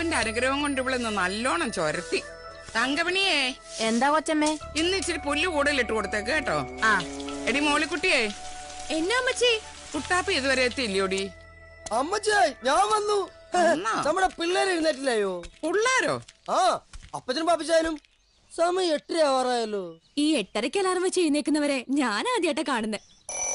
കർത്താവിന്റെ അനുഗ്രഹം കൊണ്ട് ഇവിടുന്ന് നല്ലോണം ചൊരത്തി തങ്കമണിയേ എന്താ കൊച്ചമ്മേ ഇന്ന് ഇച്ചിരി പുല്ല് കൂടുതലിട്ട് കൊടുത്തേക്ക് കേട്ടോ ആ എടി മോളിക്കുട്ടിയേ എന്നാ അമ്മച്ചി കുട്ടാപ്പി ഇതുവരെ എത്തിയില്ലോടി അമ്മച്ചേ ഞാൻ വന്നു വന്നോ? നമ്മുടെ പിള്ളേര് എഴുന്നേറ്റില്ലായോ പിള്ളാരോ ആ അപ്പച്ചനും പാപ്പച്ചാനും സമയം എട്ടര ആവാറായല്ലോ ഈ എട്ടരയ്ക്ക് അലാറം വെച്ച് എഴുന്നേക്കുന്നവരെ ഞാൻ ആദ്യമായിട്ടാ കാണുന്നത്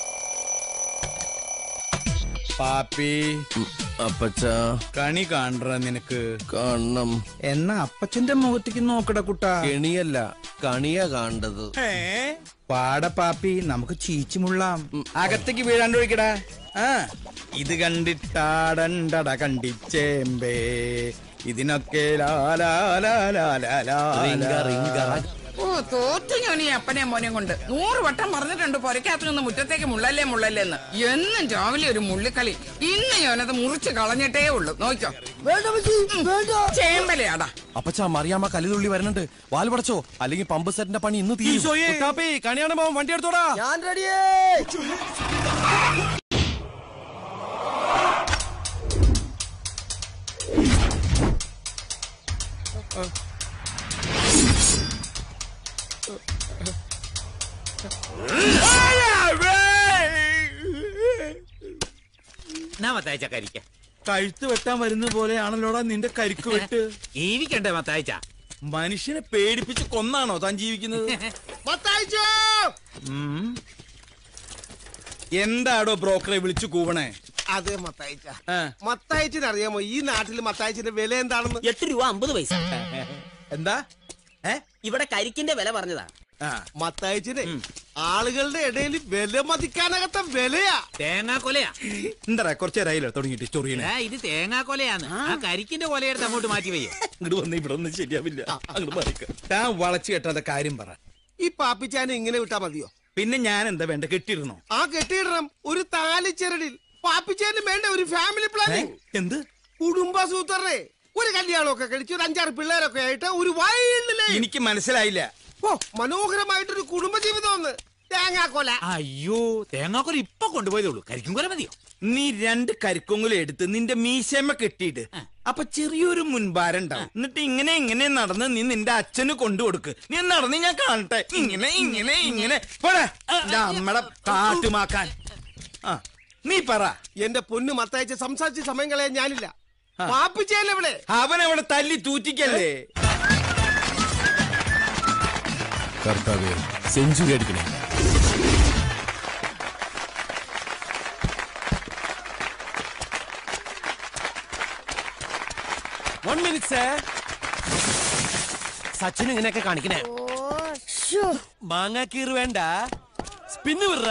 പാപ്പി അപ്പച്ച കണി കാണറ നിനക്ക് കാണണം എന്നാ അപ്പച്ചന്റെ മുഖത്തേക്ക് നോക്കട കുട്ടാ കെണിയല്ല കണിയ കാണേണ്ടത് ഏ? പാട പാപ്പി നമുക്ക് ചീച്ചുമുള്ളാം അകത്തേക്ക് വീഴാണ്ട് ഒഴിക്കടാ ആ ഇത് കണ്ടിട്ടാടണ്ടട കണ്ടിച്ചേമ്പേ ഇതിനൊക്കെ ലാലാ ലാലാ ലാലാ റിങ്ക, റിങ്ക. ഓ തോറ്റു ഞാൻ ഈ അപ്പനെ മോനെ കൊണ്ട് നൂറ് വട്ടം പറഞ്ഞിട്ടുണ്ട് പൊരക്കകത്ത് നിന്ന് മുറ്റത്തേക്ക് മുള്ളല്ലേ മുള്ളല്ലേ എന്ന് എന്നും രാവിലെ ഒരു മുള്ളിക്കളി ഇന്ന് ഞാനത് മുറിച്ച് കളഞ്ഞിട്ടേ ഉള്ളൂ നോക്കോ വേണ്ട അമ്മച്ചി വേണ്ട ചേമ്പലയാടാ അപ്പച്ച മറിയാമ്മ കല്ലുതുള്ളി വരുന്നുണ്ട് വാൽ പടച്ചോ അല്ലെങ്കിൽ പമ്പ് സെറ്റിന്റെ പണി ഇന്ന് തീരും ഈശോയെ. കുട്ടാപ്പി കണിയാണ് പോവാൻ വണ്ടി എടുത്തോടാ ഞാൻ റെഡിയേ എന്നാ മത്തായച്ച കരിക്ക കഴുത്ത് വെട്ടാൻ വരുന്ന പോലെയാണല്ലോടാ നിന്റെ കരിക്ക് വെട്ട് ജീവിക്കണ്ടേ മത്തായച്ച മനുഷ്യനെ പേടിപ്പിച്ച് കൊന്നാണോ താൻ ജീവിക്കുന്നത് ഉം. എന്താടോ ബ്രോക്കറെ വിളിച്ചു കൂവണേ അതെ മത്തായിച്ച ആ. മത്തായിച്ചിന് അറിയാമോ ഈ നാട്ടിൽ മത്തായിച്ചിന്റെ വില എന്താണെന്ന് എട്ട് രൂപ അമ്പത് പൈസ എന്താ ഏ ഇവിടെ കരിക്കിന്റെ വില പറഞ്ഞതാ ആ മത്തായിച്ചിനെ ആളുകളുടെ ഇടയിൽ വില മതിക്കാനകത്ത വിലയാ തേങ്ങാക്കൊലയാ എന്താ കുറച്ച് നേരമായില്ലോ തുടങ്ങിയിട്ട് ചൊറിയണേ ഏ, ഇത് തേങ്ങാക്കൊലയാന്ന് ആ കരിക്കിന്റെ കൊലയെടുത്ത് അങ്ങോട്ട് മാറ്റി വയ്യ ഇങ്ങോട്ട് വന്ന് ഇവിടെ ഒന്നും ശരിയാവില്ല അങ്ങോട്ട് മാറിക്ക താൻ വളച്ചു കെട്ടാത്ത കാര്യം പറ ഈ പാപ്പിച്ചാനെ ഇങ്ങനെ വിട്ടാ മതിയോ പിന്നെ ഞാൻ എന്താ വേണ്ട കെട്ടിയിരുന്നോ ആ കെട്ടിയിടണം ഒരു താലിച്ചരടിൽ പാപ്പിച്ചാനും വേണ്ട ഒരു ഫാമിലി ഏ? പ്ലാനിങ് എന്ത് കുടുംബസൂത്രനെ ഒരു കല്യാണമൊക്കെ കഴിച്ച് ഒരു അഞ്ചാറ് പിള്ളേരൊക്കെ ആയിട്ട് ഒരു വൈൽഡ് ലൈഫ് എനിക്ക് മനസ്സിലായില്ല ഓ മനോഹരമായിട്ടൊരു കുടുംബജീവിതം ഒന്ന് തേങ്ങാക്കൊല അയ്യോ തേങ്ങാക്കൊല ഇപ്പൊ കൊണ്ടുപോയതേ ഉള്ളൂ കരിക്കും കൊല മതിയോ നീ രണ്ട് കരിക്കൊങ്ങുല എടുത്ത് നിന്റെ മീശമ്മ കെട്ടിയിട്ട് അപ്പൊ ചെറിയൊരു മുൻഭാരം ഉണ്ടാവും എന്നിട്ട് ഇങ്ങനെ ഇങ്ങനെ നടന്ന് നീ നിന്റെ അച്ഛന് കൊണ്ടുകൊടുക്ക് നീ നടന്ന് ഞാൻ കാണട്ടെ ഇങ്ങനെ ഇങ്ങനെ ഇങ്ങനെ പോടാ നമ്മളെ കാട്ടുമാക്കാൻ ആ നീ പറ എന്റെ പൊന്നു മത്തയച്ച സംസാരിച്ച് സമയം കളയാൻ ഞാനില്ല പാപ്പിച്ചേല്ലേ ഇവിടെ അവൻ അവിടെ തല്ലി തൂറ്റിക്കല്ലേ കർത്താവേ സെഞ്ചുറി അടിക്കണേ വൺ മിനിറ്റ് സർ സച്ചിൻ ഇങ്ങനെയൊക്കെ കാണിക്കണേ മാങ്ങാക്കീറ് വേണ്ട സ്പിന്ന് വിടറ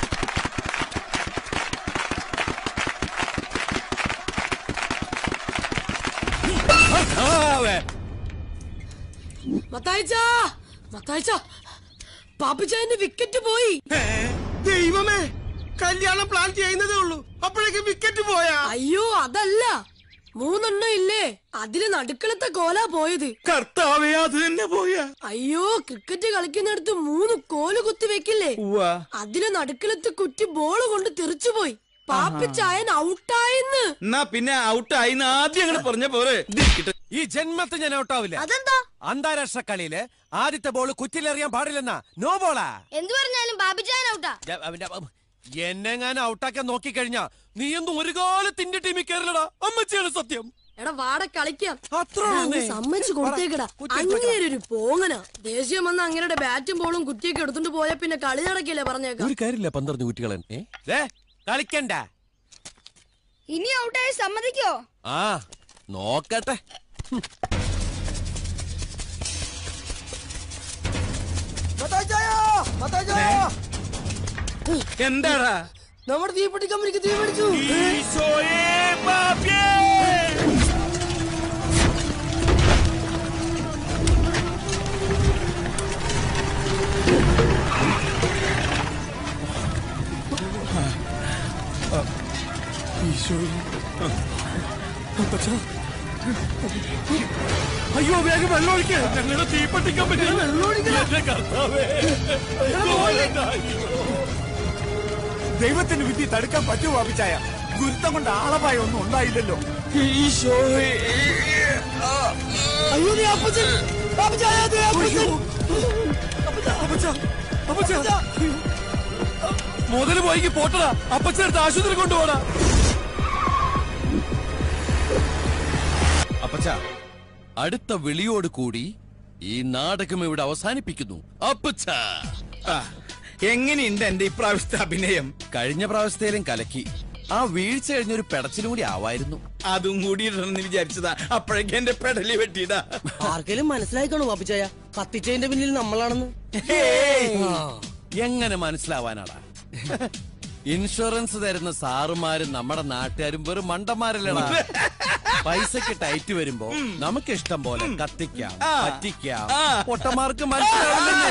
മത്തായിച്ച മത്തായിച്ച പാപ്പിച്ചായന്റെ വിക്കറ്റ് പോയി ദൈവമേ കല്യാണം പ്ലാൻ ചെയ്യുന്നതേ ഉള്ളൂ അപ്പോഴേക്ക് വിക്കറ്റ് പോയാ അയ്യോ അതല്ല മൂന്നെണ്ണം ഇല്ലേ അതില് നടുക്കളത്തെ കോലാ പോയത് കർത്താവേ അത് തന്നെ പോയാ അയ്യോ ക്രിക്കറ്റ് കളിക്കുന്നിടത്ത് മൂന്ന് കോല് കുത്തി വെക്കില്ലേ ഉവ്വ. അതില് നടുക്കളത്ത് കുറ്റി ബോള് കൊണ്ട് തെറിച്ചു പോയി പാപ്പിച്ചായൻ ഔട്ടായെന്ന് എന്നാ പിന്നെ ഔട്ടായി ആദ്യം അങ്ങനെ പറഞ്ഞ പോരെ ഈ ജന്മത്തിൽ ഞാൻ ഔട്ടാവില്ല അതെന്താ അന്താരാഷ്ട്ര കളിയില് ആദ്യത്തെ ബോൾ കുറ്റിലെറിയാൻ പാടില്ലെന്നാ നോ ബോളാ എന്തു പറഞ്ഞാലും പാപ്പിച്ചായൻ ഔട്ടാ ഞാൻ- അവന്റെ- അവ- എന്നെങ്ങാനും ഔട്ടാക്കാൻ നോക്കിക്കഴിഞ്ഞാ നീ ഒന്നും ഒരു കാലത്തിന്റെ ടീമിൽ കയറില്ലടാ അമ്മച്ചിയാണ് സത്യം എടാ വാട കളിക്കാം അത്രേ എടാ, ഉള്ളൂ അങ്ങ് നീ. സമ്മതിച്ചു കൊടുത്തേക്കടാ കുറ്റി അങ്ങേര് ഒരു പോങ്ങനാ ദേഷ്യം വന്ന അങ്ങയുടെ ബാറ്റും ബോളും കുറ്റിയൊക്കെ എടുത്തോണ്ട് പോയാ പിന്നെ കളി നടക്കില്ലേ പറഞ്ഞേക്കാം ഒരു കാര്യമില്ല പന്തറിഞ്ഞ് കുറ്റികളൻ ഏ ദേ, കളിക്കണ്ട ഇനി ഔട്ടായി സമ്മതിക്കോ ആ നോക്കട്ടെ മത്തായിച്ചായോ മത്തായിച്ചായോ എന്താടാ നമ്മുടെ തീപ്പെട്ടി കമ്പനിക്ക് തീ പിടിച്ചു ഈശോയേ പാപ്യേ അയ്യോ വേഗം വെള്ളം ഒഴിക്ക് ഞങ്ങളുടെ തീപ്പെട്ടിക്കാൻ പറ്റില്ല കർത്താവേ ദൈവത്തിന് വിധി തടുക്കാൻ പറ്റുമോ അഭിചായ ഗുരുത്തം കൊണ്ട് ആളപായ ഒന്നും ഉണ്ടായില്ലല്ലോ ഈശോയെ അയ്യോ നീ അപ്പച്ചൻ പാപ്പച്ചായ ദേ അപ്പച്ചൻ മുതല് പോയിക്ക് പോട്ടടാ അപ്പച്ചടുത്ത് ആശുപത്രി കൊണ്ടുപോടാ അപ്പച്ച അടുത്ത വിളിയോട് കൂടി ഈ നാടകം ഇവിടെ അവസാനിപ്പിക്കുന്നു അപ്പച്ച ആ, എങ്ങനെയുണ്ട് എന്റെ ഇപ്രാവശ്യത്തെ അഭിനയം കഴിഞ്ഞ പ്രാവശ്യത്തേലും കലക്കി ആ വീഴ്ച കഴിഞ്ഞൊരു പെടച്ചിലും കൂടി ആവായിരുന്നു അതും കൂടി ഇടണമെന്ന് വിചാരിച്ചതാ അപ്പോഴേക്കും എന്റെ പെടലി വെട്ടിയിടാ ആർക്കെങ്കിലും മനസ്സിലായിക്കാണോ പാപ്പച്ചായ കത്തിച്ചതിന്റെ പിന്നിൽ നമ്മളാണെന്ന് എങ്ങനെ മനസ്സിലാവാനാടാ ഇൻഷുറൻസ് തരുന്ന സാറുമാരും നമ്മുടെ നാട്ടുകാരും വെറും മണ്ടന്മാരല്ലടാ പൈസക്ക് ടൈറ്റ് വരുമ്പോ നമുക്ക് ഇഷ്ടം പോലെ കത്തിക്കാം പറ്റിക്കാം പൊട്ടന്മാർക്ക് മനസ്സിലാവില്ലെന്നേ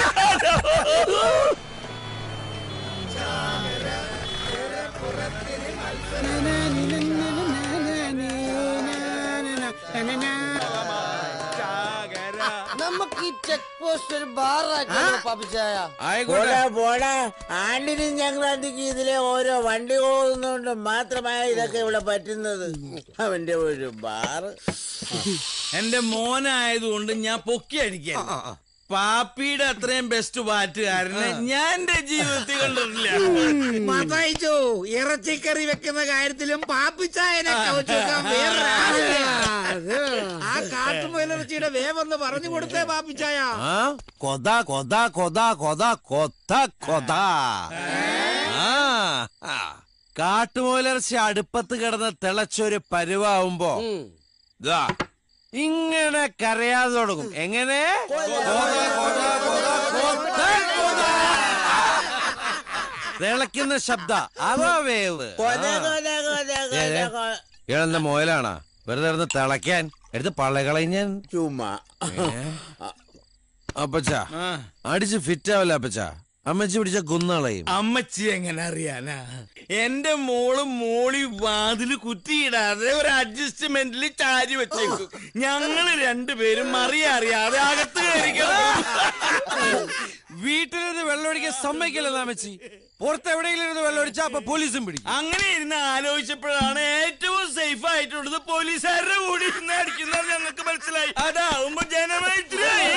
നമുക്ക് ഈ ചെക്ക് പോസ്റ്റ് ഒരു ബാറാക്കാണോ പാപ്പച്ചായ പോടാ പോടാ ആണ്ടിനും ഞങ്ങളാണ്ടിക്ക് ഇതിലെ ഓരോ വണ്ടി പോകുന്നോണ്ട് മാത്രമായ ഇതൊക്കെ ഇവിടെ പറ്റുന്നത് അവന്റെ ഒരു ബാറ് എന്റെ മോനായതുകൊണ്ട് ഞാൻ പൊക്കി അടിക്കാൻ പാപ്പിയുടെ അത്രയും ബെസ്റ്റ് പാറ്റുകാരനെ ഞാൻ എന്റെ ജീവിതത്തിൽ കണ്ടിട്ടില്ല മതയിച്ചു ഇറച്ചിക്കറി വെക്കുന്ന കാര്യത്തിലും പാപ്പിച്ചായനെ കവച്ചു വെക്കാൻ വേറൊരാളില്ല. ആ കാട്ടുമുയലിറച്ചിയുടെ വേവെന്ന് പറഞ്ഞു കൊടുത്തേ പാപ്പിച്ചായ ആ കൊത കൊത കൊത കൊത കൊത്ത കൊത ആ ആ. കാട്ടുമുയലിറച്ചി അടുപ്പത്ത് കിടന്ന് തിളച്ചൊരു പരുവാവുമ്പോ ദാ, ഇങ്ങനെ കരയാതെ തുടങ്ങും എങ്ങനെ കൊത, കൊത, കൊത, കൊത്ത, കൊത. തിളയ്ക്കുന്ന ശബ്ദ അതാ വേവ് കൊത ആ. കൊത കൊത ഏ, ഏ. കൊത കൊ- ഇയാളെന്താ മോയലാണാ വെറുതെ ഇരുന്ന് തിളയ്ക്കാൻ എടുത്ത് പള്ളകളഞ്ഞാൻ ചുമ്മാ അപ്പച്ച ആ, അടിച്ച് ഫിറ്റ് ആവല്ല അപ്പച്ച അമ്മച്ചി പിടിച്ച കുന്നളയും അമ്മച്ചി എങ്ങനെ അറിയാനാ എന്റെ മോള് മോളി വാതില് കുറ്റിയിടാതെ ഒരു അഡ്ജസ്റ്റ്മെന്റിൽ ചാരി വെച്ചേക്കും ഞങ്ങള് രണ്ടുപേരും മറിയ അറിയാതെ അകത്ത് കയറിക്കണം വീട്ടിലിരുന്ന് വെള്ളമടിക്കാൻ സമ്മതിക്കില്ലെന്ന് അമ്മച്ചി പുറത്ത് എവിടെയെങ്കിലും ഇരുന്ന് വെള്ളമടിച്ചാ അപ്പൊ പോലീസും പിടിക്കും അങ്ങനെ ഇരുന്ന് ആലോചിച്ചപ്പോഴാണ് ഏറ്റവും സേഫ് ആയിട്ടുള്ളത് പോലീസുകാരുടെ കൂടി ഇരുന്ന് അടിക്കുന്നത് ഞങ്ങൾക്ക് മനസ്സിലായി അതാവുമ്പോ ജനമൈത്രിയായി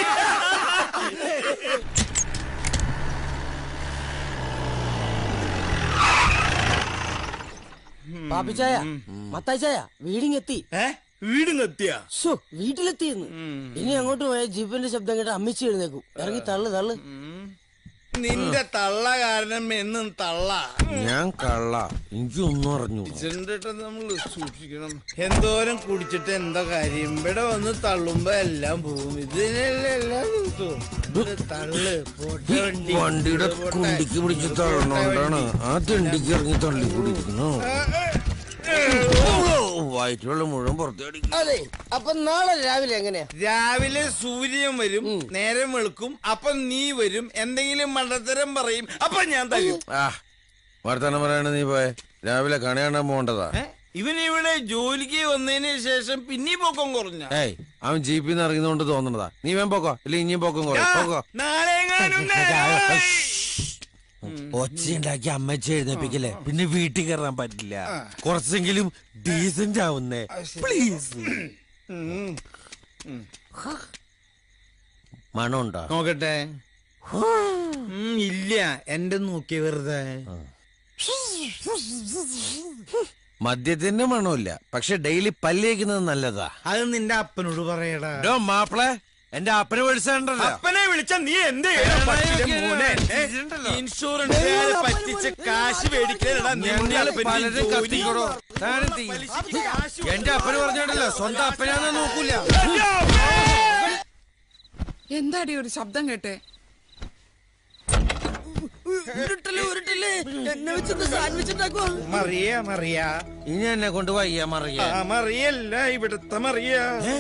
പാപ്പിച്ചായ മത്തായിച്ചായ വീടിങ്ങെത്തി ഏ വീടും കത്തിയാ ഷോ വീട്ടിലെത്തിയെന്ന് ഇനി അങ്ങോട്ട് പോയ ജീപ്പിന്റെ ശബ്ദം കേട്ട് അമ്മിച്ചി എഴുന്നേക്കും ഇറങ്ങി തള്ളു തള്ളു നിന്റെ തള്ള കാരണം എന്നും തള്ള ഞാൻ കള്ള എനിക്കൊന്നും അറിഞ്ഞു ചെണ്ടിട്ട് നമ്മൾ സൂക്ഷിക്കണം എന്തോരം കുടിച്ചിട്ട് എന്താ കാര്യം ഇവിടെ വന്ന് തള്ളുമ്പോ എല്ലാം പോകും ഇതിനെല്ലാം എല്ലാം കിട്ടും. ഇത് തള്ള് പോട്ടെ വണ്ടി. വണ്ടിയുടെ പോട്ടെ. കുണ്ടിക്ക് പിടിച്ച് തള്ളണോണ്ടാണ് ആ തിണ്ടിക്ക് ഇറങ്ങി തള്ളി കുടിക്കുന്നു വയറ്റുള്ള മുഴുവൻ പുറത്തേടി അതെ അപ്പൊ നാളെ രാവിലെ എങ്ങനെയാ രാവിലെ സൂര്യൻ വരും നേരം വെളുക്കും അപ്പൊ നീ വരും എന്തെങ്കിലും മണ്ടത്തരം പറയും അപ്പൊ ഞാൻ തരും ആ വർത്തമാനം പറയണ നീ പോയെ രാവിലെ കണി കാണാൻ പോകേണ്ടതാ ഏ? ഇവൻ ഇവിടെ ജോലിക്ക് വന്നതിന് ശേഷം പിന്നെ പൊക്കം കുറഞ്ഞ ഏയ് അവൻ ജീപ്പിൽ നിന്ന് ഇറങ്ങുന്നോണ്ട് തോന്നണതാ നീ വേം പോക്കോ ഇല്ല ഇനിയും പോക്കം കുറയും പോക്കോ നാളെ ഒച്ചയുണ്ടാക്കി അമ്മച്ചി എഴുന്നേപ്പിക്കല്ലേ പിന്നെ വീട്ടിൽ കയറാൻ പറ്റില്ല കുറച്ചെങ്കിലും ഡീസന്റ് ആവുന്നേ പ്ലീസ് മണമുണ്ടോ നോക്കട്ടെ ഉം, ഇല്ല എന്റെ നോക്കി വെറുതെ മദ്യത്തിന്റെ മണമില്ല പക്ഷെ ഡെയിലി പല്ലേക്കുന്നത് നല്ലതാ അത് നിന്റെ അപ്പനോട് പറയടാ ഡോ മാപ്പിളെ എന്റെ അപ്പനെ വിളിച്ചിട്ടുണ്ടല്ലോ അപ്പനെ വിളിച്ച നീ എന്ത് ചെയ്യണം? പറ്റില്ല മോനെ. ഏ, ഇൻഷുറൻസ് പറ്റിച്ച് കാശ് മേടിക്കലടാ ഞങ്ങള് പലരും കത്തിക്കോടോ താനും തീ. പലിശയ്ക്ക് കാശ് എന്റെ അപ്പന് പറഞ്ഞിട്ടല്ലോ സ്വന്തം അപ്പനാന്ന് നോക്കൂല എന്താടി ഒരു ശബ്ദം കേട്ടെ ഉരുട്ടല് ഉരുട്ടല് എന്നെ വെച്ചെന്ത് സാൻഡ്വിച്ച് ഉണ്ടാക്കുവാ മറിയ മറിയ ഇനി എന്നെ കൊണ്ട് വയ്യ മറിയ ആ മറിയല്ല ഇവിടുത്തെ മറിയ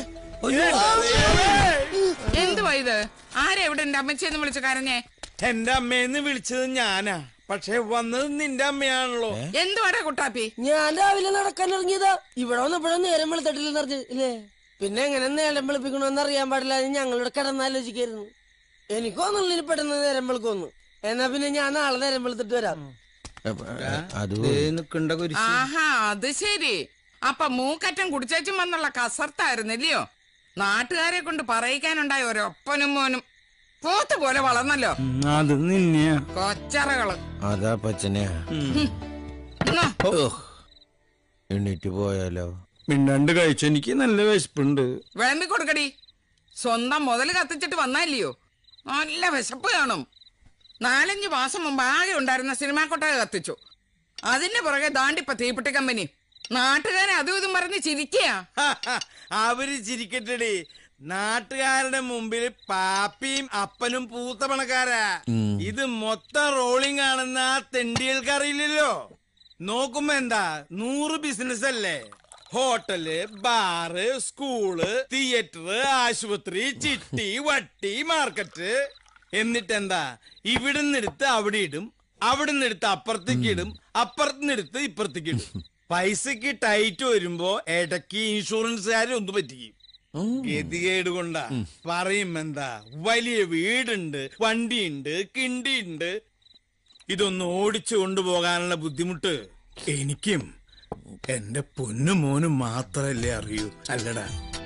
എന്തുവാ ഇത് ആരാ ഇവിടെ എന്റെ അമ്മച്ചെന്ന് വിളിച്ച് കരഞ്ഞേ എന്റെ അമ്മയെന്ന് വിളിച്ചത് ഞാനാ പക്ഷെ വന്നത് നിന്റെ അമ്മയാണല്ലോ എന്തുവാടാ കുട്ടാപ്പി ഞാൻ രാവിലെ നടക്കാൻ ഇറങ്ങിയതാ ഇവിടെ വന്നപ്പോഴും നേരം വെളുത്തട്ടില്ലെന്ന് അറിഞ്ഞു ഇല്ലേ പിന്നെ എങ്ങനെ നേരം വെളുപ്പിക്കണമെന്ന് അറിയാൻ പാടില്ല ഞങ്ങളിവിടെ കിടന്നാലോചിക്കായിരുന്നു എനിക്ക് തോന്നുന്നില്ല ഇനി പെട്ടെന്ന് നേരം വെളുക്കൊന്നു എന്നാ പിന്നെ ഞാൻ നാളെ നേരം വെളുത്തിട്ട് വരാം അത് നിക്കണ്ട കുരിശ് ആഹാ അത് ശരി അപ്പൊ മൂക്കറ്റം കുടിച്ചേച്ചും വന്നുള്ള കസർത്തായിരുന്നില്ലയോ നാട്ടുകാരെ കൊണ്ട് പറയിക്കാനുണ്ടായ ഒരൊപ്പനും മോനും പോത്ത് പോലെ വളർന്നല്ലോ അത് നിന്നെയാ കൊച്ചറകള് അതാ പച്ചനെ ഇന്നോ, എണ്ണീറ്റ് പോയാലോ മിണ്ടാണ്ട് കഴിച്ചു എനിക്ക് നല്ല വിശപ്പുണ്ട് വിളമ്പി കൊടുക്കടി സ്വന്തം മുതൽ കത്തിച്ചിട്ട് വന്നല്ലയോ നല്ല വിശപ്പ് കാണും നാലഞ്ച് മാസം മുമ്പ് ആകെ ഉണ്ടായിരുന്ന സിനിമാ കൊട്ടക കത്തിച്ചു അതിന്റെ പുറകെ ദാണ്ടിപ്പ തീപ്പെട്ടി കമ്പനി നാട്ടുകാരെ അതും ഇതും പറഞ്ഞ് ചിരിക്കയാ അവര് ചിരിക്കട്ടെടി നാട്ടുകാരുടെ മുമ്പിൽ പാപ്പിയും അപ്പനും പൂത്ത പണക്കാരാ ഇത് മൊത്തം റോളിംഗ് ആണെന്ന് ആ തെണ്ടികൾക്ക് അറിയില്ലല്ലോ നോക്കുമ്പോ എന്താ നൂറ് ബിസിനസ് അല്ലേ ഹോട്ടല് ബാറ് സ്കൂള് തിയേറ്റർ ആശുപത്രി ചിട്ടി വട്ടി മാർക്കറ്റ് എന്നിട്ടെന്താ ഇവിടുന്ന് എടുത്ത് അവിടെ ഇടും അവിടുന്ന് എടുത്ത് അപ്പുറത്തേക്ക് ഇടും അപ്പുറത്തുനിന്ന് എടുത്ത് ഇപ്പുറത്തേക്ക് ഇടും പൈസക്ക് ടൈറ്റ് വരുമ്പോ ഇടയ്ക്ക് ഇൻഷുറൻസുകാരെ ഒന്ന് പറ്റിക്കും ഗതികേട് കൊണ്ടാ പറയും എന്താ വലിയ വീടുണ്ട് വണ്ടിയുണ്ട് കിണ്ടിയുണ്ട് ഇതൊന്ന് ഓടിച്ചു കൊണ്ടുപോകാനുള്ള ബുദ്ധിമുട്ട് എനിക്കും എന്റെ പൊന്നു മോനും മാത്രല്ലേ അറിയൂ അല്ലടാ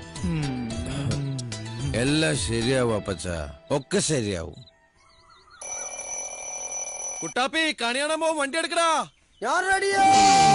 എല്ലാം ശരിയാവും അപ്പച്ച ഒക്കെ ശരിയാവും കുട്ടാപ്പി കണി കാണാൻ പോവാൻ വണ്ടി എടുക്കടാ ഞാൻ റെഡിയാ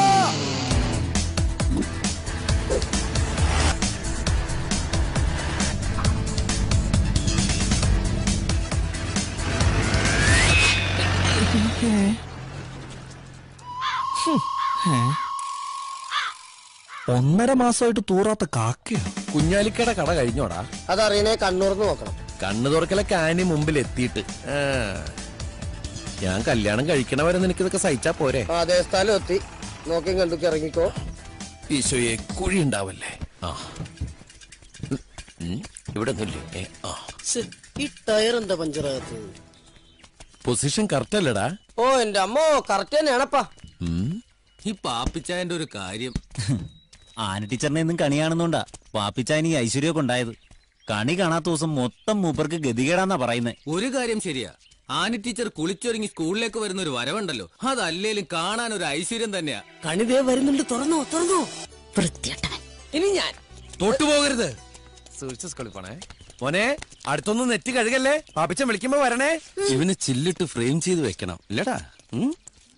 ഒന്നര മാസമായിട്ട് തൂറാത്ത കാക്കയോ കുഞ്ഞാലിക്കയുടെ കട കഴിഞ്ഞോടാ അതറിയണേ കണ്ണൂർന്ന് നോക്കണം കണ്ണു തുറക്കലൊക്കെ ആനി മുമ്പിൽ എത്തിയിട്ട് ആ. ഞാൻ കല്യാണം കഴിക്കണവരെ നിനക്ക് ഇതൊക്കെ സഹിച്ചാ പോരെ അതേ സ്ഥലം എത്തി നോക്കി കണ്ടു ഇറങ്ങിക്കോ ഈശോയെ കുഴി ഉണ്ടാവല്ലേ ആ ഉം, ഉം, ഇവിടെ ഒന്നുമില്ലേ ഏ, ആ ഈ ടയർ എന്താ പഞ്ചറാകത്ത് പൊസിഷൻ കറക്റ്റ് അല്ലടാ ഓ എന്റെ അമ്മോ കറക്റ്റ് തന്നെയാണപ്പാ ഉം. ഈ പാപ്പിച്ചായന്റെ ഒരു കാര്യം ആന ടീച്ചറിനെ ഇന്നും കണിയാണെന്നുണ്ടാ പാപ്പിച്ചായൻ ഈ ഐശ്വര്യമൊക്കെ ഉണ്ടായത് കണി കാണാത്ത ദിവസം മൊത്തം മൂപ്പർക്ക് ഗതികേടാന്നാ പറയുന്നത് ഒരു കാര്യം ശരിയാ ആനി ടീച്ചർ കുളിച്ചൊരുങ്ങി സ്കൂളിലേക്ക് വരുന്ന ഒരു വരവുണ്ടല്ലോ അതല്ലേലും കാണാൻ ഒരു ഐശ്വര്യം തന്നെയാ കണിതേ വരുന്നുണ്ട് തുറന്നോ തുറന്നോ ഇനി ഞാൻ തൊട്ടുപോകരുത് സൂക്ഷിച്ച് സ്കൂളിൽ പോണേ മോനെ അടുത്തൊന്നും നെറ്റ് കഴുകല്ലേ പാപ്പിച്ചൻ വിളിക്കുമ്പോ വരണേ ഇവന് ചില്ലിട്ട് ഫ്രെയിം ചെയ്ത് വെക്കണം ഇല്ലടാ ഉം?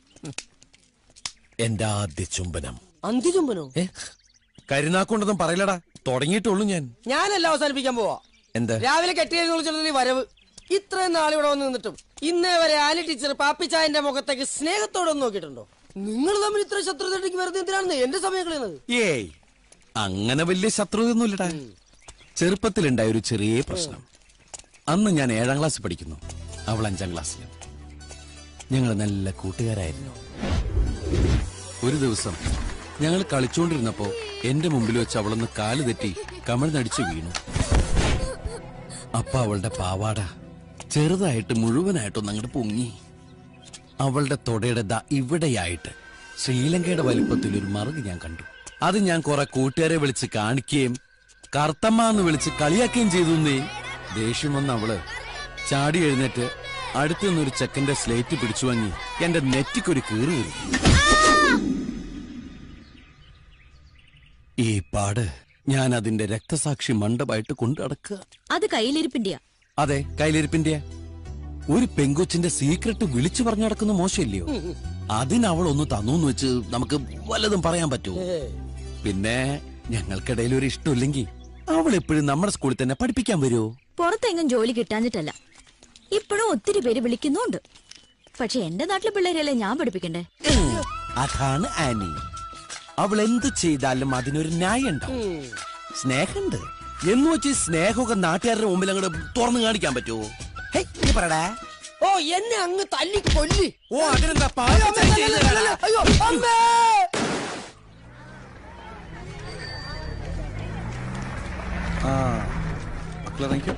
എന്റെ ആദ്യ ചുംബനം അന്തിചുംബനോ ഏ കരുനാക്കൊണ്ടൊന്നും പറയില്ലടാ തുടങ്ങിയിട്ടുള്ളൂ ഞാൻ ഞാനല്ല അവസാനിപ്പിക്കാൻ പോവാ എന്താ രാവിലെ കെട്ടിയെഴുന്നള്ളിച്ചുള്ള വരവ് ഇത്രയും നാൾ ഇവിടെ വന്ന് നിന്നിട്ടും ഇന്നേ വരെ ആലി ടീച്ചർ പാപ്പിച്ചായന്റെ മുഖത്തേക്ക് സ്നേഹത്തോടെ ഒന്ന് നോക്കിയിട്ടുണ്ടോ നിങ്ങൾ തമ്മിൽ ഇത്ര ശത്രുതയ്ക്ക് വെറുതെ എന്തിനാണെന്ന് എന്റെ സമയം കളയുന്നത് ഏയ് അങ്ങനെ വലിയ ശത്രുതയൊന്നുമില്ലടാ ചെറുപ്പത്തിലുണ്ടായ ഒരു ചെറിയ പ്രശ്നം അന്ന് ഞാൻ ഏഴാം ക്ലാസ് പഠിക്കുന്നു അവൾ അഞ്ചാം ക്ലാസ്സിൽ ഞങ്ങൾ നല്ല കൂട്ടുകാരായിരുന്നു ഒരു ദിവസം ഞങ്ങൾ കളിച്ചുകൊണ്ടിരുന്നപ്പോ എന്റെ മുമ്പിൽ വെച്ച് അവളൊന്ന് കാല് തെറ്റി കമിഴ്ന്നടിച്ചു വീണു അപ്പ അവളുടെ പാവാട ചെറുതായിട്ട് മുഴുവനായിട്ടൊന്ന് അങ്ങോട്ട് പൊങ്ങി അവളുടെ തൊടയുടെ ദാ ഇവിടെയായിട്ട് ശ്രീലങ്കയുടെ വലിപ്പത്തിൽ ഒരു മറുക് ഞാൻ കണ്ടു അത് ഞാൻ കുറെ കൂട്ടുകാരെ വിളിച്ച് കാണിക്കുകയും കർത്തമ്മ എന്ന് വിളിച്ച് കളിയാക്കുകയും ചെയ്തു എന്നേ ദേഷ്യം വന്ന അവള് ചാടി എഴുന്നേറ്റ് അടുത്തു നിന്നൊരു ചെക്കന്റെ സ്ലേറ്റ് പിടിച്ചു വാങ്ങി എന്റെ നെറ്റിക്കൊരു കീറി വരും ഈ പാട് ഞാൻ അതിന്റെ രക്തസാക്ഷി മണ്ഡപമായിട്ട് കൊണ്ടു നടക്കുക അത് കയ്യിലിരിപ്പിന്റെയാ അതെ കയ്യിലിരിപ്പിന്റെ ഒരു പെങ്കൊച്ചിന്റെ സീക്രട്ട് വിളിച്ചു പറഞ്ഞു നടക്കുന്ന മോശമില്ലയോ അതിന് അവൾ ഒന്ന് തന്നു എന്ന് വെച്ച് നമുക്ക് വല്ലതും പറയാൻ പറ്റുമോ പിന്നെ ഞങ്ങൾക്കിടയിൽ ഒരു ഇഷ്ടമില്ലെങ്കിൽ അവൾ എപ്പോഴും നമ്മുടെ സ്കൂളിൽ തന്നെ പഠിപ്പിക്കാൻ വരുമോ പുറത്തെങ്ങും ജോലി കിട്ടാഞ്ഞിട്ടല്ല ഇപ്പോഴും ഒത്തിരി പേര് വിളിക്കുന്നുണ്ട് പക്ഷെ എന്റെ നാട്ടിലെ പിള്ളേരല്ലേ ഞാൻ പഠിപ്പിക്കണ്ടേ അതാണ് ആനി അവൾ എന്ത് ചെയ്താലും അതിനൊരു ന്യായം ഉണ്ടാവും സ്നേഹമുണ്ട് എന്ന് വെച്ച് ഈ സ്നേഹമൊക്കെ നാട്ടുകാരുടെ മുമ്പിൽ അങ്ങോട്ട് തുറന്നു കാണിക്കാൻ പറ്റുമോ ഹേയ്, നീ പറടാ ഓ എന്നെ അങ്ങ് തല്ലി കൊല്ലി ഓ അതിനെന്താ അയ്യോ, പാപിച്ചാൻ അമ്മേ, ചെയ്തതാടാ. അയ്യോ അമ്മേ ആ മക്കളിറങ്ങിക്കോ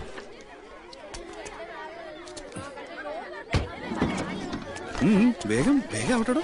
ഉം, വേഗം വേഗം ആവട്ടെടോ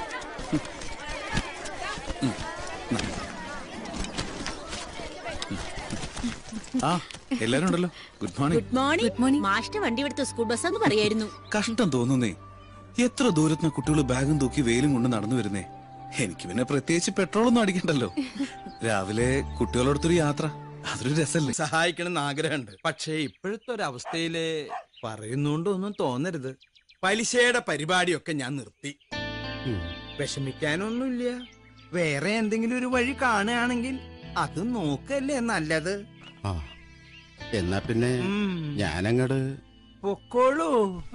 ആ എല്ലാരും ഉണ്ടല്ലോ good morning good morning good morning മാഷിന്റെ വണ്ടി എടുത്ത സ്കൂൾ ബസ്സാന്ന് പറയായിരുന്നു കഷ്ടം തോന്നുന്നേ എത്ര ദൂരത്തിന് കുട്ടികൾ ബാഗും തൂക്കി വെയിലും കൊണ്ട് നടന്നു വരുന്നേ എനിക്ക് പിന്നെ പ്രത്യേകിച്ച് പെട്രോളൊന്നും അടിക്കണ്ടല്ലോ രാവിലെ കുട്ടികളോടത്തൊരു യാത്ര അതൊരു രസല്ലേ സഹായിക്കണമെന്ന് ആഗ്രഹമുണ്ട് പക്ഷേ ഇപ്പോഴത്തെ ഒരു അവസ്ഥയില് പറയുന്നോണ്ടൊന്നും തോന്നരുത് പലിശയുടെ പരിപാടിയൊക്കെ ഞാൻ നിർത്തി വിഷമിക്കാനൊന്നുമില്ല വേറെ എന്തെങ്കിലും ഒരു വഴി കാണുകയാണെങ്കിൽ അത് നോക്കല്ലേ നല്ലത് ആ എന്നാ പിന്നെ ഞാനങ്ങട് പൊക്കോളൂ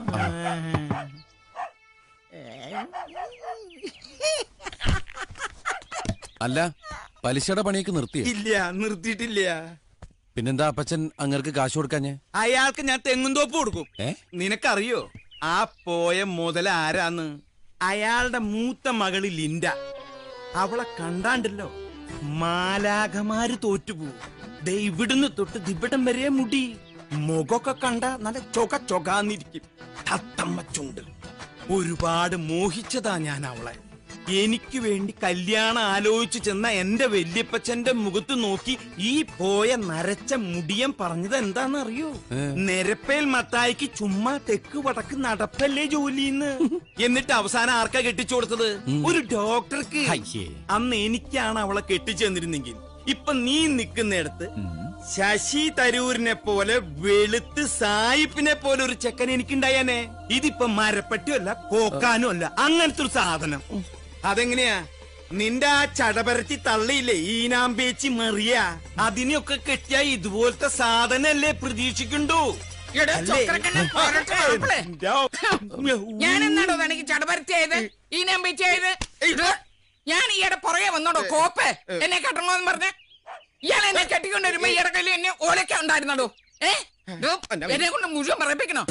അല്ല പലിശയുടെ പണിയൊക്കെ നിർത്തിയേ ഇല്ല നിർത്തിയിട്ടില്ല പിന്നെന്താ അപ്പച്ചൻ അങ്ങർക്ക് കാശ് കൊടുക്കാഞ്ഞേ അയാൾക്ക് ഞാൻ തെങ്ങുംതോപ്പ് കൊടുക്കും ഏ നിനക്കറിയോ ആ പോയ മുതൽ ആരാന്ന് അയാളുടെ മൂത്ത മകള് ലിൻഡ അവളെ കണ്ടാണ്ടല്ലോ മാലാഖമാര് തോറ്റുപോകും ദേ ഇവിടുന്ന് തൊട്ട് ദിവിടം വരെ മുടി മുഖമൊക്കെ കണ്ട നല്ല ചൊക ചൊകാന്നിരിക്കും തത്തമ്മ ചുണ്ട് ഒരുപാട് മോഹിച്ചതാ ഞാൻ അവളെ എനിക്ക് വേണ്ടി കല്യാണം ആലോചിച്ചു ചെന്ന എന്റെ വല്യപ്പച്ചന്റെ മുഖത്ത് നോക്കി ഈ പോയ നരച്ച മുടിയൻ പറഞ്ഞത് എന്താണെന്നറിയോ നിരപ്പേൽ മത്തായിക്ക് ചുമ്മാ തെക്ക് വടക്ക് നടപ്പല്ലേ ജോലിന്ന് എന്നിട്ട് അവസാനം ആർക്കാ കെട്ടിച്ചു കൊടുത്തത് ഒരു ഡോക്ടർക്ക് അന്ന് എനിക്കാണ് അവളെ കെട്ടിച്ചു തന്നിരുന്നെങ്കിൽ ഇപ്പൊ നീ നിക്കുന്നിടത്ത് ശശി തരൂരിനെ പോലെ വെളുത്ത് സായിപ്പിനെ പോലെ ഒരു ചെക്കൻ എനിക്കുണ്ടായാനേ ഇതിപ്പോ മരപ്പട്ടിയല്ല കോക്കാനും അല്ല അങ്ങനത്തെ ഒരു സാധനം അതെങ്ങനെയാ നിന്റെ ആ ചടപരത്തി തള്ളിയില്ലേ ഈനാമ്പേച്ചി മറിയ അതിനെയൊക്കെ കെട്ടിയ ഇതുപോലത്തെ സാധനല്ലേ പ്രതീക്ഷിക്കണ്ടു എടാ, അല്ലേ? ചൊക്കരക്കണ്ണൻ പോരട്ടെ, മാപ്പിളെ. ഞാൻ എന്നാടോ തനിക്ക് ചടപരത്തിയായത് ഈ നമ്പിച്ചായത് ഞാൻ ഈയുടെ പുറകെ വന്നോടോ കോപ്പ് എന്നെ കെട്ടണോന്ന് പറഞ്ഞ ഇയാൾ എന്നെ കെട്ടിക്കൊണ്ട് വരുമ്പോ ഈയുടെ കയ്യിൽ എന്നെ ഓലക്ക ഉണ്ടായിരുന്നടോ ഏ ഡോ, എന്നെ കൊണ്ട് മുഴുവൻ പറയിപ്പിക്കണോ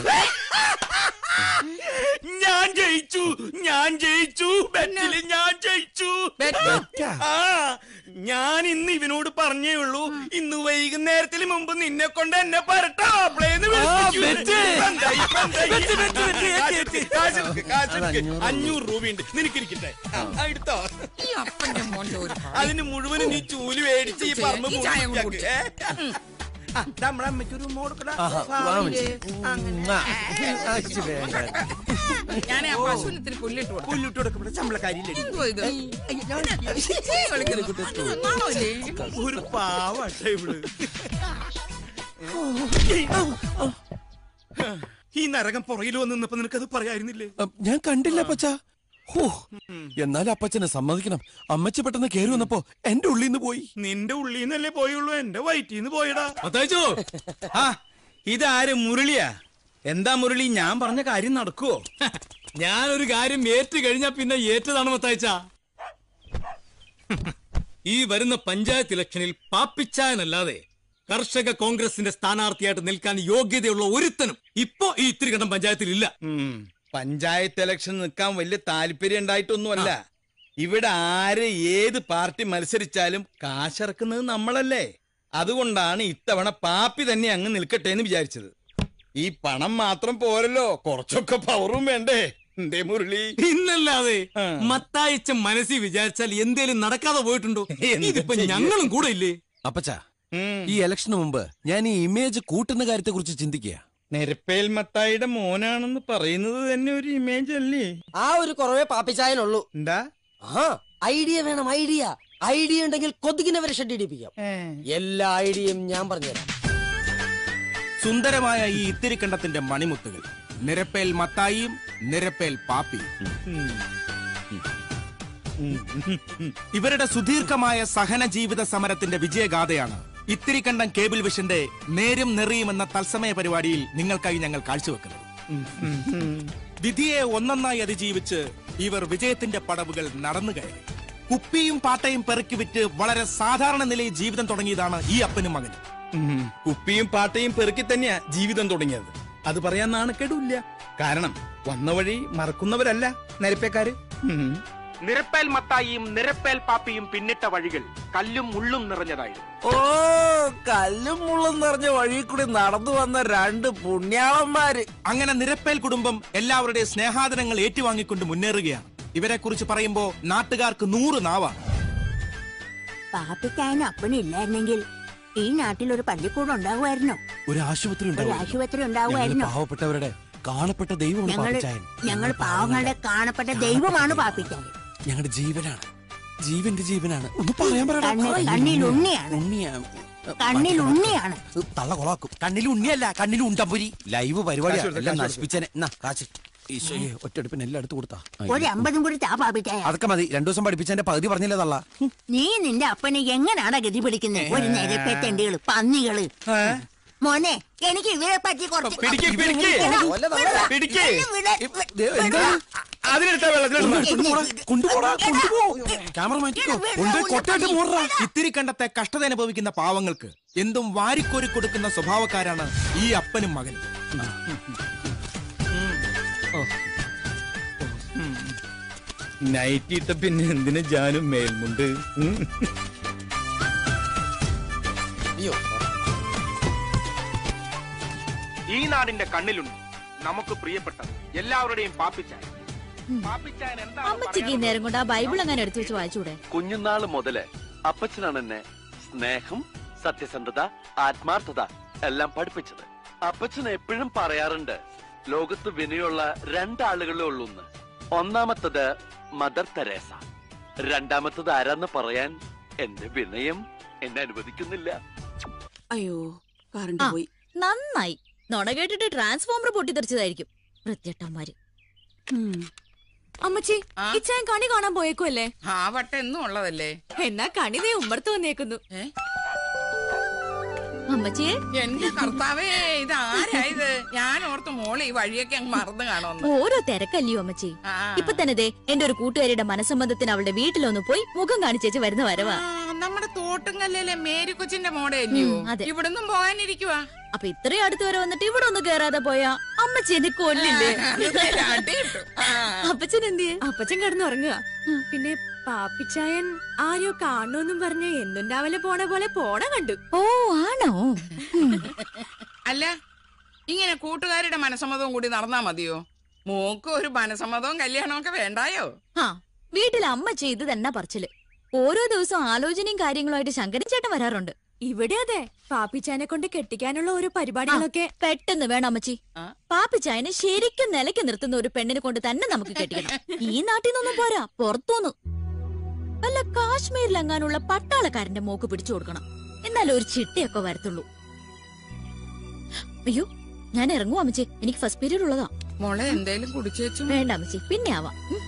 ഞാൻ ജയിച്ചു ഞാൻ ജയിച്ചു ബെറ്റില് ഞാൻ ജയിച്ചു ആ ഞാൻ ഇന്ന് ഇവനോട് പറഞ്ഞേ ഉള്ളൂ ഇന്ന് വൈകുന്നേരത്തിന് മുമ്പ് നിന്നെ കൊണ്ട് എന്നെ പറട്ടാ പ്ലേന്ന് അഞ്ഞൂറ് രൂപയുണ്ട് നിനക്കിരിക്കട്ടെ ആ, എടുത്തോ ഈ അപ്പന്റെ മോന്റെ ഒരു അതിന് മുഴുവനും നീ ചൂല് മേടിച്ച് ഈ പറമ്പ് ഈ ചായ അങ്ങ് പൂർത്തിയാക്ക്. ഏ? ആ, ദാ നമ്മളെ അമ്മയ്ക്ക് ഒരു മോടുക്കടാ ഞാൻ ആ പശുവിന് ഇത്തിരി പുല്ലിട്ട് കൊടുത്തു പുല്ലിട്ട് കൊടുക്കപ്പെട്ട ശമ്പളക്കാരില്ലേ എന്തോ ഇത് ചീ കളിക്കുന്നു. നാണോ ഇല്ലേ? ഒരു പാവട്ടെ ഇവള് ഈ നരകം പുറകിൽ വന്ന് നിന്നപ്പോ നിനക്കത് പറയായിരുന്നില്ലേ ഞാൻ കണ്ടില്ല അപ്പച്ച ഹോ എന്നാലും അപ്പച്ചനെ സമ്മതിക്കണം അമ്മച്ചി പെട്ടെന്ന് കേറി വന്നപ്പോ എന്റെ ഉള്ളിൽ നിന്ന് പോയി നിന്റെ ഉള്ളിൽ നിന്നല്ലേ പോയുള്ളൂ എന്റെ വയറ്റിന്ന് പോയടാ അതാച്ചോ ആ ഇതാര് മുരളിയാ എന്താ മുരളി ഞാൻ പറഞ്ഞ കാര്യം നടക്കുവോ ഞാനൊരു കാര്യം ഏറ്റു കഴിഞ്ഞാ പിന്നെ ഏറ്റതാണ് മത്തായിച്ച ഈ വരുന്ന പഞ്ചായത്ത് ഇലക്ഷനിൽ പാപ്പിച്ചായനല്ലാതെ കർഷക കോൺഗ്രസിന്റെ സ്ഥാനാർത്ഥിയായിട്ട് നിൽക്കാൻ യോഗ്യതയുള്ള ഒരുത്തനും ഇപ്പോ ഈ ഇത്തിരികണ്ടം പഞ്ചായത്തിൽ ഇല്ല ഉം. പഞ്ചായത്ത് ഇലക്ഷൻ നിൽക്കാൻ വലിയ താല്പര്യം ഉണ്ടായിട്ടൊന്നുമല്ല ഇവിടെ ആര് ഏത് പാർട്ടി മത്സരിച്ചാലും കാശിറക്കുന്നത് നമ്മളല്ലേ അതുകൊണ്ടാണ് ഇത്തവണ പാപ്പി തന്നെ അങ്ങ് നിൽക്കട്ടെ എന്ന് വിചാരിച്ചത് ഈ പണം മാത്രം പോരല്ലോ കുറച്ചൊക്കെ പവറും വേണ്ടേ എന്തേ മുരളി ഇന്നല്ലാതെ മത്തായിച്ച മനസ്സിൽ വിചാരിച്ചാൽ എന്തേലും നടക്കാതെ പോയിട്ടുണ്ടോ ഇതിപ്പോ ഞങ്ങളും കൂടെ ഇല്ലേ അപ്പച്ച ഈ ഇലക്ഷന് മുമ്പ് ഞാൻ ഈ ഇമേജ് കൂട്ടുന്ന കാര്യത്തെ കുറിച്ച് ചിന്തിക്കുക നെരപ്പേൽ മത്തായിയുടെ മോനാണെന്ന് പറയുന്നത് തന്നെ ഒരു ഇമേജ് അല്ലേ ആ ഒരു കുറവേ പാപ്പിച്ചായനുള്ളൂ എന്താ ആ ഐഡിയ വേണം ഐഡിയ ഐഡിയ ഉണ്ടെങ്കിൽ കൊതുകിനെ വരെ ഷെഡ് ഇടിപ്പിക്കാം എല്ലാ ഐഡിയയും ഞാൻ പറഞ്ഞുതരാം സുന്ദരമായ ഈ ഇത്തിരിക്കണ്ടത്തിന്റെ മണിമുത്തുകൾ നിരപ്പേൽ മത്തായിയും നിരപ്പേൽ പാപ്പിയും ഇവരുടെ സുദീർഘമായ സഹന ജീവിത സമരത്തിന്റെ വിജയഗാഥയാണ് ഇത്തിരിക്കണ്ടം കേബിൾ വിഷന്റെ നേരും നെറിയും എന്ന തത്സമയ പരിപാടിയിൽ നിങ്ങൾക്കായി ഞങ്ങൾ കാഴ്ചവെക്കുന്നത് വിധിയെ ഒന്നൊന്നായി അതിജീവിച്ച് ഇവർ വിജയത്തിന്റെ പടവുകൾ നടന്നു കയറി കുപ്പിയും പാട്ടയും പെറുക്കി വിറ്റ് വളരെ സാധാരണ നിലയിൽ ജീവിതം തുടങ്ങിയതാണ് ഈ അപ്പനും മകനും ഉം. കുപ്പിയും പാട്ടയും പെറുക്കി തന്നെയാ ജീവിതം തുടങ്ങിയത് അത് പറയാൻ നാണക്കേടില്ല കാരണം വന്ന വഴി മറക്കുന്നവരല്ല നരപ്പേക്കാര് ഉം. നിരപ്പേൽ മത്തായിയും നിരപ്പേൽ പാപ്പിയും പിന്നിട്ട വഴികൾ കല്ലും മുള്ളും നിറഞ്ഞതായിരുന്നു ഓ കല്ലും മുള്ളും നിറഞ്ഞ വഴി കൂടി നടന്നു വന്ന രണ്ട് പുണ്യാളന്മാര് അങ്ങനെ നിരപ്പേൽ കുടുംബം എല്ലാവരുടെയും സ്നേഹാദരങ്ങൾ ഏറ്റുവാങ്ങിക്കൊണ്ട് മുന്നേറുകയാണ് ഇവരെ കുറിച്ച് പറയുമ്പോ നാട്ടുകാർക്ക് നൂറ് നാവാണ് പാപ്പിക്കായന് അപ്പനില്ലായിരുന്നെങ്കിൽ ഈ നാട്ടിൽ ഒരു പള്ളിക്കൂടം ഉണ്ടാവുമായിരുന്നോ ഒരു ആശുപത്രി ഒരു ഉണ്ടാവും ആശുപത്രി ഞങ്ങള് ഉണ്ടാവുമായിരുന്നോ പാവപ്പെട്ടവരുടെ കാണപ്പെട്ട ദൈവമാണ് ഞങ്ങൾ പാപ്പിച്ചായൻ ഞങ്ങൾ പാവങ്ങളുടെ കാണപ്പെട്ട ദൈവമാണ് പാപ്പിക്കായൻ ഞങ്ങളുടെ ജീവനാണ് ജീവന്റെ ജീവനാണ് ഒന്ന് പറയാൻ കണ്ണിൽ- കണ്ണിൽ ഉണ്ണിയാണ്. ഉണ്ണിയാണ് കണ്ണിൽ ഉണ്ണിയാണ് തള്ള കൊളാക്കും കണ്ണിൽ ഉണ്ണിയല്ല കണ്ണിൽ ഉണ്ടമ്പുരി ലൈവ് പരിപാടിയാ കാശ് കൊടുത്ത്, എല്ലാം കാശ് നശിപ്പിച്ചേനെ എന്നാ കാശ് ഈശോയെ ഒറ്റടുപ്പിന് എല്ലാം എടുത്തു കൊടുത്താ ഒരു അമ്പതും കൂടി താ പാപ്പിച്ചായ അതൊക്കെ മതി രണ്ടു ദിവസം പഠിപ്പിച്ചതിന്റെ പകുതി പറഞ്ഞില്ലേ തള്ള നീ നിന്റെ അപ്പനെ എങ്ങനാണ് ഗതി പിടിക്കുന്നത് ഒരു നിരപ്പെത്തണ്ടികള് പന്നികള് മോനെ എനിക്ക് ഇവരെ പറ്റി കുറച്ച് പിടിക്ക്, പിടിക്ക്. വിട, പിടിക്ക്. വിട, വിട, വിട. അതിലെടുത്ത വെള്ളത്തിലെടുത്ത കൊണ്ടുപോടാ കൊണ്ടുപോ ക്യാമറ മാറ്റിക്കോ കൊണ്ടുപോയി കൊട്ടയിട്ട് മൂടാ ഇത്തിരി കണ്ടത്തെ കഷ്ടത അനുഭവിക്കുന്ന പാവങ്ങൾക്ക് എന്തും വാരിക്കോരി കൊടുക്കുന്ന സ്വഭാവക്കാരാണ് ഈ അപ്പനും മകനും നൈറ്റ് ഇട്ട പിന്നെ എന്തിനു ജാനും മേൽമുണ്ട് ഉം. ഈ നാടിന്റെ കണ്ണിലുണ്ട് നമുക്ക് പ്രിയപ്പെട്ടത് എല്ലാവരുടെയും പാപ്പിച്ചായ പാപ്പിച്ചായൻ എന്താണ് അമ്മച്ചിക്ക് ഈ നേരം കൊണ്ട് ആ ബൈബിൾ അങ്ങനെ എടുത്തു വെച്ച് വായിച്ചൂടെ കുഞ്ഞുനാള് മുതല് അപ്പച്ചനാണ് എന്നെ സ്നേഹം സത്യസന്ധത ആത്മാർത്ഥത എല്ലാം പഠിപ്പിച്ചത് അപ്പച്ചൻ എപ്പോഴും പറയാറുണ്ട് ലോകത്ത് വിനയുള്ള രണ്ടാളുകളേ ഉള്ളൂന്ന് ഒന്നാമത്തത് മദർ തെരേസ രണ്ടാമത്തത് ആരാന്ന് പറയാൻ എന്റെ വിനയം എന്നെ അനുവദിക്കുന്നില്ല അയ്യോ കറണ്ട് ആ, പോയി നന്നായി നുണ കേട്ടിട്ട് ട്രാൻസ്ഫോമർ പൊട്ടിത്തെറിച്ചതായിരിക്കും വൃത്തിയട്ടന്മാര് അമ്മച്ചി ഇച്ചായൻ കണി കാണാൻ പോയേക്കുമല്ലേ ആ വട്ടം എന്നും ഉള്ളതല്ലേ എന്നാ കണി ദേ ഉമ്മർത്ത് വന്നേക്കുന്നു അമ്മച്ചിയെ എന്റെ കർത്താവേ ഇത് ആരായത് ഞാൻ ഓർത്ത് മോള് ഈ വഴിയൊക്കെ അങ്ങ് മറന്നു കാണുമെന്ന് ഓരോ തിരക്കല്ലയോ അമ്മച്ചി ഇപ്പൊ തന്നെ ദേ എന്റെ ഒരു കൂട്ടുകാരിയുടെ മനസ്സമ്മതത്തിന് അവളുടെ വീട്ടിലൊന്ന് പോയി മുഖം കാണിച്ചേച്ച് വരുന്ന വരവാ ആ, നമ്മുടെ തോട്ടുങ്കല്ലിലെ മേരി കൊച്ചിന്റെ മോടെ അല്ലയോ ഉം, അതെ. ഇവിടുന്നും പോകാനിരിക്കുവാ അപ്പൊ ഇത്രയും അടുത്ത് വരെ വന്നിട്ട് ഇവിടെ ഒന്ന് കേറാതെ പോയാ അമ്മച്ചി എന്നെ കൊല്ലില്ലേ അപ്പച്ചൻ എന്തിയെ അപ്പച്ചൻ കിടന്നുറങ്ങുക പിന്നെ പാപ്പിച്ചായൻ ആരോ കാണുമെന്നും പറഞ്ഞ് എന്നും രാവിലെ പോണ പോലെ പോണ കണ്ടു ഓ ആണോ അല്ല ഇങ്ങനെ കൂട്ടുകാരുടെ മനസ്സമ്മതവും കൂടി നടന്നാ മതിയോ മോക്ക് ഒരു മനസ്സമ്മതവും കല്യാണവും ഒക്കെ വേണ്ടായോ ആ വീട്ടിൽ അമ്മച്ചി ഇത് തന്നെ പറച്ചില് ഓരോ ദിവസവും ആലോചനയും കാര്യങ്ങളുമായിട്ട് ശങ്കരൻ ചേട്ടൻ വരാറുണ്ട് ഇവിടെ അതെ പാപ്പിച്ചായനെ കൊണ്ട് കെട്ടിക്കാനുള്ള ഓരോ പരിപാടികളൊക്കെ പെട്ടെന്ന് വേണം അമ്മച്ചി പാപ്പിച്ചായനെ ശരിക്കും നിലയ്ക്ക് നിർത്തുന്ന ഒരു പെണ്ണിനെ കൊണ്ട് തന്നെ നമുക്ക് കെട്ടിക്കണം ഈ നാട്ടിൽ നിന്നൊന്നും പോരാ പുറത്തുനിന്ന് വല്ല കാശ്മീരിലെങ്ങാനുള്ള പട്ടാളക്കാരന്റെ മോക്ക് പിടിച്ചു കൊടുക്കണം എന്നാലും ഒരു ചിട്ടയൊക്കെ വരത്തുള്ളൂ അയ്യോ ഞാൻ ഇറങ്ങും അമ്മച്ചി എനിക്ക് ഫസ്റ്റ് പീരീഡ് ഉള്ളതാ മോളെ എന്തേലും കുടിച്ചേച്ചു വേണ്ട അമ്മച്ചി പിന്നെ ആവാം ഉം.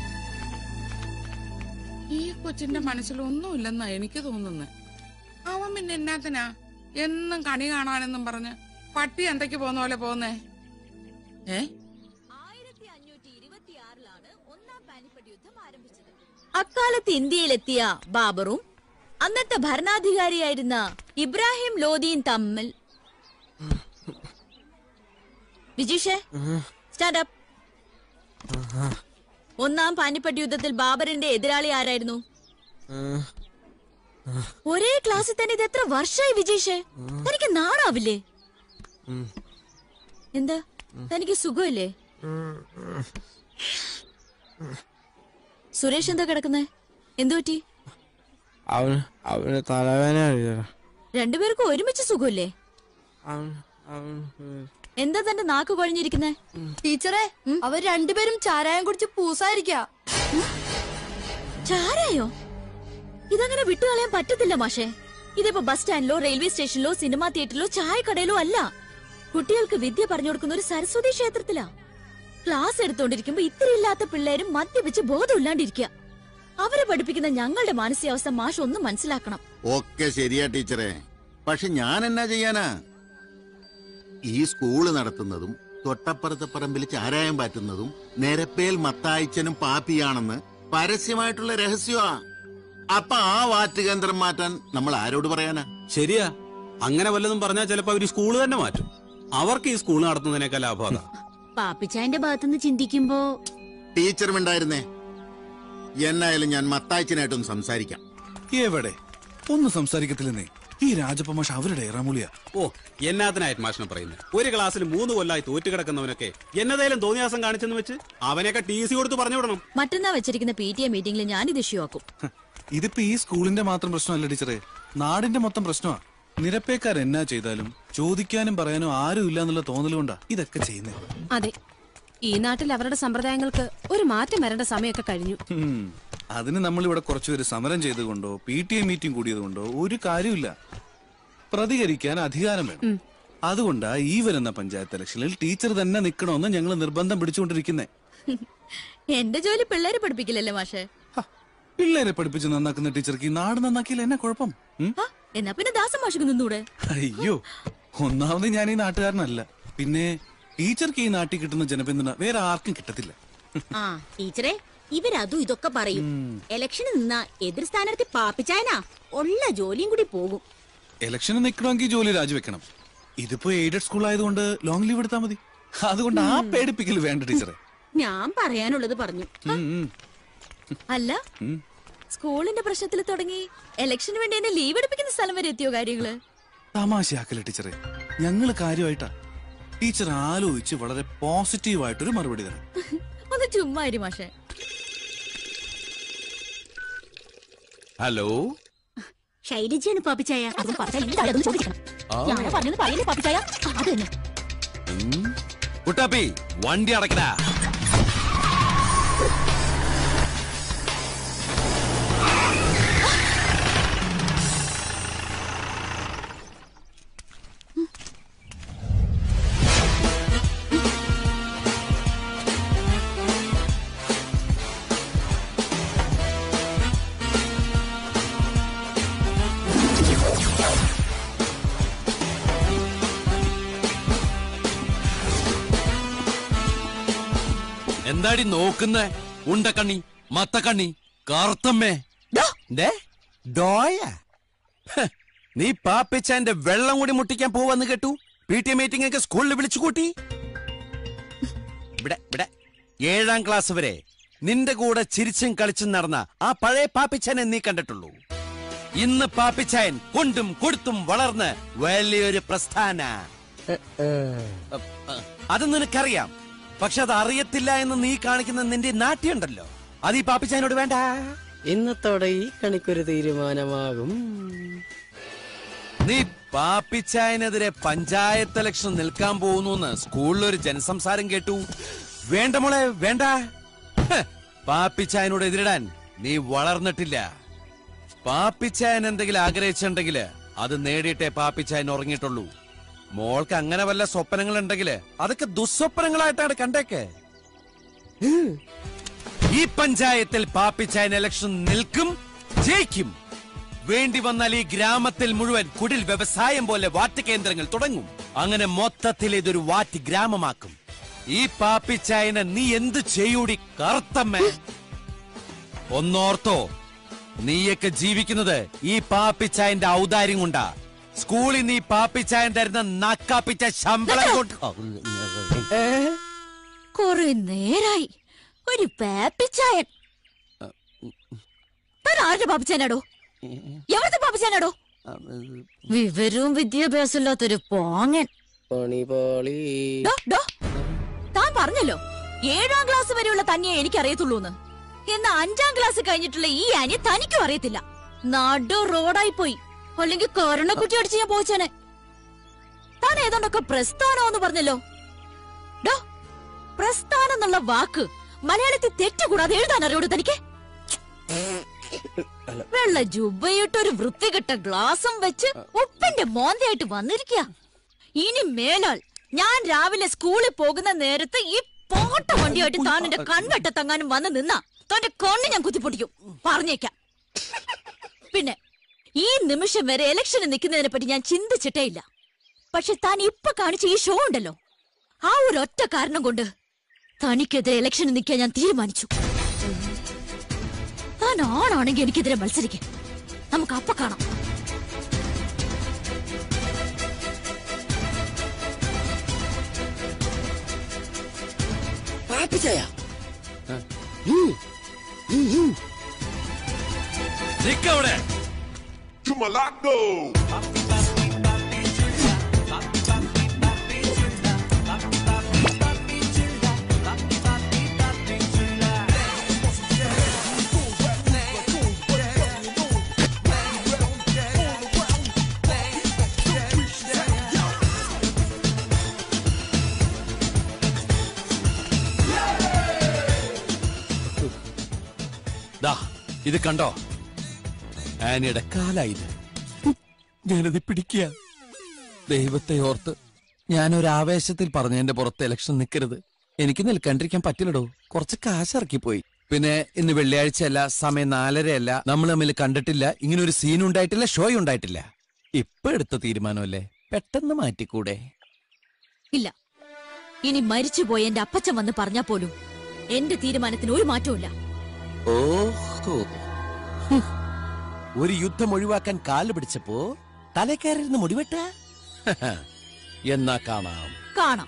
ഈ കൊച്ചിന്റെ മനസ്സിൽ ഒന്നുമില്ലെന്നാ എനിക്ക് തോന്നുന്നത് അവൻ പിന്നെ എന്നാത്തിനാ എന്നും കണി കാണാനെന്നും പറഞ്ഞ് പട്ടി എന്തൊക്കെ പോകുന്ന പോലെ പോന്നേ ഏ അക്കാലത്ത് ഇന്ത്യയിലെത്തിയ ബാബറും അന്നത്തെ ഭരണാധികാരിയായിരുന്ന ഇബ്രാഹിം ലോദിയും തമ്മിൽ വിജീഷേ സ്റ്റാർട്ടപ്പ് ഒന്നാം പാനിപ്പട്ട് യുദ്ധത്തിൽ ബാബറിന്റെ എതിരാളി ആരായിരുന്നു ഒരേ ക്ലാസ്സിൽ തന്നെ ഇത് എത്ര വർഷമായി വിജീഷേ തനിക്ക് നാണാവില്ലേ എന്താ തനിക്ക് സുഖമില്ലേ സുരേഷ് എന്താ കിടക്കുന്നേ എന്തു പറ്റി അവന് അവന് തലവേന അറിയാം രണ്ടുപേർക്കും ഒരുമിച്ച് സുഖമില്ലേ അവൻ അവൻ എന്താ തന്റെ നാക്ക് കൊഴിഞ്ഞിരിക്കുന്നേ ടീച്ചറെ അവർ രണ്ടുപേരും ചാരായം കുടിച്ച് പൂസായിരിക്ക ചാരായോ ഇതങ്ങനെ വിട്ടുകളയാൻ പറ്റത്തില്ല മാഷേ ഇതിപ്പോ ബസ് സ്റ്റാൻഡിലോ റെയിൽവേ സ്റ്റേഷനിലോ സിനിമാ തിയേറ്ററിലോ ചായക്കടയിലോ അല്ല കുട്ടികൾക്ക് വിദ്യ പറഞ്ഞു കൊടുക്കുന്ന ഒരു സരസ്വതി ക്ഷേത്രത്തിലാ ക്ലാസ് എടുത്തോണ്ടിരിക്കുമ്പോ ഇത്തിരി ഇല്ലാത്ത പിള്ളേരും മദ്യപിച്ച് ബോധമില്ലാണ്ടിരിക്കുക അവരെ പഠിപ്പിക്കുന്ന ഞങ്ങളുടെ മാനസികാവസ്ഥ മാഷ് ഒന്നും മനസ്സിലാക്കണം ഒക്കെ ശരിയാ ടീച്ചറെ പക്ഷെ ഞാൻ എന്നാ ചെയ്യാനാ ഈ സ്കൂള് നടത്തുന്നതും തൊട്ടപ്പുറത്തെ പറമ്പിൽ ചാരായം പാറ്റുന്നതും നിരപ്പേൽ മത്തായിച്ചനും പാപ്പിയാണെന്ന് പരസ്യമായിട്ടുള്ള രഹസ്യമാ അപ്പൊ ആ വാറ്റുകേന്ദ്രം മാറ്റാൻ നമ്മൾ ആരോട് പറയാനാ ശരിയാ അങ്ങനെ വല്ലതും പറഞ്ഞാൽ ചിലപ്പോ അവര് സ്കൂള് തന്നെ മാറ്റും അവർക്ക് ഈ സ്കൂൾ നടത്തുന്നതിനേക്കാൾ ലാഭം അതാ പാപ്പിച്ചായന്റെ ഭാഗത്തുനിന്ന് ചിന്തിക്കുമ്പോ ടീച്ചർ ഉണ്ടായിരുന്നേ എന്നായാലും ഞാൻ മത്തായിച്ചനായിട്ടൊന്ന് സംസാരിക്കാം എവിടെ ഒന്നും സംസാരിക്കത്തില്ലെന്നേ ഈ രാജപ്പ മാഷ് അവരുടെ ഇറാമുളിയാ ഓ എന്നാത്തിനായിട്ട് മാഷിനെ പറയുന്നത് ഒരു ക്ലാസ്സിൽ മൂന്ന് കൊല്ലായി തോറ്റു കിടക്കുന്നവനൊക്കെ എന്നതേലും തോന്നിയാസം കാണിച്ചെന്ന് വെച്ച് അവനെയൊക്കെ ടി സി കൊടുത്ത് പറഞ്ഞു വിടണം മറ്റന്നാ വെച്ചിരിക്കുന്ന പി ടി എ മീറ്റിംഗിൽ ഞാൻ ഇത് ഇഷ്യൂ ആക്കും ഇതിപ്പോ ഈ സ്കൂളിന്റെ മാത്രം പ്രശ്നമല്ല ടീച്ചറെ നാടിന്റെ മൊത്തം പ്രശ്നമാ നിരപ്പേക്കാർ എന്നാ ചെയ്താലും ചോദിക്കാനും പറയാനും ആരും ഇല്ല എന്നുള്ള തോന്നൽ കൊണ്ടാ ഇതൊക്കെ ചെയ്യുന്നത് അതെ ഈ നാട്ടിൽ അവരുടെ സമ്പ്രദായങ്ങൾക്ക് ഒരു മാറ്റം വരേണ്ട സമയമൊക്കെ കഴിഞ്ഞു ഹും. അതിന് നമ്മൾ ഇവിടെ കുറച്ചുപേര് സമരം ചെയ്തുകൊണ്ടോ പി ടി എ മീറ്റിംഗ് കൂടിയതുകൊണ്ടോ ഒരു കാര്യമില്ല പ്രതികരിക്കാൻ അധികാരം വേണം അതുകൊണ്ടാ ഈ വരുന്ന പഞ്ചായത്ത് ഇലക്ഷനിൽ ടീച്ചർ തന്നെ നിൽക്കണമെന്ന് ഞങ്ങൾ നിർബന്ധം പിടിച്ചുകൊണ്ടിരിക്കുന്നേ എന്റെ ജോലി പിള്ളേരെ പഠിപ്പിക്കില്ലല്ലേ മാഷെ പിള്ളേരെ പഠിപ്പിച്ച് നന്നാക്കുന്ന ടീച്ചർക്ക് ഈ നാട് നന്നാക്കിയില്ല എന്നെ കുഴപ്പം ഉം? ആ, എന്നാ പിന്നെ ദാസം മാഷക്ക് നിന്നൂടെ അയ്യോ ഒന്നാമത് ഞാൻ ഈ നാട്ടുകാരനല്ല പിന്നെ ടീച്ചർക്ക് ഈ നാട്ടിൽ കിട്ടുന്ന ജനപിന്തുണ വേറെ ആർക്കും കിട്ടത്തില്ല ആ ടീച്ചറെ ഇവരതും ഇതൊക്കെ പറയും ഇലക്ഷന് നിന്ന എതിർ സ്ഥാനാർത്ഥി പാപ്പിച്ചായനാ ഉള്ള ജോലിയും കൂടി പോകും ഇലക്ഷന് നിൽക്കണമെങ്കിൽ ജോലി രാജിവെക്കണം ഇതിപ്പോ എയ്ഡഡ് സ്കൂൾ ആയതുകൊണ്ട് ലോങ് ലീവ് എടുത്താൽ മതി അതുകൊണ്ട് ആ പേടിപ്പിക്കൽ വേണ്ട ടീച്ചറെ ഞാൻ പറയാനുള്ളത് പറഞ്ഞു ഉം, ഉം, അല്ല ഉം. സ്കൂളിന്റെ പ്രശ്നത്തിൽ തുടങ്ങി ഇലക്ഷന് വേണ്ടി എന്നെ ലീവ് എടുപ്പിക്കുന്ന സ്ഥലം വരെ എത്തിയോ കാര്യങ്ങള് തമാശയാക്കല്ലേ ടീച്ചറെ ഞങ്ങള് കാര്യമായിട്ടാ ടീച്ചർ ആലോചിച്ച് വളരെ പോസിറ്റീവായിട്ടൊരു മറുപടി തരണം ഒന്ന് ചുമ്മാ ഇരി മാഷെ ഹലോ ശൈലജയാണ് പാപ്പിച്ചായ അതും പറഞ്ഞാൽ എന്താണ് അതും ചോദിക്കണം ആ. ഞാനാ പറഞ്ഞത് പറയല്ലേ പാപ്പിച്ചായ ആ, അത് തന്നെ ഉം. കുട്ടാപ്പി വണ്ടി അടക്കടാ എന്താടി നോക്കുന്നേ ഉണ്ടക്കണ്ണി മത്തക്കണ്ണി കറുത്തമ്മേ ദേ, ഡോയ ഹ്, നീ പാപ്പിച്ചാന്റെ വെള്ളം കൂടി മുട്ടിക്കാൻ പോവാന്ന് കേട്ടു പി ടി മീറ്റിംഗ് ഒക്കെ സ്കൂളിൽ വിളിച്ചു കൂട്ടി ഇവിടെ ഇവിടെ ഏഴാം ക്ലാസ് വരെ നിന്റെ കൂടെ ചിരിച്ചും കളിച്ചും നടന്ന ആ പഴയ പാപ്പിച്ചാനെ നീ കണ്ടിട്ടുള്ളൂ ഇന്ന് പാപ്പിച്ചായൻ കൊണ്ടും കൊടുത്തും വളർന്ന് വലിയൊരു പ്രസ്ഥാന അത് നിനക്കറിയാം പക്ഷെ അത് അറിയത്തില്ല എന്ന് നീ കാണിക്കുന്ന നിന്റെ നാട്യമുണ്ടല്ലോ അത് ഈ പാപ്പിച്ചായനോട് വേണ്ട ഇന്നത്തോടെ ഈ കണിക്കൊരു തീരുമാനമാകും നീ പാപ്പിച്ചായനെതിരെ പഞ്ചായത്ത് ഇലക്ഷൻ നിൽക്കാൻ പോകുന്നു സ്കൂളിൽ ഒരു ജനസംസാരം കേട്ടു വേണ്ട മോളെ വേണ്ട ഹ്, പാപ്പിച്ചായനോട് എതിരിടാൻ നീ വളർന്നിട്ടില്ല പാപ്പിച്ചായൻ എന്തെങ്കിലും ആഗ്രഹിച്ചിട്ടുണ്ടെങ്കിൽ അത് നേടിയിട്ടേ പാപ്പിച്ചായൻ ഉറങ്ങിയിട്ടുള്ളൂ മോൾക്ക് അങ്ങനെ വല്ല സ്വപ്നങ്ങൾ ഉണ്ടെങ്കിൽ അതൊക്കെ ദുസ്വപ്നങ്ങളായിട്ടാണ് കണ്ടേക്ക് ഈ പഞ്ചായത്തിൽ പാപ്പിച്ചായൻ ഇലക്ഷൻ നിൽക്കും ജയിക്കും വേണ്ടി വന്നാൽ ഈ ഗ്രാമത്തിൽ മുഴുവൻ കുടിൽ വ്യവസായം പോലെ വാറ്റ് കേന്ദ്രങ്ങൾ തുടങ്ങും അങ്ങനെ മൊത്തത്തിൽ ഇതൊരു വാറ്റ് ഗ്രാമമാക്കും ഈ പാപ്പിച്ചായനെ നീ എന്ത് ചെയ്യൂടി കറുത്തമ്മേ ഒന്നോർത്തോ നീയൊക്കെ ജീവിക്കുന്നത് ഈ പാപ്പിച്ചായന്റെ ഔദാര്യം കൊണ്ടാ സ്കൂളിൽ നീ പാപ്പിച്ചായൻ തരുന്ന നക്കാപ്പിച്ച ശമ്പളം കൊണ്ട് കൊറേ നേരായി ഒരു പാപ്പിച്ചായൻ താൻ ആരുടെ പാപ്പിച്ചാനാടോ എവിടുത്തെ പാപ്പിച്ചാനാടോ വിവരവും വിദ്യാഭ്യാസം ഇല്ലാത്തൊരു പോങ്ങൻ ഡോ, ഡോ. താൻ പറഞ്ഞല്ലോ ഏഴാം ക്ലാസ് വരെയുള്ള തന്നെയെ എനിക്ക് അറിയത്തുള്ളൂന്ന് എന്നാ അഞ്ചാം ക്ലാസ് കഴിഞ്ഞിട്ടുള്ള ഈ ആനിയെ തനിക്കും അറിയത്തില്ല നടു റോഡായി പോയി അല്ലെങ്കിൽ കൊറോണക്കുറ്റി അടിച്ച് ഞാൻ പോച്ചേനെ താൻ ഏതാണ്ടൊക്കെ പ്രസ്ഥാനമെന്ന് പറഞ്ഞല്ലോ ഡോ പ്രസ്ഥാനം എന്നുള്ള വാക്ക് മലയാളത്തിൽ തെറ്റുകൂടാതെ എഴുതാൻ അറിയോട് തനിക്ക് വെള്ള ജുബയിട്ട് ഒരു വൃത്തികെട്ട ഗ്ലാസും വെച്ച് ഉപ്പിന്റെ മോന്തയായിട്ട് വന്നിരിക്കുക ഇനി മേലാൽ ഞാൻ രാവിലെ സ്കൂളിൽ പോകുന്ന നേരത്ത് ഈ പോട്ട വണ്ടിയായിട്ട് താൻ എന്റെ കൺവെട്ടത്തങ്ങാനും വന്ന് നിന്നാ തന്റെ കണ്ണ് ഞാൻ കുത്തിപ്പൊട്ടിക്കും പറഞ്ഞേക്കാം പിന്നെ ഈ നിമിഷം വരെ ഇലക്ഷന് നിൽക്കുന്നതിനെ പറ്റി ഞാൻ ചിന്തിച്ചിട്ടേ ഇല്ല പക്ഷെ താൻ ഇപ്പൊ കാണിച്ച ഈ ഷോ ഉണ്ടല്ലോ ആ ഒരു ഒറ്റ കാരണം കൊണ്ട് തനിക്കെതിരെ ഇലക്ഷന് നിൽക്കാൻ ഞാൻ തീരുമാനിച്ചു താൻ ആണാണെങ്കിൽ എനിക്കെതിരെ മത്സരിക്കാം നമുക്ക് അപ്പ കാണാം പാപ്പിച്ചായ നിക്കവിടെ ദാ ഇത് കണ്ടോ ആനയുടെ കാലായത് ഞാനത് പിടിക്കുക ദൈവത്തെ ഓർത്ത് ഞാനൊരു ആവേശത്തിൽ പറഞ്ഞതിന്റെ പുറത്ത് ഇലക്ഷൻ നിൽക്കരുത് എനിക്ക് നിൽക്കാണ്ടിരിക്കാൻ പറ്റില്ലടോ കുറച്ച് കാശ് ഇറക്കിപ്പോയി പിന്നെ ഇന്ന് വെള്ളിയാഴ്ചയല്ല സമയം നാലരയല്ല നമ്മൾ തമ്മിൽ കണ്ടിട്ടില്ല ഇങ്ങനെ ഒരു സീൻ ഉണ്ടായിട്ടില്ല ഷോ ഉണ്ടായിട്ടില്ല ഇപ്പൊ എടുത്ത തീരുമാനമല്ലേ പെട്ടെന്ന് മാറ്റിക്കൂടെ ഇല്ല ഇനി മരിച്ചുപോയ എന്റെ അപ്പച്ചൻ വന്ന് പറഞ്ഞാ പോലും എന്റെ തീരുമാനത്തിന് ഒരു മാറ്റവും ഓഹോ ഹും. ഒരു യുദ്ധം ഒഴിവാക്കാൻ കാല് പിടിച്ചപ്പോ തലക്കയറിരുന്ന് മുടിവെട്ട എന്നാ കാണാം കാണാം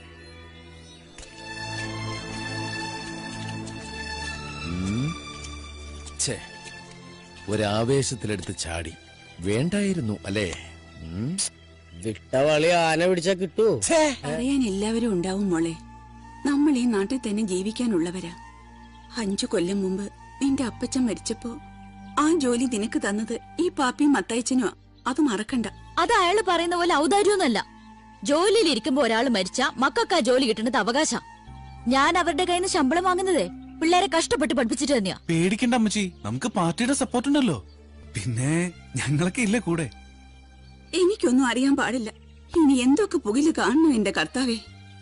ഉം. ഛേ ഒരാവേശത്തിലെടുത്ത് ചാടി വേണ്ടായിരുന്നു അല്ലേ ഉം. വിട്ടവളി ആന പിടിച്ചാ കിട്ടൂ അറിയാൻ എല്ലാവരും ഉണ്ടാവും മോളെ നമ്മൾ ഈ നാട്ടിൽ തന്നെ ജീവിക്കാനുള്ളവരാ അഞ്ചു കൊല്ലം മുമ്പ് നിന്റെ അപ്പച്ചൻ മരിച്ചപ്പോ ആ ജോലി നിനക്ക് തന്നത് ഈ പാപ്പിയും മത്തയച്ചനുമാ അത് മറക്കണ്ട അത് അയാള് പറയുന്ന പോലെ ഔദാര്യമൊന്നുമല്ല ജോലിയിൽ ഇരിക്കുമ്പോ ഒരാൾ മരിച്ച മക്കൾക്ക് ആ ജോലി കിട്ടുന്നത് അവകാശ ഞാൻ അവരുടെ കയ്യിൽ നിന്ന് ശമ്പളം വാങ്ങുന്നതേ പിള്ളേരെ കഷ്ടപ്പെട്ട് പഠിപ്പിച്ചിട്ട് തന്നെയാ പേടിക്കണ്ട അമ്മച്ചി നമുക്ക് പാർട്ടിയുടെ സപ്പോർട്ട് ഉണ്ടല്ലോ പിന്നെ ഞങ്ങളൊക്കെ ഇല്ലേ കൂടെ എനിക്കൊന്നും അറിയാൻ പാടില്ല ഇനി എന്തൊക്കെ പുകില് കാണണം എന്റെ കർത്താവേ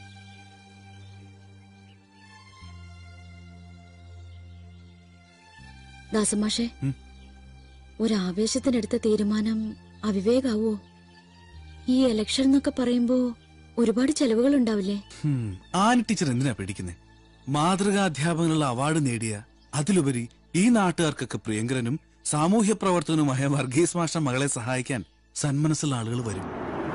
ദാസമാഷെ ഉം. ഒരു ആവേശത്തിനെടുത്ത തീരുമാനം അവിവേകാവോ ഈ ഇലക്ഷൻ എന്നൊക്കെ പറയുമ്പോ ഒരുപാട് ചെലവുകൾ ഉണ്ടാവില്ലേ ഹും, ആന ടീച്ചർ എന്തിനാ പേടിക്കുന്നേ മാതൃകാ അധ്യാപകനുള്ള അവാർഡ് നേടിയ അതിലുപരി ഈ നാട്ടുകാർക്കൊക്കെ പ്രിയങ്കരനും സാമൂഹ്യ പ്രവർത്തകനുമായ വർഗീസ് മാഷ മകളെ സഹായിക്കാൻ സന്മനസ്സുള്ള ആളുകൾ വരും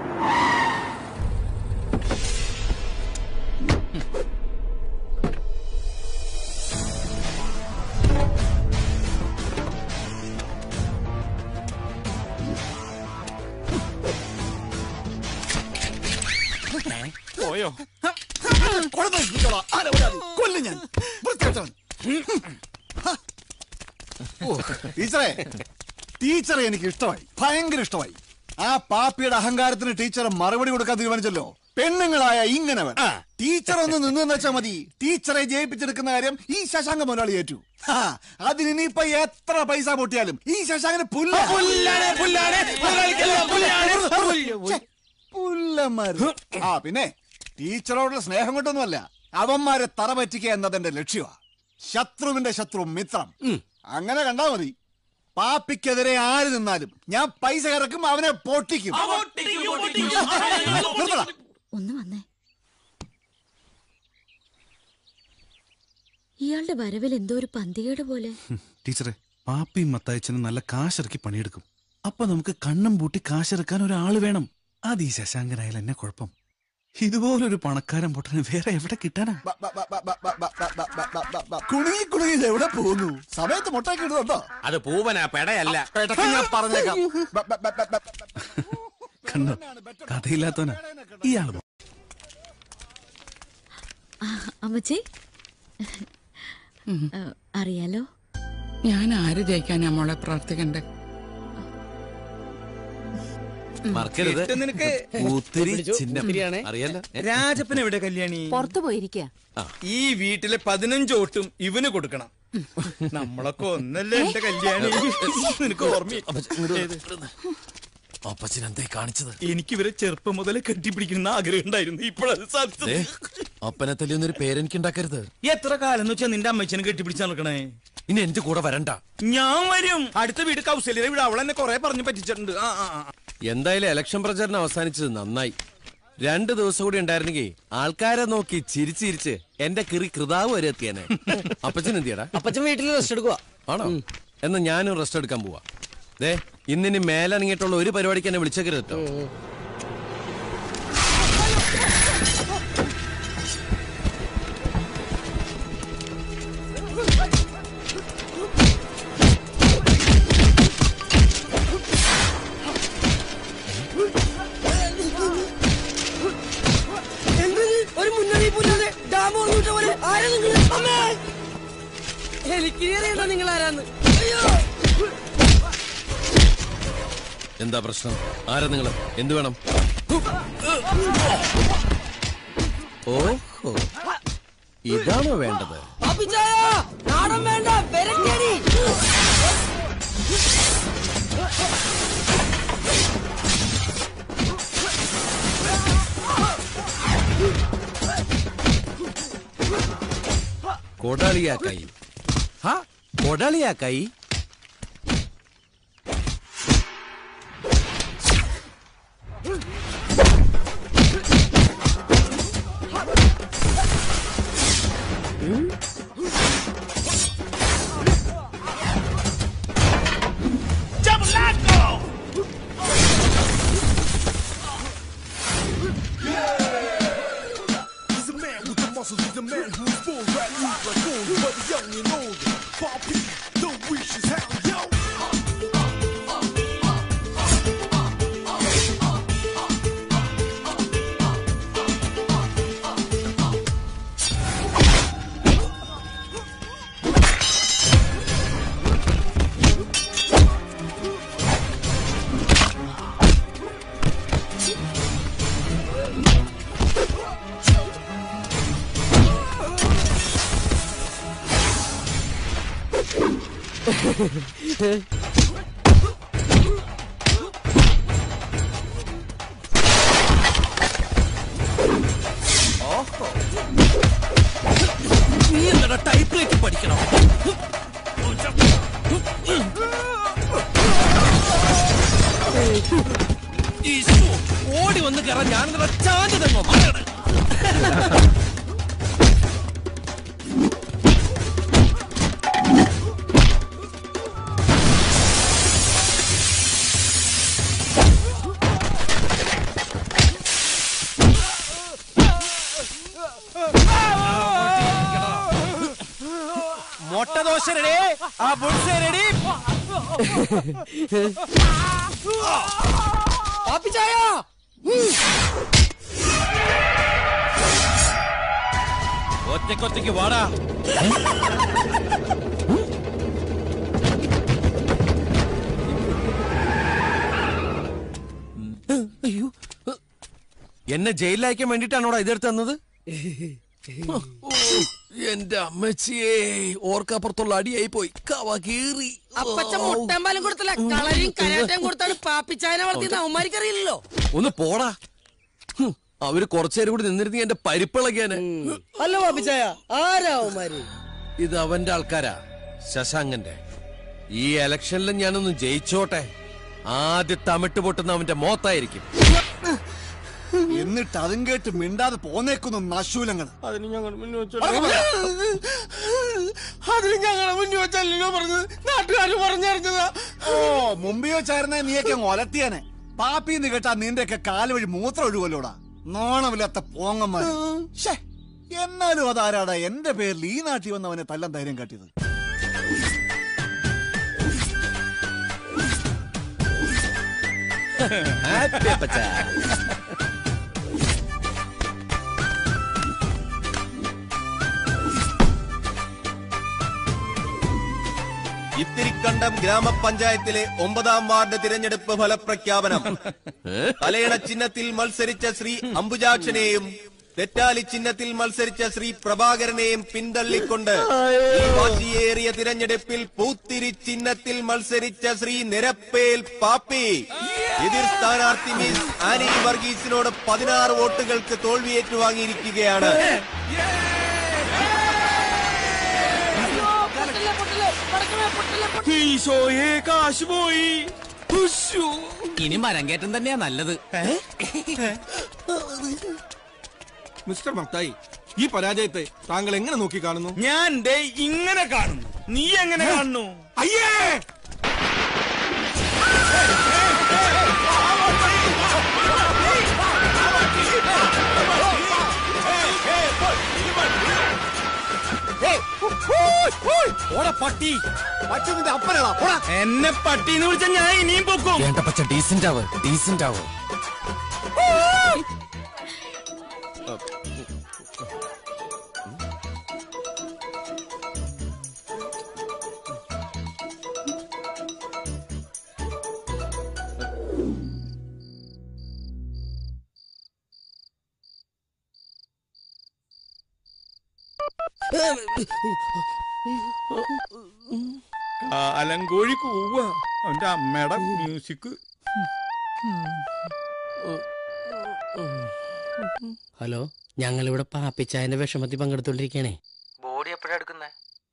പോയോ കൊല്ലും ഞാൻ വൃത്തികെട്ടവൻ. ഓ, ടീച്ചറെ ടീച്ചറെ എനിക്ക് ഇഷ്ടമായി ഭയങ്കര ഇഷ്ടമായി ആ പാപ്പിയുടെ അഹങ്കാരത്തിന് ടീച്ചർ മറുപടി കൊടുക്കാൻ തീരുമാനിച്ചല്ലോ പെണ്ണുങ്ങളായ ഇങ്ങനെ വേണം. ടീച്ചർ ഒന്ന് നിന്ന് വെച്ചാൽ മതി ടീച്ചറെ ജയിപ്പിച്ചെടുക്കുന്ന കാര്യം ഈ ശശാങ്ക മുതലാളി ഏറ്റു ഹാ, അതിനിപ്പോ എത്ര പൈസ പൊട്ടിയാലും ഈ ശശാങ്കന് പുല്ല പുല്ലാണ്, പുല്ലാണ്, മുതലാളിക്കെല്ലാം പുല്ലാണ്. ഛെ, പുല്ലന്മാര് ആ പിന്നെ ടീച്ചറോടുള്ള സ്നേഹം കൊണ്ടൊന്നുമല്ല അവന്മാരെ തറ പറ്റിക്കുക എന്നതെന്റെ ലക്ഷ്യമാ ശത്രുവിന്റെ ശത്രു മിത്രം അങ്ങനെ കണ്ടാ മതി പാപ്പിക്കെതിരെ ആര് നിന്നാലും ഞാൻ പൈസ ഇറക്കും അവനെ പൊട്ടിക്കും നിർത്തടാ. ഒന്ന് വന്നേ ഇയാളുടെ വരവിൽ എന്തോ ഒരു പന്തികേട് പോലെ ഹും, ടീച്ചറെ പാപ്പിയും മത്തായച്ചനും നല്ല കാശിറക്കി പണിയെടുക്കും അപ്പൊ നമുക്ക് കണ്ണും പൂട്ടി കാശിറക്കാൻ ഒരാള് വേണം അത് ഈ ശശാങ്കനായാലും എന്നെ കുഴപ്പം ഇതുപോലൊരു പണക്കാരൻ പൊട്ടന് വേറെ എവിടെ കിട്ടാനാ കുണുങ്ങി കുണുങ്ങി ഇത് എവിടെ പോകുന്നു സമയത്ത് മുട്ടയൊക്കെ ഇടുന്നുണ്ടോ അത് പൂവനാ പെടയല്ല ഇടയ്ക്ക് ഞാൻ പറഞ്ഞേക്കാം ബ, ബ, ബ, ബ, ബ. കണ്ടോ കഥയില്ലാത്തവനാ ഇയാള് ആ, അമ്മച്ചി ആ, അറിയാലോ ഞാൻ ആര് ജയിക്കാനാ മോളെ പ്രാർത്ഥിക്കണ്ടേ മറക്കരുത് കിട്ടും നിനക്ക്. പൂത്തിരി പിടിച്ചു. ചിഹ്നം പൂത്തിരിയാണേ. അറിയാലോ രാജപ്പൻ എവിടെ കല്യാണി പുറത്തു പോയിരിക്ക ഈ വീട്ടിലെ പതിനഞ്ച് വോട്ടും ഇവന് കൊടുക്കണം നമ്മളൊക്കെ ഒന്നല്ലേ എന്റെ കല്യാണി നിനക്ക് ഓർമ്മ അപ്പച്ചൻ എന്തേ കാണിച്ചത് എനിക്ക് ഇവരെ ചെറുപ്പം മുതലേ കെട്ടിപ്പിടിക്കുന്ന ആഗ്രഹം ഉണ്ടായിരുന്നു ഇപ്പോഴത് സാധിച്ചത് ദേ, അപ്പനെ തല്ലിയൊന്നൊരു പേരെനിക്ക് ഉണ്ടാക്കരുത് എത്ര കാലം എന്ന് വെച്ചാ നിന്റെ അമ്മച്ചനെ കെട്ടിപ്പിടിച്ച് നടക്കണേ ഇനി എന്റെ കൂടെ വരണ്ട ഞാൻ വരും അടുത്ത വീട് കൗശല്യ ഇവിടെ അവളെന്നെ കൊറേ പറഞ്ഞു പറ്റിച്ചിട്ടുണ്ട് ആ ആ ആ. എന്തായാലും ഇലക്ഷൻ പ്രചാരണം അവസാനിച്ചത് നന്നായി രണ്ടു ദിവസം കൂടി ഉണ്ടായിരുന്നെങ്കിൽ ആൾക്കാരെ നോക്കി ചിരിച്ചിരിച്ച് എന്റെ കിറി കൃതാവ് വരെ എത്തിയേനെ അപ്പച്ചൻ എന്തിയടാ അപ്പച്ചൻ വീട്ടിൽ റെസ്റ്റ് എടുക്കുക ആണോ എന്നാ ഞാനും റെസ്റ്റ് എടുക്കാൻ പോവാ ദേ ഇന്നിനി മേലണങ്ങിയിട്ടുള്ള ഒരു പരിപാടിക്ക് എന്നെ വിളിച്ചേക്കരുത് കേട്ടോ ഒരു മുന്നറിയിപ്പില്ലാതെ ഡാം ഓർമ്മിട്ട പോലെ ആരാ നിങ്ങൾ അമ്മേ എനിക്ക് അറിയണ്ട നിങ്ങൾ ആരാന്ന് അയ്യോ എന്താ പ്രശ്നം ആരാ നിങ്ങള് എന്തു വേണം ഓഹോ ഇതാണോ വേണ്ടത് പാപ്പിച്ചായ നാടൻ വേണ്ട പെരക്കടി കൊടളിയാക്കായി ഹാ കൊടളിയാക്കായി He's a man with the muscles, he's a man who's full rap moves like gold, but young and old. Poppy, don't reach his hell, yo. നീ എന്താ ടൈപ്പ് റൈറ്റ് പഠിക്കണം ഈശോ, ഓടി വന്ന് കയറാൻ ഞാൻ ചാഞ്ഞു തന്നോ പറയണേ മൊട്ട ദോശ റെഡി ആ ബുൾസ റെഡി പാപ്പിച്ചായ ഒറ്റക്കൊറ്റയ്ക്ക് വാടാ അയ്യോ എന്നെ ജയിലിലയക്കാൻ വേണ്ടിട്ടാണോടാ ഇതെടുത്ത് തന്നത് ഓ, എന്റെ അമ്മച്ചിയേ ഓർക്കപ്പുറത്തുള്ള അടിയായി പോയി കവ കീറി അപ്പച്ച മുട്ടമ്പാലും കൊടുത്തല്ല കളരിയും കരാട്ടയും കൊടുത്താണ് പാപ്പിച്ചായനെ വളർത്തിയെന്ന് അവന്മാർക്കറിയില്ലല്ലോ ഒന്ന് പോടാ ഹും, അവര് കുറച്ചേരം കൂടി നിന്നിരുന്നെങ്കിൽ എന്റെ പരിപ്പിളകിയാന് അല്ല പാപ്പിച്ചായ ആരാ അവന്മാര് ഇത് അവന്റെ ആൾക്കാരാ ശശാങ്കന്റെ ഈ ഇലക്ഷനിലും ഞാനൊന്ന് ജയിച്ചോട്ടെ ആദ്യത്തെ അമിട്ട് പൊട്ടുന്ന അവന്റെ മോത്തായിരിക്കും എന്നിട്ട് അതും കേട്ട് മിണ്ടാതെ പോന്നേക്കുന്നു നശൂലങ്ങൾ അതിന് ഞങ്ങൾ മുന്നേ അതിന് ഞങ്ങളെ മുന്നിൽ വെച്ചല്ലോ പറഞ്ഞത് നാട്ടുകാർ പറഞ്ഞറിഞ്ഞതാ ഓ മുമ്പേ വെച്ചായിരുന്നേ നീയൊക്കെ അങ്ങ് ഒലത്തിയാനെ പാപ്പിന്ന് കേട്ടാ നിന്റെയൊക്കെ കാല് വഴി മൂത്രം ഒഴുകുമല്ലോടാ നോണമില്ലാത്ത പോങ്ങന്മാര് ശ്ശേ, എന്നാലും അതാരാടാ എന്റെ പേരിൽ ഈ നാട്ടിൽ വന്നവനെ തല്ലം ധൈര്യം കാട്ടിയത് ഹാപ്പി അപ്പച്ചാ. ഇത്തിരിക്കണ്ടം ഗ്രാമപഞ്ചായത്തിലെ ഒമ്പതാം വാർഡ് തിരഞ്ഞെടുപ്പ് ഫലപ്രഖ്യാപനം തലയണ ചിഹ്നത്തിൽ മത്സരിച്ച ശ്രീ അംബുജാക്ഷനെയും തെറ്റാലി ചിഹ്നത്തിൽ മത്സരിച്ച ശ്രീ പ്രഭാകരനെയും പിന്തള്ളിക്കൊണ്ട് ഈ വാശിയേറിയ തിരഞ്ഞെടുപ്പിൽ പൂത്തിരി ചിഹ്നത്തിൽ മത്സരിച്ച ശ്രീ നിരപ്പേൽ പാപ്പി എതിർ സ്ഥാനാർത്ഥി മിസ് ആനി വർഗീസിനോട് പതിനാറ് വോട്ടുകൾക്ക് തോൽവി ഏറ്റുവാങ്ങിയിരിക്കുകയാണ് ഈശോയെ കാശ് പോയി ഇനി മരം കയറ്റം തന്നെയാ നല്ലത് മിസ്റ്റർ മത്തായി ഈ പരാജയത്തെ താങ്കൾ എങ്ങനെ നോക്കി കാണുന്നു ഞാൻ ദേ ഇങ്ങനെ കാണുന്നു നീ എങ്ങനെ കാണുന്നു അയ്യേ പട്ടി പച്ചതിന്റെ അപ്പനടാ പോടാ എന്നെ പട്ടിന്ന് വിളിച്ച ഞാൻ ഇനിയും പൊക്കും വേണ്ട പച്ച ഡീസന്റ് ആവ് ഡീസന്റ് ആവ് കാലങ്കോഴി കൂവ അവന്റെ അമ്മയുടെ മ്യൂസിക് ഹലോ ഞങ്ങളിവിടെ പാപ്പിച്ചായന്റെ വിഷമത്തിൽ പങ്കെടുത്തോണ്ടിരിക്കണേ ബോഡി എപ്പോഴാ എടുക്കുന്നേ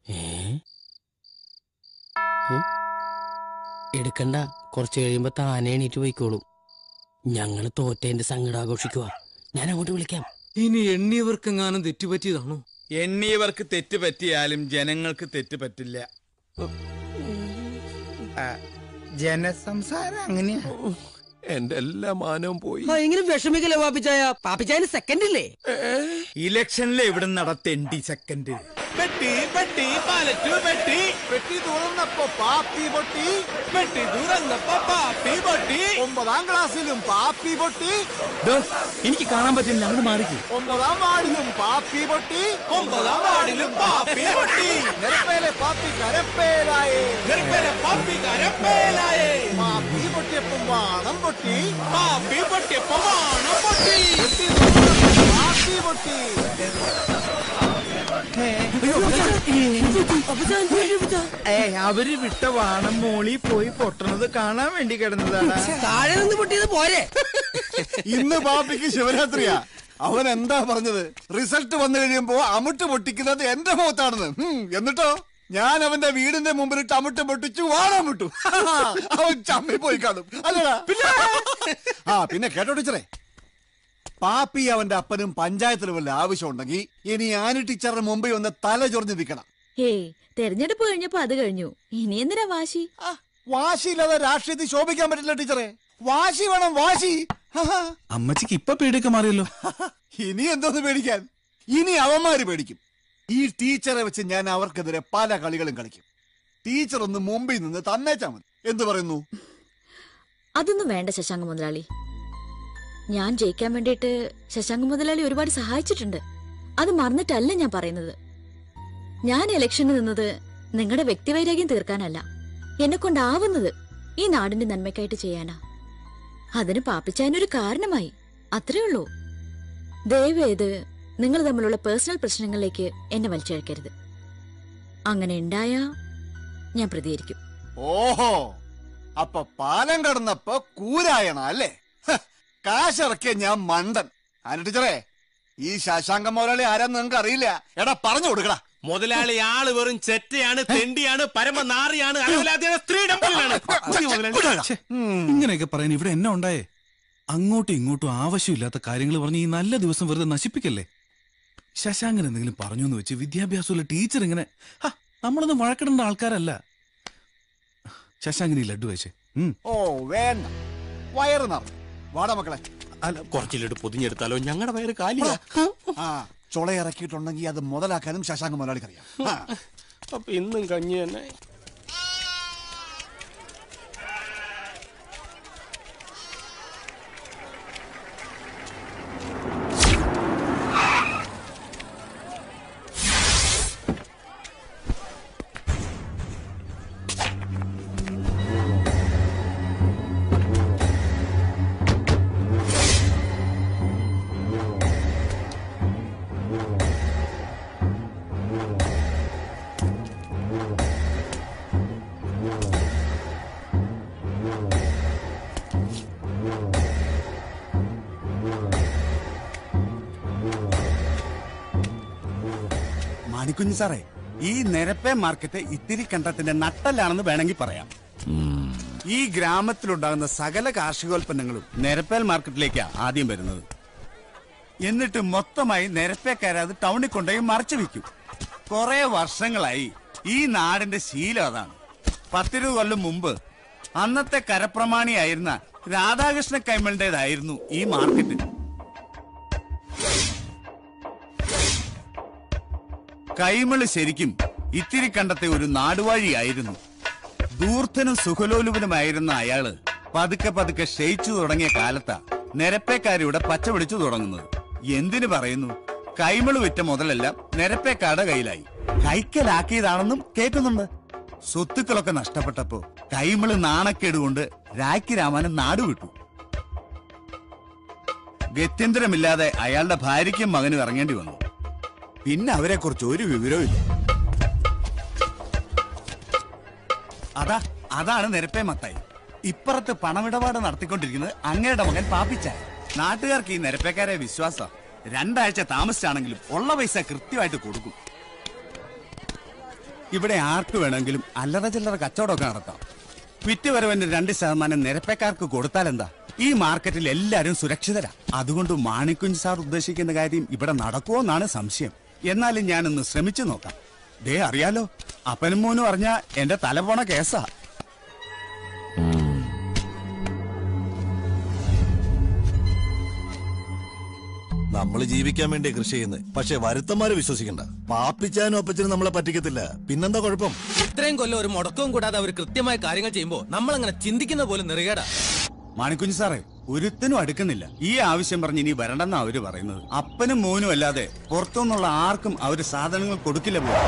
എടുക്കണ്ട കുറച്ച് കഴിയുമ്പോ താനെ എണീറ്റ് പോയിക്കോളും ഞങ്ങള് തോറ്റേന്റെ സങ്കടം ആഘോഷിക്കുക ഞാൻ അങ്ങോട്ട് വിളിക്കാം ഇനി എണ്ണിയവർക്കെങ്ങാനും തെറ്റുപറ്റിയതാണോ എണ്ണിയവർക്ക് തെറ്റ് പറ്റിയാലും ജനങ്ങൾക്ക് തെറ്റ് പറ്റില്ല ആ, ജനസംസാരം അങ്ങനെയാ എന്റെ എല്ലാ മാനവും പോയി ഇങ്ങനെ വിഷമിക്കല്ലേ പാപ്പിച്ചായ പാപ്പിച്ചായന് സെക്കൻഡ് ഇല്ലേ ഇലക്ഷനിൽ എവിടെ നടത്തേണ്ടി സെക്കൻഡ് പെട്ടി പെട്ടി പാലറ്റു പെട്ടി പെട്ടി തുറന്നപ്പോ പാപ്പി പൊട്ടി പെട്ടി തുറന്നപ്പോ പാപ്പി പൊട്ടി ഒമ്പതാം ക്ലാസ്സിലും പാപ്പി പൊട്ടി എനിക്ക് കാണാൻ പറ്റില്ല അങ്ങോട്ട് മാറിക്കും ഒമ്പതാം വാർഡിലും പാപ്പി പൊട്ടി ഒമ്പതാം വാർഡിലും പാപ്പി പൊട്ടി നെരപ്പേലെ പാപ്പി കരപ്പേലായേ നെരപ്പേലെ പാപ്പി കരപ്പേലായേ പാപ്പി പൊട്ടിയപ്പം വാണം പൊട്ടി പാപ്പി പൊട്ടിയപ്പം വാണം പൊട്ടി പെട്ടി തുറന്നപ്പോ പാപ്പി പൊട്ടി ഏ അവര് വിട്ട വാണം മോളി പോയി പൊട്ടണത് കാണാൻ വേണ്ടി കിടന്നതാണ് താഴെ നിന്ന് പൊട്ടിയത് പോരെ ഇന്ന് പാപ്പിക്ക് ശിവരാത്രിയാ അവൻ എന്താ പറഞ്ഞത് റിസൾട്ട് വന്നു കഴിയുമ്പോ അമിട്ട് പൊട്ടിക്കുന്നത് എന്റെ മുഖത്താണെന്ന് ഹും, എന്നിട്ടോ ഞാൻ അവന്റെ വീടിന്റെ മുമ്പിലിട്ട് അമിട്ട് പൊട്ടിച്ചു വാണം വിട്ടു അവൻ ചമ്മി പോയി കാണും അല്ലടാ ആ പിന്നെ കേട്ടോ ടീച്ചറെ പാപ്പി അവന്റെ അപ്പനും പഞ്ചായത്തിൽ വല്ല ആവശ്യമുണ്ടെങ്കിൽ ഇനി ആനി ടീച്ചറിന് മുമ്പിൽ ഒന്ന് തല ചൊറിഞ്ഞ് നിൽക്കണം ഹേയ് തെരഞ്ഞെടുപ്പ് കഴിഞ്ഞപ്പോ അത് കഴിഞ്ഞു ഇനി എന്തിനാ വാശി വാശിയില്ലാതെ രാഷ്ട്രീയത്തിൽ ശോഭിക്കാൻ പറ്റില്ല ടീച്ചറെ വാശി വേണം വാശി ഹാ അമ്മച്ചിക്ക് ഇപ്പൊ പേടിയൊക്കെ മാറിയല്ലോ ഇനി എന്തോന്ന് പേടിക്കാൻ ഇനി അവന്മാര് പേടിക്കും ഈ ടീച്ചറെ വെച്ച് ഞാൻ അവർക്കെതിരെ പല കളികളും കളിക്കും ടീച്ചർ ഒന്ന് മുമ്പിൽ നിന്ന് തന്നേച്ചാ മതി എന്തു പറയുന്നു അതൊന്നും വേണ്ട ശശാങ്ക മുതലാളി ഞാൻ ജയിക്കാൻ വേണ്ടിയിട്ട് ശശാങ്ക മുതലാളി ഒരുപാട് സഹായിച്ചിട്ടുണ്ട് അത് മറന്നിട്ടല്ല ഞാൻ പറയുന്നത് ഞാൻ ഇലക്ഷന് നിന്നത് നിങ്ങളുടെ വ്യക്തിവൈരാഗ്യം തീർക്കാനല്ല എന്നെ കൊണ്ടാവുന്നത് ഈ നാടിന്റെ നന്മയ്ക്കായിട്ട് ചെയ്യാനാ അതിന് പാപ്പിച്ചാനൊരു കാരണമായി അത്രേ ഉള്ളൂ ദയവേത് നിങ്ങൾ തമ്മിലുള്ള പേഴ്സണൽ പ്രശ്നങ്ങളിലേക്ക് എന്നെ വലിച്ചഴക്കരുത് അങ്ങനെ ഉണ്ടായാ ഞാൻ പ്രതികരിക്കും ഓഹോ അപ്പൊ പാലം കടന്നപ്പോ കൂരായണ അല്ലേ ഹ, കാശിറക്കിയ ഞാൻ മണ്ടൻ ആന ടീച്ചറെ ഈ ശാശാങ്ക മുതലാളി ആരാന്ന് നിങ്ങൾക്ക് അറിയില്ല എടാ പറഞ്ഞു കൊടുക്കടാ മുതലാളി ആള് വെറും ചെറ്റയാണ് തെണ്ടിയാണ് പരമനാറിയാണ് അലവലാതിയാണ് സ്ത്രീഡംബലിലാണ് ഛെ, ഇങ്ങനെയൊക്കെ പറയാൻ ഇവിടെ എന്നെ ഉണ്ടായേ അങ്ങോട്ടും ഇങ്ങോട്ടും ആവശ്യമില്ലാത്ത കാര്യങ്ങൾ പറഞ്ഞ് ഈ നല്ല ദിവസം വെറുതെ നശിപ്പിക്കല്ലേ ശശാങ്കൻ എന്തെങ്കിലും പറഞ്ഞു എന്ന് വെച്ച് വിദ്യാഭ്യാസമുള്ള ടീച്ചർ ഇങ്ങനെ ഹ, നമ്മളൊന്നും വഴക്കിടേണ്ട ആൾക്കാരല്ല ശശാങ്കൻ ഈ ലഡു വെച്ചേ ഉം. ഓ വേണ്ട വയറ് നിറഞ്ഞു വാടാ മക്കളെ അല്ല കുറച്ചിലോട്ട് പൊതിഞ്ഞെടുത്താലോ ഞങ്ങളുടെ വയറ് കാലിയാ ആ ചുള ഇറക്കിയിട്ടുണ്ടെങ്കിൽ അത് മുതലാക്കാനും ശശാങ്ക മുതലാളിക്കറിയാം ആ. അപ്പൊ ഇന്നും കഞ്ഞി തന്നെ മാണിക്കുഞ്ഞ് സാറേ ഈ നിരപ്പേ മാർക്കറ്റ് ഇത്തിരി കണ്ടത്തിന്റെ നട്ടലാണെന്ന് വേണമെങ്കിൽ പറയാം ഈ ഗ്രാമത്തിലുണ്ടാകുന്ന സകല കാർഷികോൽപ്പന്നങ്ങളും നിരപ്പേൽ മാർക്കറ്റിലേക്കാ ആദ്യം വരുന്നത് എന്നിട്ട് മൊത്തമായി നിരപ്പേക്കാരത് ടൗണിൽ കൊണ്ടുപോയി മറച്ചു വിൽക്കും കുറെ വർഷങ്ങളായി ഈ നാടിന്റെ ശീലം അതാണ് പത്തിരുപത് കൊല്ലം മുമ്പ് അന്നത്തെ കരപ്രമാണിയായിരുന്ന രാധാകൃഷ്ണ കൈമളിന്റേതായിരുന്നു ഈ മാർക്കറ്റ് കൈമള് ശരിക്കും ഇത്തിരി കണ്ടത്തെ ഒരു നാടുവാഴിയായിരുന്നു ദൂർത്തനും സുഖലോലുപനുമായിരുന്ന അയാള് പതുക്കെ പതുക്കെ ക്ഷയിച്ചു തുടങ്ങിയ കാലത്താ നിരപ്പേക്കാരിയുടെ പച്ച പിടിച്ചു തുടങ്ങുന്നത് എന്തിനു പറയുന്നു കൈമള് വിറ്റ മുതലെല്ലാം നിരപ്പേക്കാരുടെ കയ്യിലായി കൈക്കലാക്കിയതാണെന്നും കേൾക്കുന്നുണ്ട് സ്വത്തുക്കളൊക്കെ നഷ്ടപ്പെട്ടപ്പോ കൈമള് നാണക്കേടുകൊണ്ട് രാഖി രാമാനും നാടുവിട്ടു ഗത്യന്തരമില്ലാതെ അയാളുടെ ഭാര്യയ്ക്കും മകനും ഇറങ്ങേണ്ടി വന്നു പിന്നെ അവരെ കുറിച്ച് ഒരു വിവരവും ഇല്ല അതാ അതാണ് നിരപ്പേ മത്തായി ഇപ്പുറത്ത് പണമിടപാട് നടത്തിക്കൊണ്ടിരിക്കുന്നത് അങ്ങയുടെ മകൻ പാപ്പിച്ച നാട്ടുകാർക്ക് ഈ നിരപ്പേക്കാരെ വിശ്വാസം രണ്ടാഴ്ച താമസിച്ചാണെങ്കിലും ഉള്ള പൈസ കൃത്യമായിട്ട് കൊടുക്കും ഇവിടെ ആർക്ക് വേണമെങ്കിലും അല്ലറ ചില്ലറ കച്ചവടമൊക്കെ നടത്താം വിറ്റുവരവന്റെ രണ്ട് ശതമാനം നിരപ്പേക്കാർക്ക് കൊടുത്താൽ എന്താ ഈ മാർക്കറ്റിൽ എല്ലാവരും സുരക്ഷിതരാ അതുകൊണ്ട് മാണിക്കുഞ്ഞ് സാർ ഉദ്ദേശിക്കുന്ന കാര്യം ഇവിടെ നടക്കുമോ എന്നാണ് സംശയം എന്നാലും ഞാനൊന്ന് ശ്രമിച്ചു നോക്കാം ദേ അറിയാലോ അപ്പനും മോനും അറിഞ്ഞ എന്റെ തല പോണ കേസാ നമ്മൾ ജീവിക്കാൻ വേണ്ടി കൃഷി ചെയ്യുന്നത് പക്ഷെ വരുത്തന്മാര് വിശ്വസിക്കണ്ട പാപ്പിച്ചാനും അപ്പച്ചനും നമ്മളെ പറ്റിക്കത്തില്ല പിന്നെന്താ കുഴപ്പം ഇത്രയും കൊല്ലം ഒരു മുടക്കവും കൂടാതെ അവർ കൃത്യമായ കാര്യങ്ങൾ ചെയ്യുമ്പോ നമ്മൾ അങ്ങനെ ചിന്തിക്കുന്ന പോലും നെറുകേടാ മാണിക്കുഞ്ഞ് സാറേ ഒരുത്തനും അടുക്കുന്നില്ല ഈ ആവശ്യം പറഞ്ഞ് ഇനി വരണ്ടെന്നാ അവര് പറയുന്നത് അപ്പനും മോനും അല്ലാതെ പുറത്തുനിന്നുള്ള ആർക്കും അവര് സാധനങ്ങൾ കൊടുക്കില്ല പോലും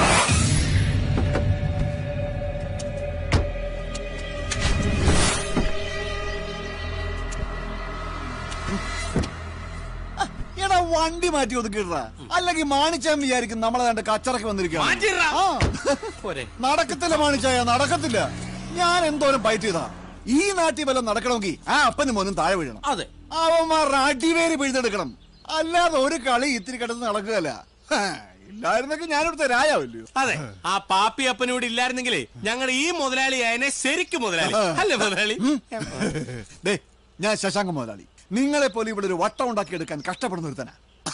എടാ വണ്ടി മാറ്റി ഒതുക്കിടാ അല്ലെങ്കിൽ മാണിച്ചാൻ വിചാരിക്കും നമ്മളെ കണ്ട് കച്ചറക്ക് മാറ്റിയിട്രാ. വന്നിരിക്കുകയാണ് നടക്കത്തില്ല മാണിച്ചായ നടക്കത്തില്ല ഞാൻ എന്തോരം ഫൈറ്റ് ചെയ്താ ഈ നാട്ടിൽ വല്ലതും നടക്കണമെങ്കിൽ ആ അപ്പനും മോനും താഴെ വീഴണം അതെ അവന്മാരുടെ അടിവേര് പിഴുതെടുക്കണം അല്ലാതെ ഒരു കളി ഇത്തിരി കിടന്ന് നടക്കുകയല്ല ഹാ, ഇല്ലായിരുന്നെങ്കിൽ ഞാനിവിടുത്തെ രാജാവല്ലയോ അതെ ആ പാപ്പി അപ്പനോട് ഇല്ലായിരുന്നെങ്കിലേ ഞങ്ങളുടെ ഈ മുതലാളി അതിനെ ശരിക്കും മുതലാളി അല്ലേ മുതലാളി ദേ ഞാൻ ശശാങ്ക മുതലാളി നിങ്ങളെ പോലെ ഇവിടെ ഒരു വട്ടം ഉണ്ടാക്കി എടുക്കാൻ കഷ്ടപ്പെടുന്ന ഒരുത്തനാ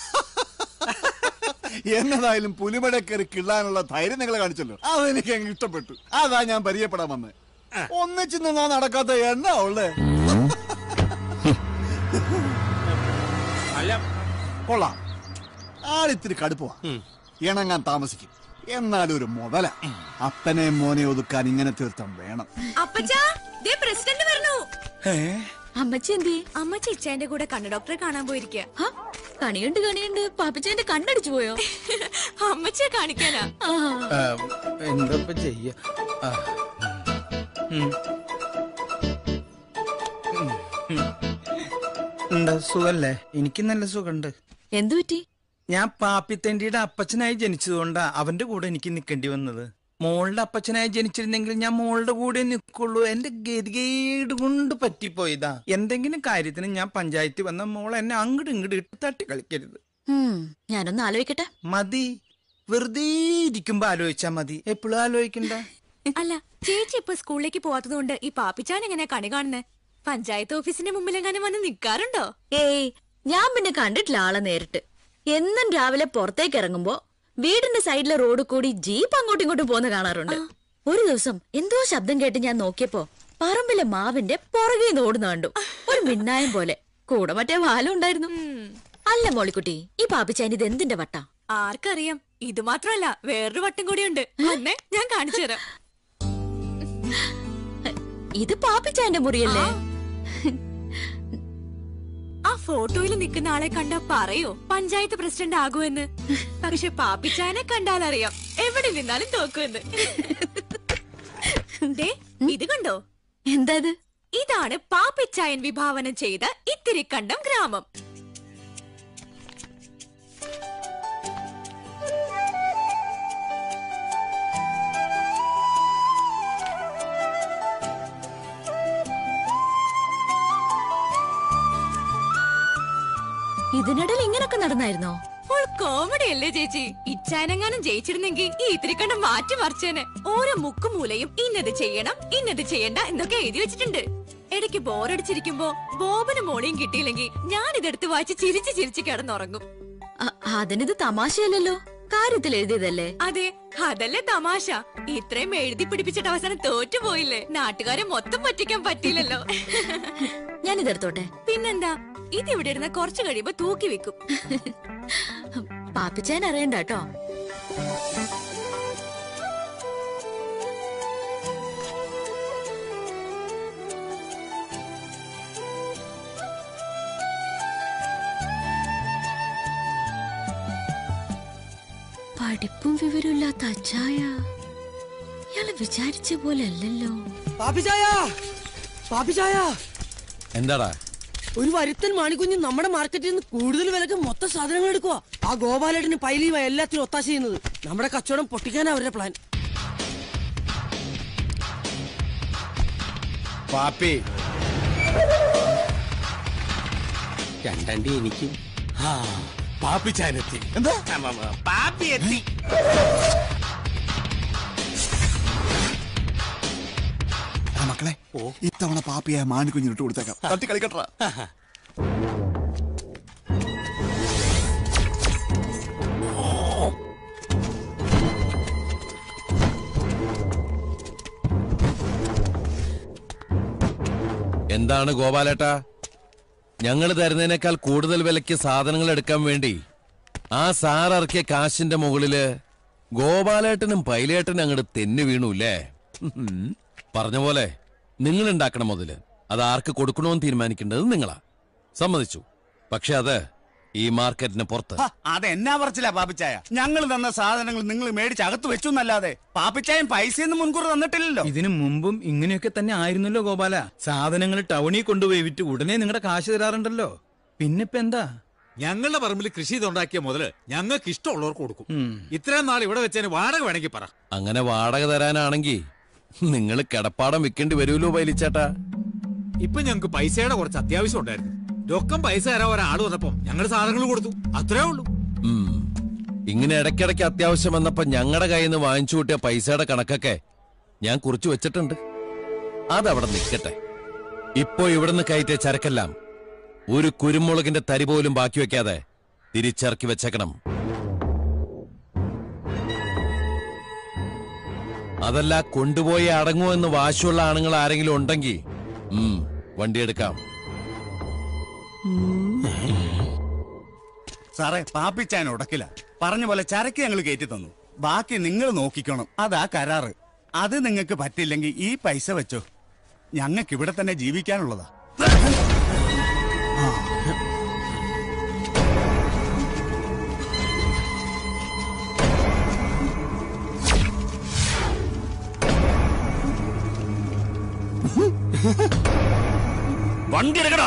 എന്നതായാലും പുലിമട കയറി കിള്ളാനുള്ള ധൈര്യം നിങ്ങളെ കാണിച്ചല്ലോ അതെനിക്ക് അങ്ങ് ഇഷ്ടപ്പെട്ടു അതാ ഞാൻ പരിചയപ്പെടാൻ വന്നത് ഒന്നിച്ച് നിന്നാ നടക്കാത്ത എന്നാ ഉള്ളേ അല്ല കൊള്ളാം ആളിത്തിരി കടുപ്പമാ ഇണങ്ങാൻ താമസിക്കും എന്നാലും ഒരു മുതല അപ്പനെ മോനെ ഒതുക്കാൻ ഇങ്ങനെ തീർത്ഥം വേണം അപ്പച്ചാ ദേ പ്രസിഡന്റ് വരണു അമ്മച്ചി എന്തി അമ്മച്ചി ഇച്ചാന്റെ കൂടെ കണ്ണു ഡോക്ടറെ കാണാൻ പോയിരിക്കുക കണിയുണ്ട് കണിയുണ്ട് പാപ്പച്ചേന്റെ കണ്ണടിച്ചു പോയോ അമ്മച്ചിയെ കാണിക്കാനാ എന്താ ചെയ്യ എന്താ സുഖല്ലേ എനിക്ക് നല്ല സുഖമുണ്ട് എന്തു പറ്റി ഞാൻ പാപ്പിത്തേണ്ടിയുടെ അപ്പച്ചനായി ജനിച്ചതുകൊണ്ടാ അവന്റെ കൂടെ എനിക്ക് നിൽക്കേണ്ടി വന്നത് മോളുടെ അപ്പച്ചനായി ജനിച്ചിരുന്നെങ്കിൽ ഞാൻ മോളുടെ കൂടെ നിൽക്കുള്ളൂ എന്റെ ഗതികേട് കൊണ്ട് പറ്റിപ്പോയതാ എന്തെങ്കിലും കാര്യത്തിന് ഞാൻ പഞ്ചായത്തിൽ വന്ന മോൾ എന്നെ അങ്ങോട്ട് ഇങ്ങോട്ട് ഇട്ട് തട്ടി കളിക്കരുത് ഉം, ഞാനൊന്ന് ആലോചിക്കട്ടെ മതി വെറുതെ ഇരിക്കുമ്പോ ആലോചിച്ചാ മതി എപ്പോഴും ആലോചിക്കണ്ട അല്ല ചേച്ചി ഇപ്പൊ സ്കൂളിലേക്ക് പോവാത്തത് കൊണ്ട് ഈ പാപ്പിച്ചാൻ എങ്ങനെയാ കണി കാണുന്നത് പഞ്ചായത്ത് ഓഫീസിന്റെ മുമ്പിലെങ്ങാനും വന്ന് നിക്കാറുണ്ടോ ഏയ് ഞാൻ പിന്നെ കണ്ടിട്ടില്ല ആളെ നേരിട്ട് എന്നും രാവിലെ പുറത്തേക്ക് ഇറങ്ങുമ്പോ വീടിന്റെ സൈഡിലെ റോഡ് കൂടി ജീപ്പ് അങ്ങോട്ടും ഇങ്ങോട്ടും പോകുന്ന കാണാറുണ്ട് ഒരു ദിവസം എന്തോ ശബ്ദം കേട്ട് ഞാൻ നോക്കിയപ്പോ പറമ്പിലെ മാവിന്റെ പുറകെ ഓടുന്ന കണ്ടു ഒരു മിന്നായം പോലെ കൂടെ മറ്റേ വാലും ഉണ്ടായിരുന്നു അല്ല മോളിക്കുട്ടി ഈ പാപ്പിച്ചാൻ ഇത് എന്തിന്റെ വട്ടാ ആർക്കറിയാം ഇത് മാത്രമല്ല വേറൊരു വട്ടം കൂടിയുണ്ട് അന്നേ ഞാൻ കാണിച്ചു തരാം ഇത് പാപ്പിച്ചാന്റെ മുറിയല്ലേ ആ ഫോട്ടോയിൽ നിൽക്കുന്ന ആളെ കണ്ടാ പറയോ പഞ്ചായത്ത് പ്രസിഡന്റ് ആകുമെന്ന് പക്ഷെ പാപ്പിച്ചാനെ കണ്ടാൽ അറിയാം എവിടെ നിന്നാലും തോക്കുമെന്ന് ദേ, ഇത് കണ്ടോ എന്താ ഇത് ഇതാണ് പാപ്പിച്ചായൻ വിഭാവനം ചെയ്ത ഇത്തിരിക്കണ്ടം ഗ്രാമം ഇതിനിടയിൽ ഇങ്ങനൊക്കെ നടന്നായിരുന്നോ ഫുൾ കോമഡി അല്ലേ ചേച്ചി ഇച്ചാനെങ്ങാനും ജയിച്ചിരുന്നെങ്കിൽ ഈ ഇത്തിരിക്കണ്ടം മാറ്റി മറിച്ചേനെ ഓരോ മുക്കുമൂലയും ഇന്നത് ചെയ്യണം ഇന്നത് ചെയ്യണ്ട എന്നൊക്കെ എഴുതി വെച്ചിട്ടുണ്ട് ഇടയ്ക്ക് ബോറടിച്ചിരിക്കുമ്പോ ബോബന് മോളിയും കിട്ടിയില്ലെങ്കിൽ ഞാൻ ഇതെടുത്ത് വായിച്ച് ചിരിച്ച് ചിരിച്ച് കിടന്നുറങ്ങും അ- അതിനിത് തമാശയല്ലല്ലോ കാര്യത്തിൽ എഴുതിയതല്ലേ അതെ അതല്ലേ തമാശ ഇത്രയും എഴുതി പിടിപ്പിച്ചിട്ട് അവസാനം തോറ്റുപോയില്ലേ നാട്ടുകാരെ മൊത്തം പറ്റിക്കാൻ പറ്റിയില്ലല്ലോ ഞാൻ ഇതെടുത്തോട്ടെ പിന്നെന്താ ഇതിവിടെ ഇരുന്ന് കുറച്ചു കഴിയുമ്പോ തൂക്കി വെക്കും പാപ്പിച്ചാൻ അറിയണ്ട കേട്ടോ പഠിപ്പും വിവരമില്ലാത്ത അച്ചായ ഇയാള് വിചാരിച്ച പോലെ അല്ലല്ലോ പാപ്പിച്ചായ പാപ്പിച്ചായ എന്താടാ ഒരു വരുത്തൻ മാണിക്കുഞ്ഞ് നമ്മുടെ മാർക്കറ്റിൽ നിന്ന് കൂടുതൽ വിലക്ക് മൊത്തം സാധനങ്ങൾ എടുക്കുക ആ ഗോപാലേട്ടന് പൈലിയുമ എല്ലാത്തിനും ഒത്താശ ചെയ്യുന്നത് നമ്മുടെ കച്ചവടം പൊട്ടിക്കാനാ അവരുടെ പ്ലാൻ പാപ്പി രണ്ടണ്ടി എനിക്കും ആ പാപ്പി ചാനെത്തി എന്താ പാപ്പി എത്തി ആ മക്കളെ ഇത്തവണ പാപ്പിയെ മാണിക്കുഞ്ഞിട്ട് കൊടുത്തേക്കാം തട്ടി കളിക്കട്ടാ എന്താണ് ഗോപാലേട്ടാ ഞങ്ങൾ തരുന്നതിനേക്കാൾ കൂടുതൽ വിലയ്ക്ക് സാധനങ്ങൾ എടുക്കാൻ വേണ്ടി ആ സാർ ഇറക്കിയ കാശിന്റെ മുകളില് ഗോപാലേട്ടനും പൈലേട്ടനും അങ്ങോട്ട് തെന്നു വീണുല്ലേ ഉം. പറഞ്ഞ പോലെ നിങ്ങൾ ഉണ്ടാക്കണം മുതല് അത് ആർക്ക് കൊടുക്കണമെന്ന് തീരുമാനിക്കേണ്ടത് നിങ്ങളാ സമ്മതിച്ചു പക്ഷെ അത് ഈ മാർക്കറ്റിന് പുറത്ത് അതെന്നാ പറച്ചില്ല പാപ്പിച്ചായ ഞങ്ങൾ തന്ന സാധനങ്ങൾ നിങ്ങൾ മേടിച്ച് അകത്ത് വെച്ചു എന്നല്ലാതെ പാപ്പിച്ചായൻ പൈസയൊന്നും മുൻകൂർ തന്നിട്ടില്ലല്ലോ ഇതിനു മുമ്പും ഇങ്ങനെയൊക്കെ തന്നെ ആയിരുന്നല്ലോ ഗോപാല സാധനങ്ങൾ ടൗണിൽ കൊണ്ടുപോയി വിറ്റ് ഉടനെ നിങ്ങളുടെ കാശ് തരാറുണ്ടല്ലോ പിന്നിപ്പ എന്താ ഞങ്ങളുടെ പറമ്പിൽ കൃഷി ചെയ്തുണ്ടാക്കിയ മുതല് ഞങ്ങൾക്ക് ഇഷ്ടമുള്ളവർക്ക് കൊടുക്കും ഇത്രയും നാൾ ഇവിടെ വെച്ചതിന് വാടക വേണമെങ്കിൽ പറ അങ്ങനെ വാടക തരാനാണെങ്കിൽ നിങ്ങൾ കിടപ്പാടം വിൽക്കേണ്ടി വരുമല്ലോ പൈലിച്ചേട്ടാ ഇപ്പൊ ഞങ്ങൾക്ക് പൈസയുടെ കുറച്ച് അത്യാവശ്യം ഉണ്ടായിരുന്നു രൊക്കം പൈസ തരാൻ ഒരാൾ വന്നപ്പം ഞങ്ങൾ സാധനങ്ങൾ കൊടുത്തു അത്രേ ഉള്ളൂ ഉം. ഇങ്ങനെ ഇടയ്ക്കിടയ്ക്ക് അത്യാവശ്യം വന്നപ്പോ ഞങ്ങളുടെ കയ്യിൽ നിന്ന് വാങ്ങിച്ചു കൂട്ടിയ പൈസയുടെ കണക്കൊക്കെ ഞാൻ കുറിച്ചു വെച്ചിട്ടുണ്ട് അതവിടെ നിൽക്കട്ടെ ഇപ്പോ ഇവിടുന്ന് കയറ്റിയ ചരക്കെല്ലാം ഒരു കുരുമുളകിന്റെ തരി പോലും ബാക്കി വെക്കാതെ തിരിച്ചിറക്കി വെച്ചേക്കണം അതല്ല കൊണ്ടുപോയി അടങ്ങുമെന്ന് വാശിയുള്ള ആണുങ്ങൾ ആരെങ്കിലും ഉണ്ടെങ്കിൽ ഉം, വണ്ടി എടുക്കാം സാറേ പാപ്പിച്ചായൻ ഉടക്കില്ല പറഞ്ഞ പോലെ ചരക്ക് ഞങ്ങൾ കയറ്റി തന്നു ബാക്കി നിങ്ങൾ നോക്കിക്കണം അതാ കരാറ് അത് നിങ്ങൾക്ക് പറ്റില്ലെങ്കിൽ ഈ പൈസ വെച്ചോ ഞങ്ങൾക്ക് ഇവിടെ തന്നെ ജീവിക്കാനുള്ളതാ വണ്ടി എടുക്കടാ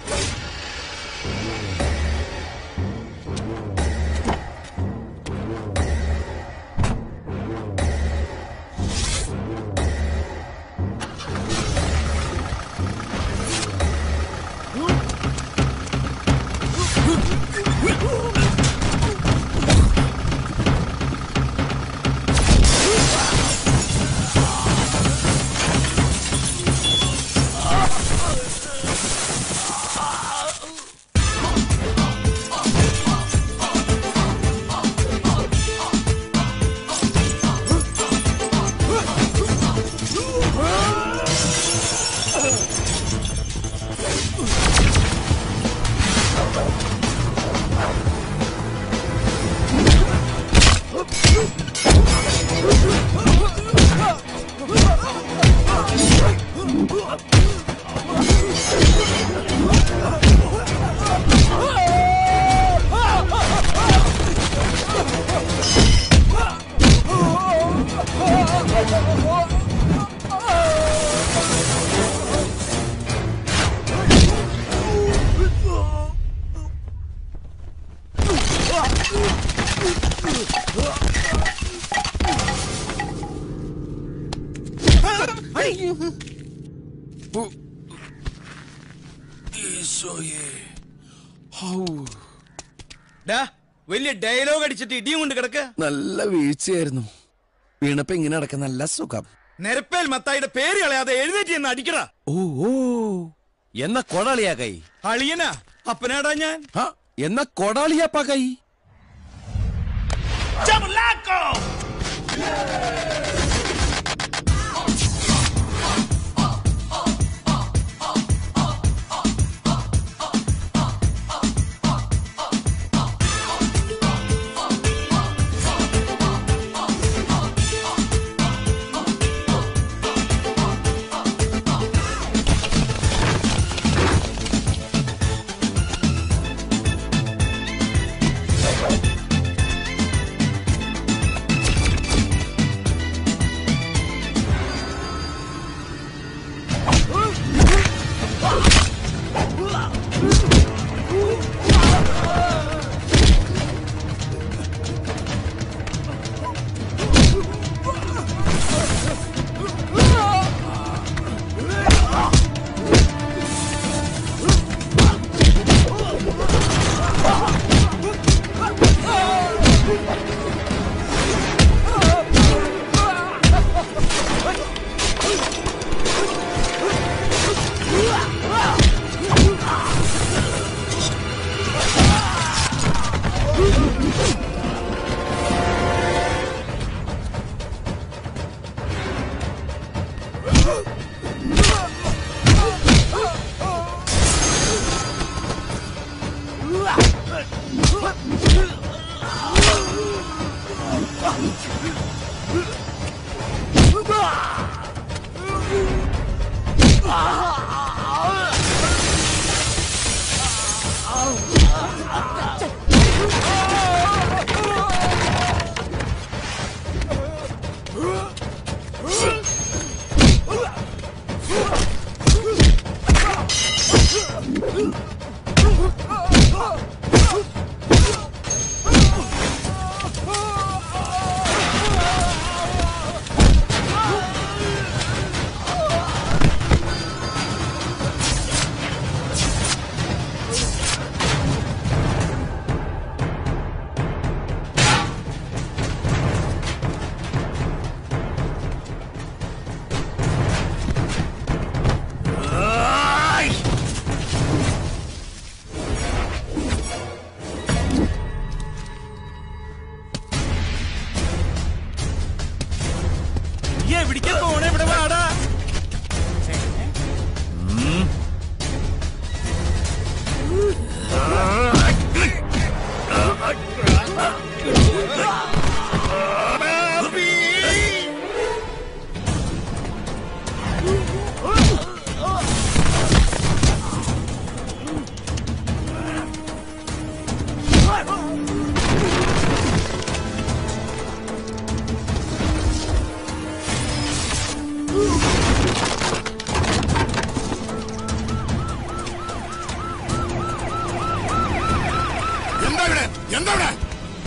ഡാ വലിയ ഡയലോഗ് അടിച്ചിട്ട് ഇടിയും കൊണ്ട് കിടക്ക നല്ല വീഴ്ചയായിരുന്നു വീണപ്പോ ഇങ്ങനെ അടക്കം നല്ല സുഖം നിരപ്പേൽ മത്തായിയുടെ പേര് കളയാതെ എഴുന്നേറ്റ് എന്ന് അടിക്കടാ ഓ ഓ എന്ന കൊടാളിയാ കൈ അളിയനാ അപ്പനാടാ ഞാൻ ആ, എന്ന കൊടാളിയാപ്പാ കൈ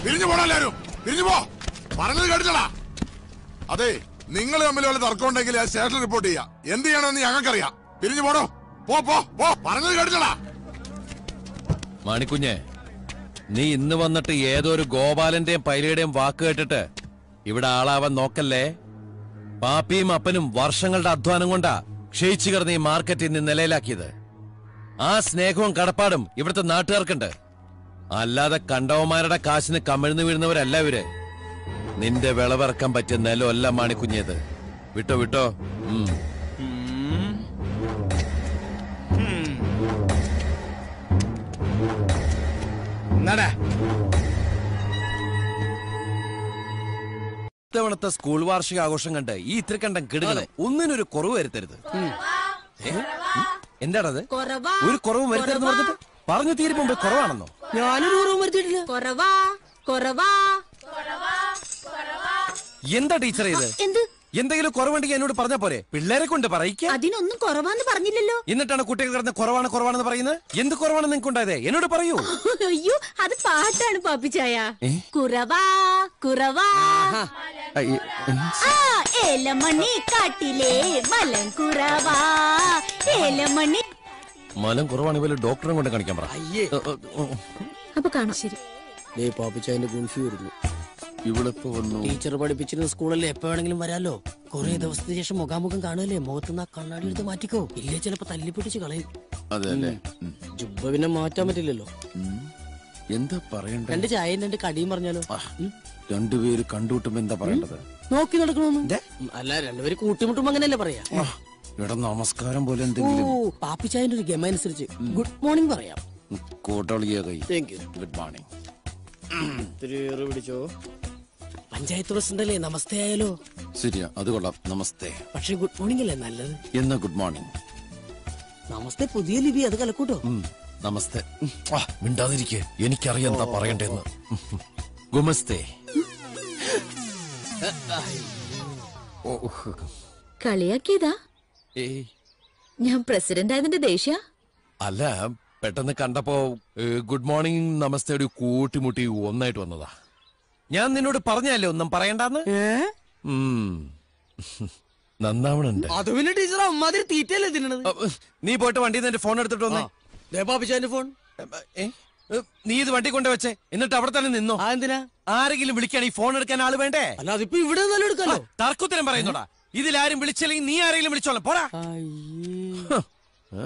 പിരിഞ്ഞു പോടാ എല്ലാരും പിരിഞ്ഞു പോ പറഞ്ഞത് കേട്ടില്ലടാ അതെ നിങ്ങൾ തമ്മിൽ വല്ല തർക്കം ഉണ്ടെങ്കിൽ ആ സ്റ്റേഷനിൽ റിപ്പോർട്ട് ചെയ്യാം എന്ത് ചെയ്യണമെന്ന് ഞങ്ങൾക്കറിയാം പിരിഞ്ഞു പോടോ പോ പോ പോ പറഞ്ഞത് കേട്ടില്ലടാ മാണിക്കുഞ്ഞെ നീ ഇന്ന് വന്നിട്ട് ഏതോ ഒരു ഗോപാലന്റെയും പൈലയുടെയും വാക്ക് കേട്ടിട്ട് ഇവിടെ ആളാവാൻ നോക്കല്ലേ പാപ്പിയും അപ്പനും വർഷങ്ങളുടെ അധ്വാനം കൊണ്ടാ ക്ഷയിച്ചു കിടന്ന് ഈ മാർക്കറ്റിൽ നിന്ന് നിലയിലാക്കിയത് ആ സ്നേഹവും കടപ്പാടും ഇവിടുത്തെ നാട്ടുകാർക്കുണ്ട് അല്ലാതെ കണ്ടവന്മാരുടെ കാശിന് കമിഴ്ന്നു വീഴുന്നവരല്ല ഇവര് നിന്റെ വിളവിറക്കാൻ പറ്റിയ നിലമല്ല മാണിക്കുഞ്ഞേത് വിട്ടോ വിട്ടോ ഉം എന്നാടാ ഇത്തവണത്തെ സ്കൂൾ വാർഷിക ആഘോഷം കണ്ട് ഈ ഇത്രക്കണ്ടം കിടുകളെ ഒന്നിനൊരു കുറവ് വരുത്തരുത് ഏ? ഉം? എന്താണത് ഒരു കുറവും വരുത്തരുതെന്ന് പറഞ്ഞിട്ട് പറഞ്ഞു തീരും മുമ്പ് കുറവാണെന്നോ ഞാനൊരു കുറവും വരുത്തിയിട്ടില്ല കുറവാ കുറവാ എന്താ ടീച്ചർ ഇത് എന്ത് എന്തെങ്കിലും കുറവുണ്ടെങ്കിൽ എന്നോട് പറഞ്ഞാ പോരെ പിള്ളേരെ കൊണ്ട് പറയിക്ക അതിനൊന്നും കുറവാന്ന് പറഞ്ഞില്ലല്ലോ എന്നിട്ടാണ് കുട്ടികൾ കിടന്ന് കുറവാണ് കുറവാണെന്ന് പറയുന്നത് എന്ത് കുറവാണ് നിങ്ങൾക്ക് ഉണ്ടായത് എന്നോട് പറയൂ അയ്യോ അത് പാട്ടാണ് പാപ്പിച്ചായ ഏ? കുറവാ കുറവാ അയ്യ, ഉം. ആ ഏലമണി കാട്ടിലെ മലം കുറവാ ഏലമണി മലം കുറവാണ് ഇവര് ഡോക്ടറെ കൊണ്ട് കാണിക്കാൻ പറ അയ്യേ അപ്പൊ കാണാം ശരി ദേ പാപ്പിച്ചായന്റെ ഗുൾഫി വരുന്നു ഇവിളിപ്പോ വന്നു ടീച്ചർ പഠിപ്പിച്ചിരുന്ന സ്കൂളല്ലേ എപ്പോ വേണമെങ്കിലും വരാലോ കുറെ ദിവസത്തിന് ശേഷം മുഖാമുഖം കാണുമല്ലേ മുഖത്തുനിന്ന് ആ കണ്ണാടി എടുത്ത് മാറ്റിക്കോ ഇല്ലേ ചിലപ്പോ തല്ലിപ്പിടിച്ച് കളയും അതെ അല്ലേ ജുബ്ബ പിന്നെ മാറ്റാൻ പറ്റില്ലല്ലോ എന്താ പറയണ്ടേ രണ്ട് ചായയും രണ്ട് കടിയും പറഞ്ഞാലോ ഉം. രണ്ടുപേര് കണ്ടുമുട്ടുമ്പോ എന്താ പറയേണ്ടത് നോക്കി നടക്കണമെന്ന് ഉം, അല്ല രണ്ടുപേര് കൂട്ടിമുട്ടുമ്പോ അങ്ങനെയല്ലേ പറയാ ഇവിടെ നമസ്കാരം പോലെ ഓ എന്തെങ്കിലും പാപ്പിച്ചായന്റെ ഒരു ഗമ അനുസരിച്ച് ഗുഡ് മോർണിംഗ് പറയാം കൂട്ടൊളിയ കൈ താങ്ക് യു ഗുഡ് മോർണിംഗ് ഇത്തിരി ഏറ് പിടിച്ചോ പഞ്ചായത്ത് പ്രസിഡന്റ് അല്ലേ നമസ്തേ ആയാലോ ശരിയാ അത് കൊള്ളാം നമസ്തേ പക്ഷെ ഗുഡ് മോർണിംഗ് അല്ലേ നല്ലത് എന്നാ ഗുഡ് മോർണിംഗ് നമസ്തേ പുതിയ ലിപി അത് കലക്കൂട്ടോ ഉം, നമസ്തേ ഉം, ആ, മിണ്ടാതിരിക്കെ എനിക്കറിയാം എന്താ പറയണ്ടേന്ന് ഗുമസ്തേ ഓ, കളിയാക്കിയതാ ഏയ് ഞാൻ പ്രസിഡന്റ് ആയതിന്റെ ദേഷ്യ അല്ല പെട്ടെന്ന് കണ്ടപ്പോ ഏ, ഗുഡ് മോർണിംഗ് നമസ്തേ ഒരു കൂട്ടിമുട്ടി ഒന്നായിട്ട് വന്നതാ ഞാൻ നിന്നോട് പറഞ്ഞല്ലേ ഒന്നും പറയണ്ടെന്ന് ഉം. നന്നാവണുണ്ട് അത് പിന്നെ ടീച്ചർ അമ്മാതിരി തീറ്റയല്ലേ തിന്നണത് നീ പോയിട്ട് വണ്ടിയിൽ നിന്ന് ഫോൺ എടുത്തിട്ട് വന്നേ ദേ പാപ്പിച്ചായന്റെ ഫോൺ ഏ? ഏ, നീ ഇത് വണ്ടി കൊണ്ട് വെച്ചേ എന്നിട്ട് അവിടെ തന്നെ നിന്നോ എന്തിനാ ആരെങ്കിലും വിളിക്കാൻ ഈ ഫോൺ എടുക്കാൻ ആള് വേണ്ടേ അല്ല അതിപ്പോ ഇവിടെ നിന്നാലും എടുക്കാലോ തർക്കുത്തരം പറയുന്നോടാ ഇതിലാരും വിളിച്ചില്ലെങ്കിൽ നീ ആരെങ്കിലും വിളിച്ചോളാം പോടാ ഹ്. ഏ?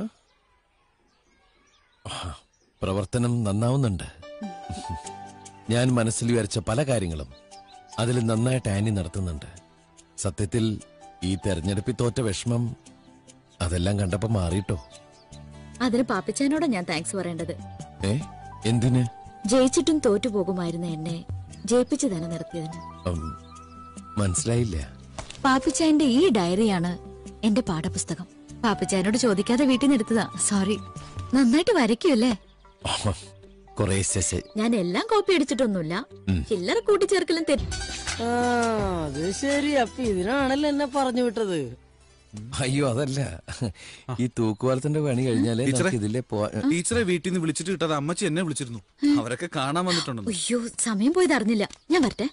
ആ, പ്രവർത്തനം നന്നാവുന്നുണ്ട് ഞാൻ മനസ്സിൽ വിചാരിച്ച പല കാര്യങ്ങളും അതിൽ നന്നായിട്ട് ആനി നടത്തുന്നുണ്ട് സത്യത്തിൽ ഈ തെരഞ്ഞെടുപ്പിൽ തോറ്റ വിഷമം അതെല്ലാം കണ്ടപ്പോ മാറിയിട്ടോ അതിന് പാപ്പിച്ചാനോടാ ഞാൻ താങ്ക്സ് പറയേണ്ടത് ഏ എന്തിന് ജയിച്ചിട്ടും തോറ്റു പോകുമായിരുന്ന എന്നെ ജയിപ്പിച്ചു തന്നെ നിർത്തിയതിന് ഉം, മനസ്സിലായില്ല പാപ്പിച്ചായന്റെ ഈ ഡയറിയാണ് എന്റെ പാഠപുസ്തകം പാപ്പിച്ചായനോട് ചോദിക്കാതെ വീട്ടിൽ നിന്ന് എടുത്തതാ സോറി നന്നായിട്ട് വരയ്ക്കുമല്ലേ കൊറേ ഞാൻ എല്ലാം കോപ്പി അടിച്ചിട്ടൊന്നുമില്ല ഉം. ചില്ലറ കൂട്ടിച്ചേർക്കലും തെറ്റ് ആ അത് ശരി അപ്പൊ ഇതിനാണല്ലോ എന്നെ പറഞ്ഞു വിട്ടത് അയ്യോ അതല്ല ഈ തൂക്കുപാലത്തിന്റെ പണി കഴിഞ്ഞാലേ ടീച്ചറെ നമുക്ക് ഇതിലെ പോവാ ടീച്ചറെ വീട്ടിൽ നിന്ന് വിളിച്ചിട്ട് കിട്ടാതെ അമ്മച്ചി എന്നെ വിളിച്ചിരുന്നു അവരൊക്കെ കാണാൻ വന്നിട്ടുണ്ടെന്ന് അയ്യോ സമയം പോയത് അറിഞ്ഞില്ല ഞാൻ വരട്ടെ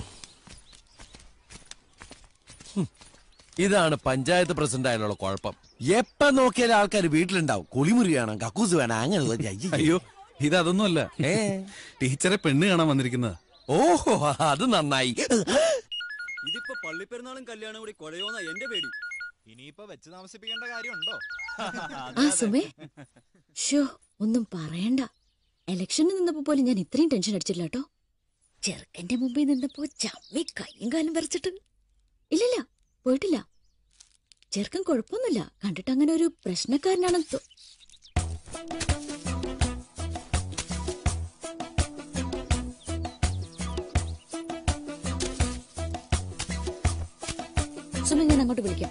ഇതാണ് പഞ്ചായത്ത് പ്രസിഡന്റ് ആയാലുള്ള കുഴപ്പം എപ്പ നോക്കിയാലും ആൾക്കാർ വീട്ടിലുണ്ടാവും കുളിമുറി വേണം കക്കൂസ് വേണം അങ്ങനെ ഒരു അയ്യയ്യ. അയ്യോ ഇത് അതൊന്നുമല്ല ടീച്ചറെ പെണ്ണ് കാണാൻ വന്നിരിക്കുന്നതാ ഓഹോ അത് നന്നായി ഇതിപ്പോ പള്ളിപ്പെരുന്നാളും കല്യാണം കൂടി കുഴയോന്ന എന്റെ പേടി ഇനിയിപ്പോ വെച്ച് താമസിപ്പിക്കേണ്ട കാര്യമുണ്ടോ ആ സുമേ ഷോ ഒന്നും പറയണ്ട ഇലക്ഷന് നിന്നപ്പോ പോലും ഞാൻ ഇത്രയും ടെൻഷൻ അടിച്ചില്ല കേട്ടോ ചെറുക്കന്റെ മുമ്പിൽ നിന്നപ്പോ ചമ്മി കൈയും കാലും വരച്ചിട്ട് ഇല്ലില്ല പോയിട്ടില്ല ചെറുക്കൻ കുഴപ്പമൊന്നുമില്ല കണ്ടിട്ട് അങ്ങനെ ഒരു പ്രശ്നക്കാരനാണെന്ന് തോ- സുമ ഞാൻ അങ്ങോട്ട് വിളിക്കാം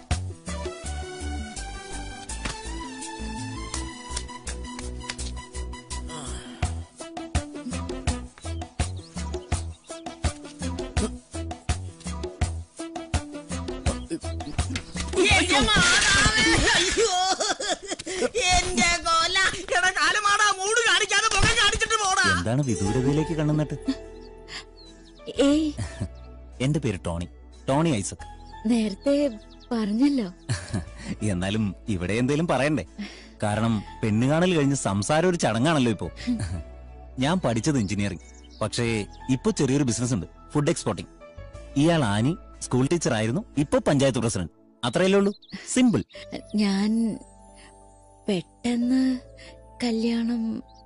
എന്റെ കോല കാലമാടാ മൂട് കാണിക്കാതെ മുഖം കാണിച്ചിട്ട് പോടാ എന്താണ് വിദൂരതയിലേക്ക് കണ്ണുന്നിട്ട് ഏയ് എന്റെ പേര് ടോണി ടോണി ഐസക് നേരത്തെ പറഞ്ഞല്ലോ എന്നാലും ഇവിടെ എന്തേലും പറയണ്ടേ കാരണം പെണ്ണുകാണൽ കഴിഞ്ഞ് സംസാരം ഒരു ചടങ്ങാണല്ലോ ഇപ്പോ ഞാൻ പഠിച്ചത് എഞ്ചിനീയറിംഗ് പക്ഷേ ഇപ്പൊ ചെറിയൊരു ബിസിനസ് ഉണ്ട് ഫുഡ് എക്സ്പോർട്ടിംഗ് ഇയാൾ ആനി സ്കൂൾ ടീച്ചർ ആയിരുന്നു ഇപ്പൊ പഞ്ചായത്ത് പ്രസിഡന്റ് അത്രയല്ലേ ഉള്ളൂ സിമ്പിൾ ഞാൻ പെട്ടെന്ന് കല്യാണം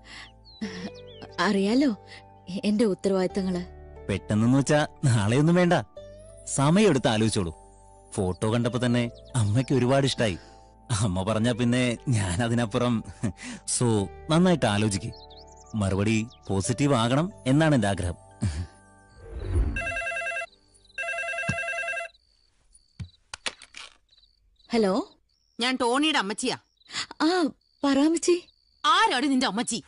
അറിയാലോ എന്റെ ഉത്തരവാദിത്തങ്ങള് പെട്ടെന്ന് വെച്ചാ നാളെയൊന്നും വേണ്ട സമയം എടുത്ത് ആലോചിച്ചോളൂ ഫോട്ടോ കണ്ടപ്പോ തന്നെ അമ്മയ്ക്ക് ഒരുപാട് ഇഷ്ടായി അമ്മ പറഞ്ഞ പിന്നെ ഞാൻ അതിനപ്പുറം സോ നന്നായിട്ട് ആലോചിക്ക് മറുപടി പോസിറ്റീവ് ആകണം എന്നാണ് എന്റെ ആഗ്രഹം ഹലോ ഞാൻ ടോണിയുടെ അമ്മച്ചിയാ ആ പറാമച്ചി ആരാടി നിന്റെ അമ്മച്ചി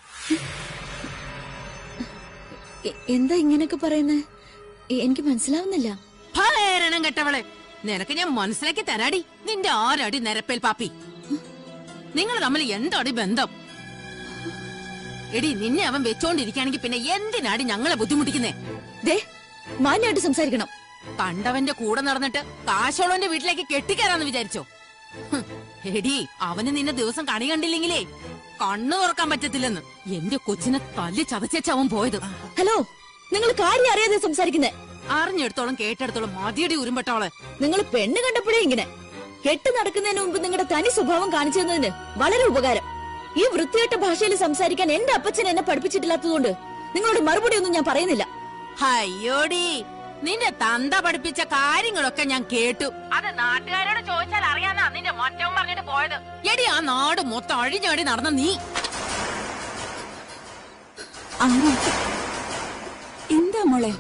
എ- എന്താ ഇങ്ങനെയൊക്കെ പറയുന്നേ എ- എനിക്ക് മനസ്സിലാവുന്നില്ല ഭരണം കെട്ടവളെ നിനക്ക് ഞാൻ മനസ്സിലാക്കി തരാടി നിന്റെ ആരാടി നിരപ്പേൽ പാപ്പി നിങ്ങൾ തമ്മിൽ എന്താടി ബന്ധം എടി നിന്നെ അവൻ വെച്ചോണ്ടിരിക്കുകയാണെങ്കിൽ പിന്നെ എന്തിനാടി ഞങ്ങളെ ബുദ്ധിമുട്ടിക്കുന്നേ ദേ മാന്യമായിട്ട് സംസാരിക്കണം കണ്ടവന്റെ കൂടെ നടന്നിട്ട് കാശോളവന്റെ വീട്ടിലേക്ക് കെട്ടിക്കയറാന്ന് വിചാരിച്ചോ ഹും, എടി അവന് നിന്നെ ദിവസം കണി കണ്ടില്ലെങ്കിലേ കണ്ണു തുറക്കാൻ പറ്റത്തില്ലെന്ന് എന്റെ കൊച്ചിനെ തല്ലി ചതച്ചേച്ച് അവൻ പോയത് ഹലോ നിങ്ങൾ കാര്യം അറിയാതെ സംസാരിക്കുന്നേ അറിഞ്ഞെടുത്തോളം കേട്ടെടുത്തോളം മതിയടി ഉരുമ്പെട്ടവളെ നിങ്ങൾ പെണ്ണ് കണ്ടപ്പോഴേ ഇങ്ങനെ കെട്ട് നടക്കുന്നതിന് മുമ്പ് നിങ്ങളുടെ തനി സ്വഭാവം കാണിച്ചു തന്നതിന് വളരെ ഉപകാരം ഈ വൃത്തികെട്ട ഭാഷയിൽ സംസാരിക്കാൻ എന്റെ അപ്പച്ചൻ എന്നെ പഠിപ്പിച്ചിട്ടില്ലാത്തതുകൊണ്ട് നിങ്ങളോട് മറുപടി ഒന്നും ഞാൻ പറയുന്നില്ല അയ്യോടി നിന്റെ തന്ത പഠിപ്പിച്ച കാര്യങ്ങളൊക്കെ ഞാൻ കേട്ടു അത് നാട്ടുകാരോട് ചോദിച്ചാൽ അറിയാന്നാ നിന്റെ മറ്റവും പറഞ്ഞിട്ട് പോയത് എടി ആ നാട് മൊത്തം അഴിഞ്ഞാടി നടന്ന നീ എന്താ മോളെ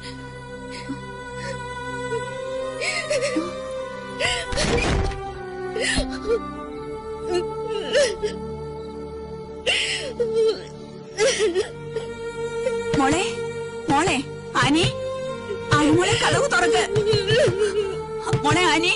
മോളെ മോളെ ആനി ആനി മോളെ കഥവ് തുറക്ക് മോളെ ആനി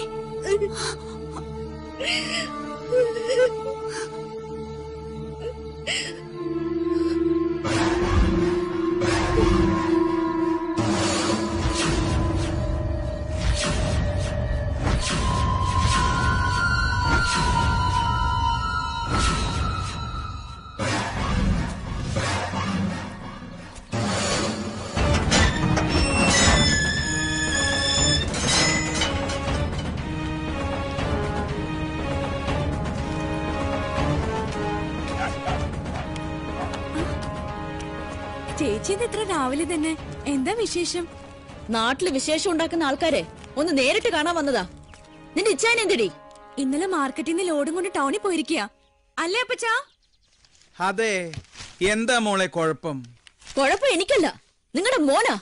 ചേച്ചി ഇത്ര രാവിലെ തന്നെ എന്താ വിശേഷം നാട്ടില് വിശേഷം ഉണ്ടാക്കുന്ന ആൾക്കാരെ ഒന്ന് നേരിട്ട് കാണാൻ വന്നതാ നിന്റെ ഇച്ഛാൻ എന്തിടി ഇന്നലെ മാർക്കറ്റിൽ നിന്ന് ലോഡും കൊണ്ട് ടൗണിൽ പോയിരിക്കുക അല്ലേ അപ്പച്ചാ അതെ എന്താ മോളെ കുഴപ്പം കുഴപ്പം എനിക്കല്ല നിങ്ങളുടെ മോനാ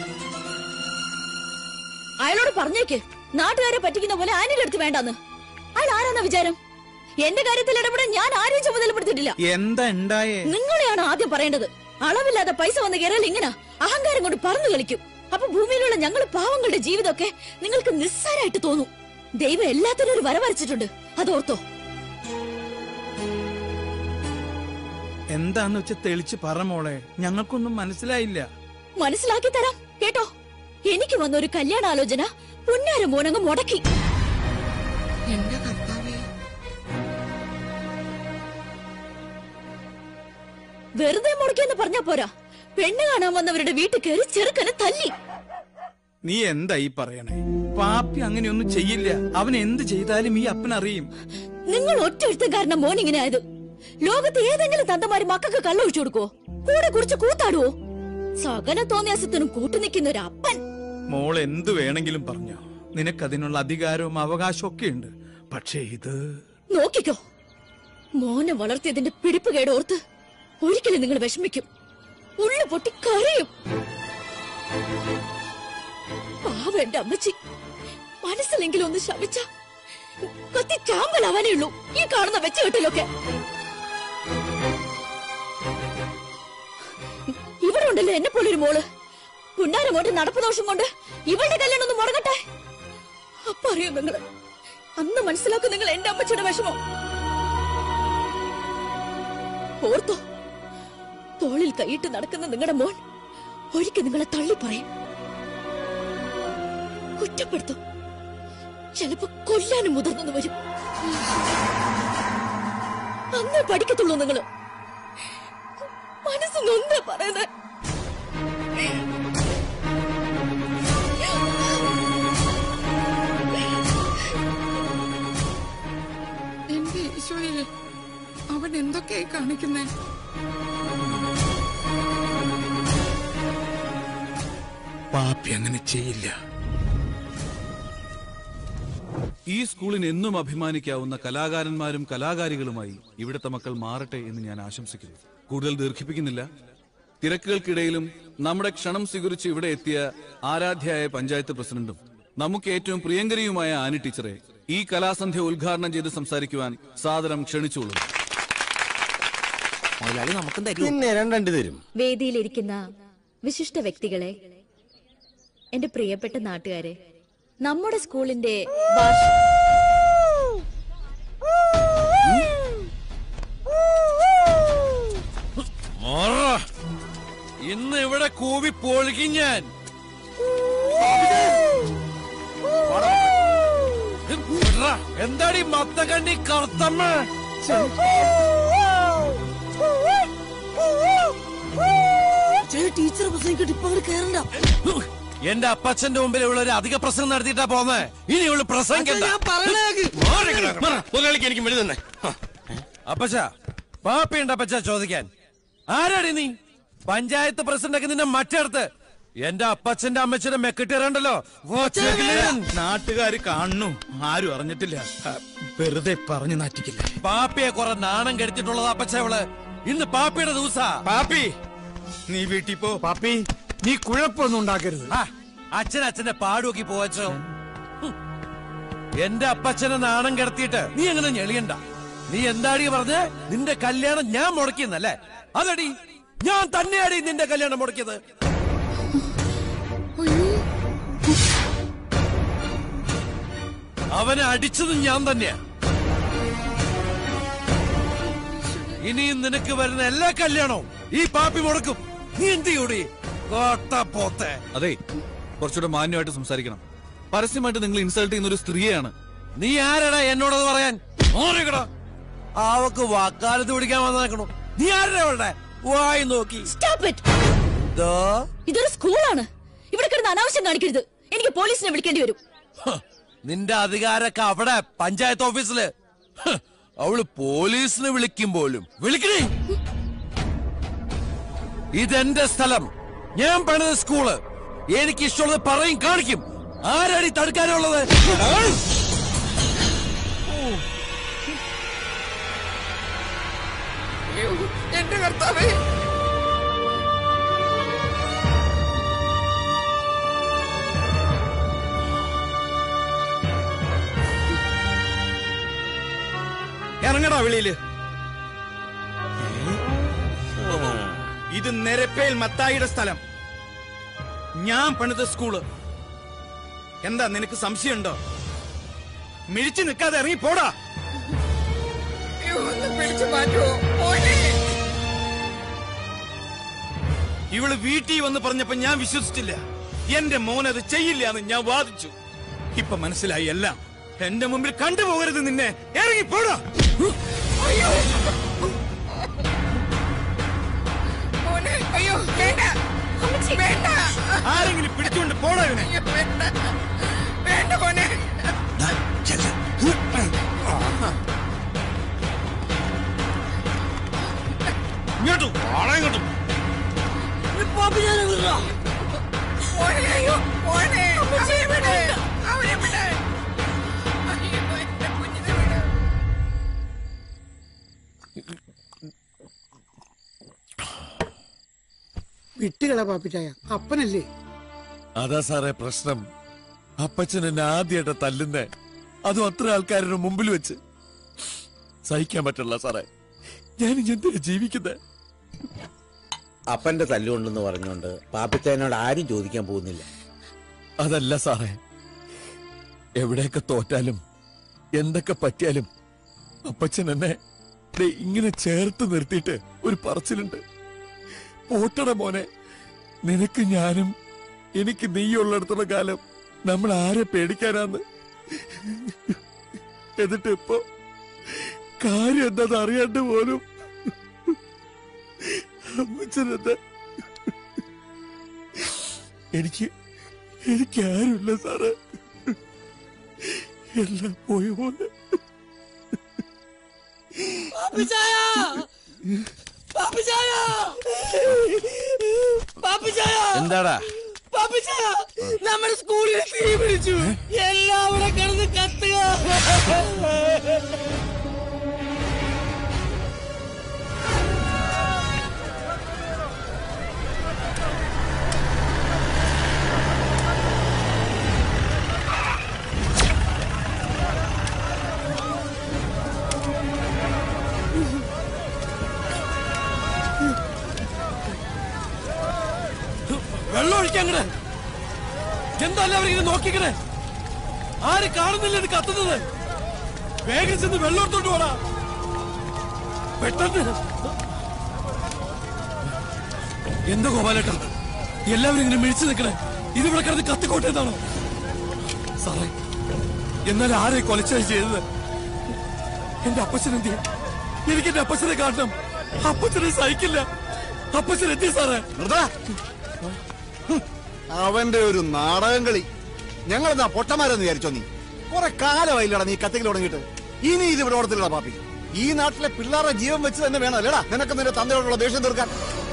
അയാളോട് പറഞ്ഞേക്ക് നാട്ടുകാരെ പറ്റിക്കുന്ന പോലെ ആനിയുടെ അടുത്ത് വേണ്ടെന്ന് അയാൾ ആരാന്ന വിചാരം എന്റെ കാര്യത്തിൽ ഇടപെടാൻ ഞാൻ ആരെയും ചുമതലപ്പെടുത്തിയിട്ടില്ല എന്താ ഉണ്ടായേ നിങ്ങളെയാണ് ആദ്യം പറയേണ്ടത് അളവില്ലാതെ പൈസ വന്ന് കയറിയാൽ ഇങ്ങനെ അഹങ്കാരം കൊണ്ട് പറന്നു കളിക്കും അപ്പൊ ഭൂമിയിലുള്ള ഞങ്ങൾ പാവങ്ങളുടെ ജീവിതമൊക്കെ നിങ്ങൾക്ക് നിസ്സാരമായിട്ട് തോന്നും ദൈവം എല്ലാത്തിനും ഒരു വരവരച്ചിട്ടുണ്ട് അതോർത്തോ എന്താന്ന് വെച്ച് തെളിച്ച് പറ മോളെ ഞങ്ങൾക്കൊന്നും മനസ്സിലായില്ല മനസ്സിലാക്കി തരാം കേട്ടോ എനിക്ക് വന്ന ഒരു കല്യാണാലോചന പുന്നാര മോനങ്ങ് മുടക്കി എന്റെ കർത്താവേ വെറുതെ മുടക്കിയെന്ന് പറഞ്ഞാ പോരാ പെണ്ണ് കാണാൻ വന്നവരുടെ വീട്ടിൽ കയറി ചെറുക്കനെ തല്ലി നീ എന്താ ഈ പറയണേ പാപ്പി അങ്ങനെയൊന്നും ചെയ്യില്ല അവൻ എന്ത് ചെയ്താലും ഈ അപ്പനറിയും നിങ്ങൾ ഒറ്റ കാരണം മോൻ ഇങ്ങനെ ആയത് ലോകത്ത് ഏതെങ്കിലും തന്തമാര് മക്കൾക്ക് കള്ളൊഴിച്ചു കൊടുക്കോ കൂടെ കുറിച്ച് കൂത്താടുവോ സകല തോന്നിയാസത്തിനും കൂട്ടുനിൽക്കുന്ന ഒരു അപ്പൻ മോൾ എന്ത് വേണമെങ്കിലും പറഞ്ഞോ നിനക്കതിനുള്ള അധികാരവും അവകാശവും ഒക്കെ ഉണ്ട് പക്ഷേ ഇത് നോക്കിക്കോ മോനെ വളർത്തിയതിന്റെ പിടിപ്പ് കേടോർത്ത് ഒരിക്കലും നിങ്ങൾ വിഷമിക്കും ഉള്ളു പൊട്ടി കരയും പാവ എന്റെ അമ്മച്ചി മനസ്സിലെങ്കിലും ഒന്ന് ശമിച്ച കത്തി ചാമ്പലാവാനേ ഉള്ളൂ ഈ കാണുന്ന വെച്ചുകെട്ടലൊക്കെ ഇവിടെ ഉണ്ടല്ലോ എന്നെ പോലൊരു മോള് പുന്നാരം കൊണ്ട് നടപ്പ് ദോഷം കൊണ്ട് ഇവളുടെ കല്യാണം ഒന്ന് മുടങ്ങട്ടെ അപ്പൊ അറിയോ നിങ്ങള് അന്ന് മനസ്സിലാക്കും നിങ്ങൾ എന്റെ അമ്മച്ചിയുടെ വിഷമം ഓർത്തോ തോളിൽ കൈയിട്ട് നടക്കുന്ന നിങ്ങളുടെ മോൻ ഒരിക്കൽ നിങ്ങളെ തള്ളി പറയും കുറ്റപ്പെടുത്തും ചിലപ്പോ കൊല്ലാനും മുതിർന്നു വരും അന്നേ പഠിക്കത്തുള്ളൂ നിങ്ങള് മനസ്സ് നൊന്താ പറയുന്നത് എന്റെ ഈശോയെ അവൻ എന്തൊക്കെയായി കാണിക്കുന്നേ പാപ്പി അങ്ങനെ ചെയ്യില്ല ഈ സ്കൂളിന് എന്നും അഭിമാനിക്കാവുന്ന കലാകാരന്മാരും കലാകാരികളുമായി ഇവിടുത്തെ മക്കൾ മാറട്ടെ എന്ന് ഞാൻ ആശംസിക്കുന്നു കൂടുതൽ ദീർഘിപ്പിക്കുന്നില്ല തിരക്കുകൾക്കിടയിലും നമ്മുടെ ക്ഷണം സ്വീകരിച്ച് ഇവിടെ എത്തിയ ആരാധ്യയായ പഞ്ചായത്ത് പ്രസിഡന്റും നമുക്ക് ഏറ്റവും പ്രിയങ്കരിയുമായ ആനി ടീച്ചറെ ഈ കലാസന്ധ്യ ഉദ്ഘാടനം ചെയ്ത് സംസാരിക്കുവാൻ സാദരം ക്ഷണിച്ചോളൂ മുതലാളി നമുക്കും പിന്നെ രണ്ടു തരും വേദിയിലിരിക്കുന്ന വിശിഷ്ട വ്യക്തികളെ എന്റെ പ്രിയപ്പെട്ട നാട്ടുകാരെ നമ്മുടെ സ്കൂളിന്റെ വാർഷ- ഇന്ന് ഇവിടെ കൂവി പൊഴുകി ഞാൻ എന്താടി മത്ത കണ്ണി കറുത്തമ്മ ടീച്ചർ പ്രസംഗിക്കട്ടെ ഇപ്പൊ അങ്ങോട്ട് കയറണ്ട എന്റെ അപ്പച്ചന്റെ മുമ്പിൽ ഇവിടെ ഒരു അധിക പ്രസംഗം നടത്തിയിട്ടാ പോന്നെ ഇനി ഇവള് പ്രസംഗിക്കണ്ട അച്ഛാ, ഞാൻ പറയണ മാറിക്കിട. മുതലാളിക്ക് എനിക്ക് മെഴുതി തന്നെ അപ്പച്ച പാപ്പയുണ്ട് അപ്പച്ച ചോദിക്കാൻ ആരാടി നീ പഞ്ചായത്ത് പ്രസിഡന്റ് നിന്നെ മറ്റേടത്ത് എന്റെ അപ്പച്ചന്റെ അമ്മച്ചന്റെ മെക്കിട്ടേറണ്ടല്ലോ നാട്ടുകാര് കാണുന്നു ആരും അറിഞ്ഞിട്ടില്ല ആ, വെറുതെ പറഞ്ഞു നാറ്റിക്കില്ല പാപ്പിയെ കുറെ നാണം കെടുത്തിട്ടുള്ളത് അപ്പച്ച ഇവള് ഇന്ന് പാപ്പിയുടെ ദിവസാ പാപ്പി നീ വീട്ടിൽ പോ പാപ്പി നീ കുഴപ്പമൊന്നും ഉണ്ടാക്കരുത് ആ, അച്ഛൻ അച്ഛന്റെ പാടുമൊക്കെ പോവച്ചോ ഹും. എന്റെ അപ്പച്ചനെ നാണം കിടത്തിയിട്ട് നീ അങ്ങനെ ഞെളിയണ്ട നീ എന്താടി പറഞ്ഞ് നിന്റെ കല്യാണം ഞാൻ മുടക്കിയെന്നല്ലേ അതടി ഞാൻ തന്നെയാടി നിന്റെ കല്യാണം മുടക്കിയത് അവനെ അടിച്ചതും ഞാൻ തന്നെയാ ഇനിയും നിനക്ക് വരുന്ന എല്ലാ കല്യാണവും ഈ പാപ്പി മുടക്കും നീ എന്ത് ചെയ്യൂടി കോട്ടപ്പോത്തെ അതെ കുറച്ചുകൂടെ മാന്യമായിട്ട് സംസാരിക്കണം പരസ്യമായിട്ട് നിങ്ങൾ ഇൻസൾട്ട് ചെയ്യുന്ന ഒരു സ്ത്രീയാണ് നീ ആരടാ എന്നോടത് പറയാൻ ഓടിക്കടാ അവക്ക് വാക്കാലത്ത് പിടിക്കാൻ വന്നേക്കണു നീ ആരുടെ അവളുടെ വായി നോക്കി Stop it! ദോ, ഇതൊരു സ്കൂളാണ് ഇവിടെ കിടന്ന് അനാവശ്യം കാണിക്കരുത് എനിക്ക് പോലീസിനെ വിളിക്കേണ്ടി വരും ഹ്, നിന്റെ അധികാരൊക്കെ അവിടെ പഞ്ചായത്ത് ഓഫീസില് ഹ്, അവള് പോലീസിനെ വിളിക്കും പോലും വിളിക്കണേ ഇതെന്റെ സ്ഥലം ഞാൻ പണിത സ്കൂള് എനിക്ക് ഇഷ്ടമുള്ളത് പറയും കാണിക്കും ആരാടി തടുക്കാനുള്ളത് എന്റെ കർത്താവേ ഇറങ്ങടാ വെളിയില് ഇത് നിരപ്പേൽ മത്തായിയുടെ സ്ഥലം ഞാൻ പണിത സ്കൂള് എന്താ നിനക്ക് സംശയമുണ്ടോ മിഴിച്ചു നിൽക്കാതെ ഇറങ്ങി പോടാ അയ്യോ, ഒന്ന് പിടിച്ചു മാറ്റുമോ മോനെ ഇവള് വീട്ടിൽ വന്ന് പറഞ്ഞപ്പോ ഞാൻ വിശ്വസിച്ചില്ല എന്റെ മോൻ അത് ചെയ്യില്ല എന്ന് ഞാൻ വാദിച്ചു ഇപ്പൊ മനസ്സിലായി എല്ലാം എന്റെ മുമ്പിൽ കണ്ടുപോകരുത് നിന്നെ ഇറങ്ങി പോടാ മോനെ അയ്യോ വേണ്ട വേണ്ട ആരെങ്കിലും പിടിച്ചുകൊണ്ട് പോടാ ഇവനെ അയ്യോ, വേണ്ട വേണ്ട മോനെ ഇങ്ങോട്ട് വാടാ ഇങ്ങോട്ട് മോനെ അയ്യോ മോനെ അവനെ വിട് അവനെ വിട് അയ്യോ എന്റെ കുഞ്ഞിനെ വിട് വിട്ടുകള പാപ്പിച്ചായ അപ്പനല്ലേ അതാ സാറേ പ്രശ്നം അപ്പച്ചൻ എന്നെ ആദ്യമായിട്ട് തല്ലുന്നേ അതും അത്ര ആൾക്കാരുടെ മുമ്പിൽ വെച്ച് സഹിക്കാൻ പറ്റില്ല സാറേ ഞാൻ എന്തിനാ ജീവിക്കുന്നേ അപ്പന്റെ തല്ലുകൊണ്ടെന്ന് പറഞ്ഞുകൊണ്ട് പാപ്പിച്ചനോട് ആരും ചോദിക്കാൻ പോകുന്നില്ല അതല്ല സാറേ എവിടെയൊക്കെ തോറ്റാലും എന്തൊക്കെ പറ്റിയാലും അപ്പച്ചൻ എന്നെ ദേ ഇങ്ങനെ ചേർത്ത് നിർത്തിയിട്ട് ഒരു പറച്ചിലുണ്ട് പോട്ടട മോനെ നിനക്ക് ഞാനും എനിക്ക് നീയുള്ളിടത്തോളം കാലം നമ്മൾ ആരെ പേടിക്കാനാന്ന് എന്നിട്ട് ഇപ്പൊ കാര്യം എന്താന്ന് അറിയാണ്ട് പോലും അമ്മച്ചനെന്താ എനിക്ക് എനിക്ക് ആരുമില്ല സാറ് എല്ലാം പോയ പോലെ പാപ്പിച്ചായ പാപ്പിച്ചായ പാപ്പിച്ചായ എന്താടാ പാപ്പിച്ചായ നമ്മുടെ സ്കൂളിൽ തീ പിടിച്ചു എല്ലാവരും കിടന്ന് കത്തുക വെള്ളം ഒഴിക്കങ്ങട് എന്താ എല്ലാവരും ഇങ്ങനെ നോക്കിക്കണേ ആര് കാണുന്നില്ല ഇത് കത്തുന്നത് വേഗം ചെന്ന് വെള്ളം എടുത്തോണ്ട് പോടാ പെട്ടെന്ന് എന്താ ഗോപാലേട്ടൻ എല്ലാവരും ഇങ്ങനെ മിഴിച്ചു നിൽക്കണേ ഇതിവിടെ കിടന്ന് കത്തിക്കോട്ടെ എന്നാണോ സാറേ എന്നാൽ ആരെ കൊലച്ചായി ചെയ്തത് എന്റെ അപ്പച്ചൻ എന്തിയെ എനിക്ക് എന്റെ അപ്പച്ചനെ കാണണം അപ്പച്ചനെ സഹിക്കില്ല അപ്പച്ചൻ എന്തിയ സാറേ അവന്റെ ഒരു നാടകം കളി ഞങ്ങൾ എന്നാ പൊട്ടന്മാരെന്ന് വിചാരിച്ചോ നീ കുറെ കാലമായില്ലടാ നീ കത്തിക്കൽ തുടങ്ങിയിട്ട് ഇനി ഇത് ഇവിടെ ഓടത്തില്ലടാ പാപ്പി ഈ നാട്ടിലെ പിള്ളേരുടെ ജീവൻ വെച്ച് തന്നെ വേണം അല്ലേടാ നിനക്ക് നിന്റെ തന്തയോടുള്ള ദേഷ്യം തീർക്കാൻ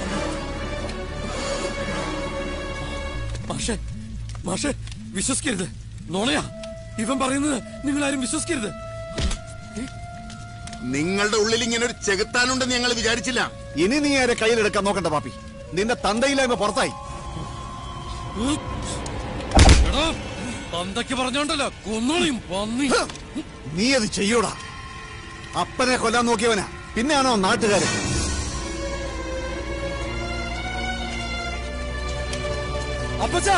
മാഷെ മാഷെ വിശ്വസിക്കരുത് നോണയാ ഇവൻ പറയുന്നത് നിങ്ങൾ ആരും വിശ്വസിക്കരുത് നിങ്ങളുടെ ഉള്ളിൽ ഇങ്ങനെ ഒരു ചെകുത്താനുണ്ടെന്ന് ഞങ്ങൾ വിചാരിച്ചില്ല ഇനി നീ ആരെ കയ്യിലെടുക്കാൻ നോക്കണ്ട പാപ്പി നിന്റെ തന്തയില്ലായ്മ പുറത്തായി എടോ തന്തയ്ക്ക് പറഞ്ഞോണ്ടല്ലോ കൊന്നോളിയും പന്നി നീ അത് ചെയ്യൂടാ അപ്പനെ കൊല്ലാൻ നോക്കിയവനാ പിന്നെയാണോ നാട്ടുകാരൻ അപ്പച്ചാ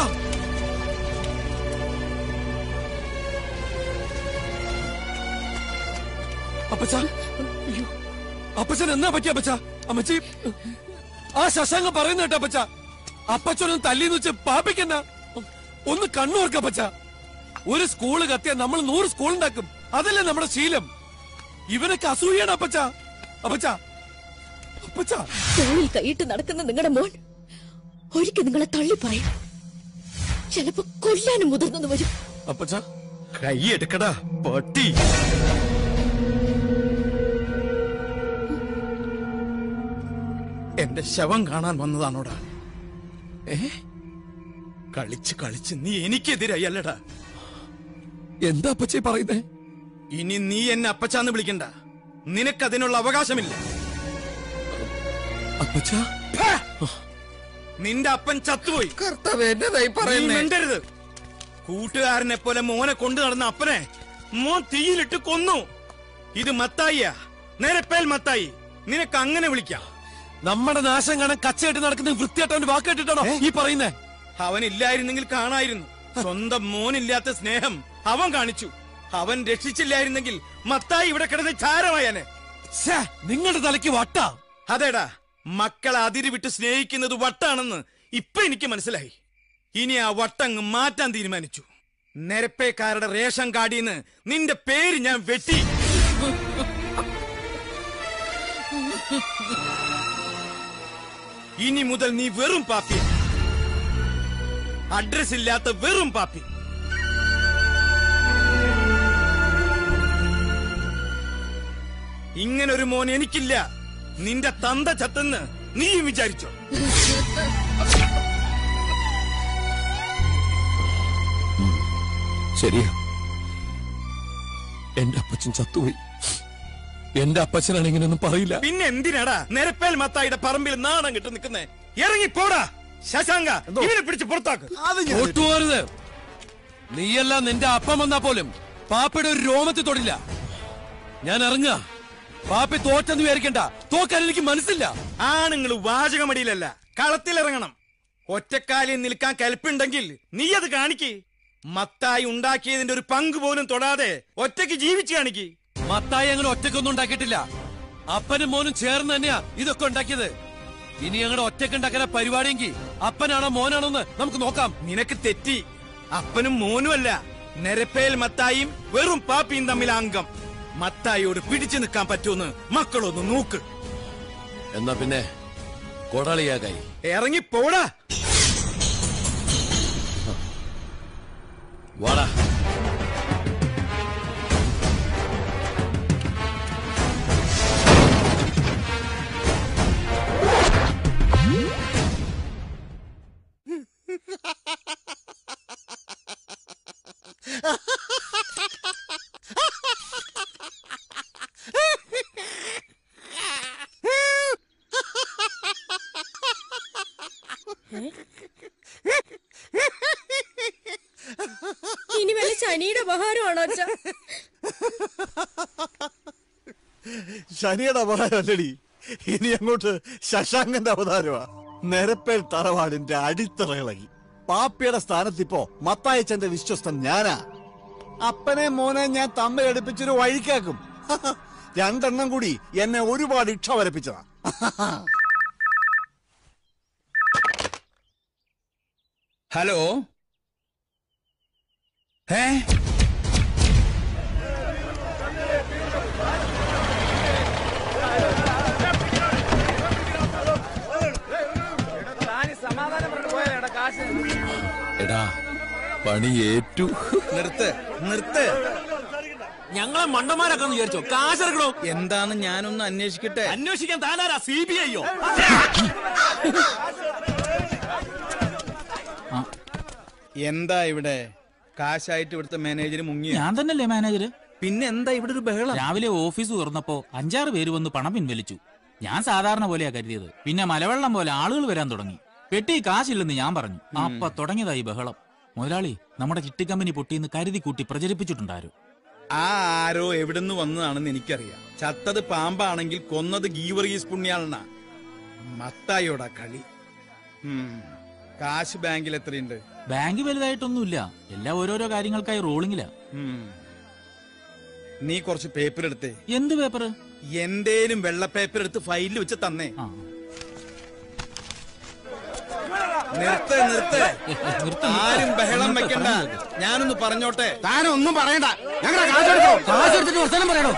അപ്പച്ചാ അയ്യോ. അപ്പച്ചൻ എന്നാ പറ്റിയ അപ്പച്ച അമ്മച്ചി ആ ശശാങ്ക പറയുന്ന കേട്ടോ അപ്പച്ച അപ്പച്ചനൊന്ന് തല്ലിന്ന് വെച്ച് പാപ്പിക്കണ്ട ഒന്ന് കണ്ണൂർക്ക അപ്പച്ച ഒരു സ്കൂള് കത്തിയാൽ നമ്മൾ നൂറ് സ്കൂൾ ഉണ്ടാക്കും അതല്ലേ നമ്മുടെ ശീലം ഇവനൊക്കെ അസൂയാണ് അപ്പച്ച അപ്പച്ച അപ്പച്ച തോളിൽ കൈയിട്ട് നടക്കുന്ന നിങ്ങളുടെ മോൻ ഒരിക്കൽ നിങ്ങളെ തള്ളി പറയും ചിലപ്പോ കൊല്ലാനും മുതിർന്നു വരും അപ്പച്ച കൈ എടുക്കടാ പട്ടി എന്റെ ശവം കാണാൻ വന്നതാണോടാ ഏ കളിച്ച് കളിച്ച് നീ എനിക്കെതിരായി അല്ലടാ എന്താ അപ്പച്ചി പറയുന്നേ ഇനി നീ എന്നെ അപ്പച്ചാന്ന് വിളിക്കണ്ട നിനക്കതിനുള്ള അവകാശമില്ല അപ്പച്ച നിന്റെ അപ്പൻ ചത്തുപോയി കർത്താവ് എന്നതായി നീ പറയുന്നേ മിണ്ടരുത് കൂട്ടുകാരനെ പോലെ മോനെ കൊണ്ടു നടന്ന അപ്പനെ മോൻ തീയിലിട്ട് കൊന്നു ഇത് മത്തായിയാ നേരപ്പേൽ മത്തായി നിനക്ക് അങ്ങനെ വിളിക്കാം നമ്മുടെ നാശം കാണാൻ കച്ചയായിട്ട് നടക്കുന്ന വൃത്തിയായിട്ടവന്റെ വാക്ക് കേട്ടിട്ടാണോ ഈ പറയുന്നേ അവൻ ഇല്ലായിരുന്നെങ്കിൽ കാണായിരുന്നു സ്വന്തം മോനില്ലാത്ത സ്നേഹം അവൻ കാണിച്ചു അവൻ രക്ഷിച്ചില്ലായിരുന്നെങ്കിൽ മത്തായി ഇവിടെ കിടന്ന് ചാരമായനെ നിങ്ങളുടെ തലയ്ക്ക് വട്ട അതേടാ മക്കളെ അതിര് വിട്ട് സ്നേഹിക്കുന്നത് വട്ടാണെന്ന് ഇപ്പൊ എനിക്ക് മനസ്സിലായി ഇനി ആ വട്ടങ്ങ് മാറ്റാൻ തീരുമാനിച്ചു നിരപ്പേക്കാരുടെ റേഷൻ കാർഡിന്ന് നിന്റെ പേര് ഞാൻ വെട്ടി ഇനി മുതൽ നീ വെറും പാപ്പി അഡ്രസ് ഇല്ലാത്ത വെറും പാപ്പി ഇങ്ങനൊരു മോൻ എനിക്കില്ല നിന്റെ തന്ത ചത്തെന്ന് നീയും വിചാരിച്ചോ ശരിയാ എന്റെ അപ്പച്ചൻ ചത്തുപോയി എന്റെ അപ്പച്ചനാണ് ഇങ്ങനെയൊന്നും പറയില്ല പിന്നെ എന്തിനാടാ നിരപ്പേൽ മത്തായിയുടെ പറമ്പിൽ നാണം കിട്ടു നിൽക്കുന്നേ ഇറങ്ങി പോടാ ശശാങ്ക ഇവനെ പിടിച്ച് പുറത്താക്ക് ഒട്ടുപോരുത് നീയല്ല നിന്റെ അപ്പം വന്നാ പോലും പാപ്പയുടെ ഒരു രോമത്തിൽ തൊടില്ല ഞാൻ ഇറങ്ങുക പാപ്പി തോറ്റെന്ന് വിചാരിക്കണ്ട തോക്കാൻ എനിക്ക് മനസ്സില്ല ആണുങ്ങൾ വാചകമടിയിലല്ല കളത്തിലിറങ്ങണം ഒറ്റക്കാലിൽ നിൽക്കാൻ കൽപ്പുണ്ടെങ്കിൽ നീ അത് കാണിക്ക് മത്തായി ഉണ്ടാക്കിയതിന്റെ ഒരു പങ്ക് പോലും തൊടാതെ ഒറ്റയ്ക്ക് ജീവിച്ചു കാണിക്ക് മത്തായി അങ്ങനെ ഒറ്റക്കൊന്നും ഉണ്ടാക്കിയിട്ടില്ല അപ്പനും മോനും ചേർന്ന് തന്നെയാ ഇതൊക്കെ ഉണ്ടാക്കിയത് ഇനി ഞങ്ങളുടെ ഒറ്റക്ക് ഉണ്ടാക്കുന്ന പരിപാടിയെങ്കിൽ അപ്പനാണോ മോനാണോ എന്ന് നമുക്ക് നോക്കാം നിനക്ക് തെറ്റി അപ്പനും മോനും അല്ല നിരപ്പേൽ മത്തായും വെറും പാപ്പിയും തമ്മിൽ അംഗം മത്തായിയോട് പിടിച്ചു നിൽക്കാൻ പറ്റുമെന്ന് മക്കളൊന്ന് നോക്ക് എന്നാ പിന്നെ കൊടാളിയാകായി ഇറങ്ങി പോടാ വാടാ ഇനി വല്ല ശനിയുടെ ഉപഹാരമാണോ അച്ഛ ശനിയുടെ അവതാരമല്ലടി ഇനി അങ്ങോട്ട് ശശാങ്കന്റെ അവതാരമാ നിരപ്പേൽ തറവാടിന്റെ അടിത്തറ ഇളകി പാപ്പിയുടെ സ്ഥാനത്തിപ്പോ മത്തായച്ചന്റെ വിശ്വസ്തൻ ഞാനാ അപ്പനെ മോനെ ഞാൻ തമ്മിൽ അടുപ്പിച്ചൊരു വഴിക്കാക്കും രണ്ടെണ്ണം കൂടി എന്നെ ഒരുപാട് ഇക്ഷ വരപ്പിച്ചതാ ഹലോ ഏ എടാ പണി ഏറ്റു നിർത്ത് നിർത്ത് ഞങ്ങളെ മണ്ടന്മാരാക്കാന്ന് വിചാരിച്ചോ കാശെടുക്കണോ എന്താന്ന് ഞാനൊന്ന് അന്വേഷിക്കട്ടെ അന്വേഷിക്കാൻ താനാരാ സി ബി ഐയോ എന്താ ഇവിടെ കാശായിട്ട് ഇവിടുത്തെ മാനേജർ മുങ്ങി ഞാൻ തന്നെയല്ലേ മാനേജർ പിന്നെ എന്താ ഇവിടെ ഒരു ബഹളം രാവിലെ ഓഫീസ് തുറന്നപ്പോ അഞ്ചാറ് പേര് വന്ന് പണം പിൻവലിച്ചു ഞാൻ സാധാരണ പോലെയാ കരുതിയത് പിന്നെ മലവെള്ളം പോലെ ആളുകൾ വരാൻ തുടങ്ങി പെട്ടി കാശില്ലെന്ന് ഞാൻ പറഞ്ഞു അപ്പൊ തുടങ്ങിയതായി ബഹളം മുതലാളി നമ്മുടെ ചിട്ടി കമ്പനി പൊട്ടിയെന്ന് കരുതി കൂട്ടി പ്രചരിപ്പിച്ചിട്ടുണ്ടാരും ആ ആരോ എവിടുന്ന് വന്നതാണെന്ന് എനിക്കറിയാം ചത്തത് പാമ്പാണെങ്കിൽ കൊന്നത് ഗീവറീസ് പുണ്യാളനാ മത്തായോടാ കളി ഉം. കാശ് ബാങ്കിൽ എത്രയുണ്ട് ബാങ്ക് വലുതായിട്ടൊന്നുമില്ല എല്ലാം ഓരോരോ കാര്യങ്ങൾക്കായി റോളിങ്ങിലാ ഉം. നീ കുറച്ച് പേപ്പർ എടുത്തേ എന്ത് പേപ്പർ എന്തേലും വെള്ള പേപ്പർ എടുത്ത് ഫയലിൽ വെച്ച് തന്നേ നിർത്ത് നിർത്ത് ആരും ബഹളം വെക്കണ്ട ഞാനൊന്ന് പറഞ്ഞോട്ടെ താനൊന്നും പറയണ്ട ഞങ്ങളുടെ കാശെടുത്തോ കാശെടുത്തിട്ട് വർത്തനം പറയണോ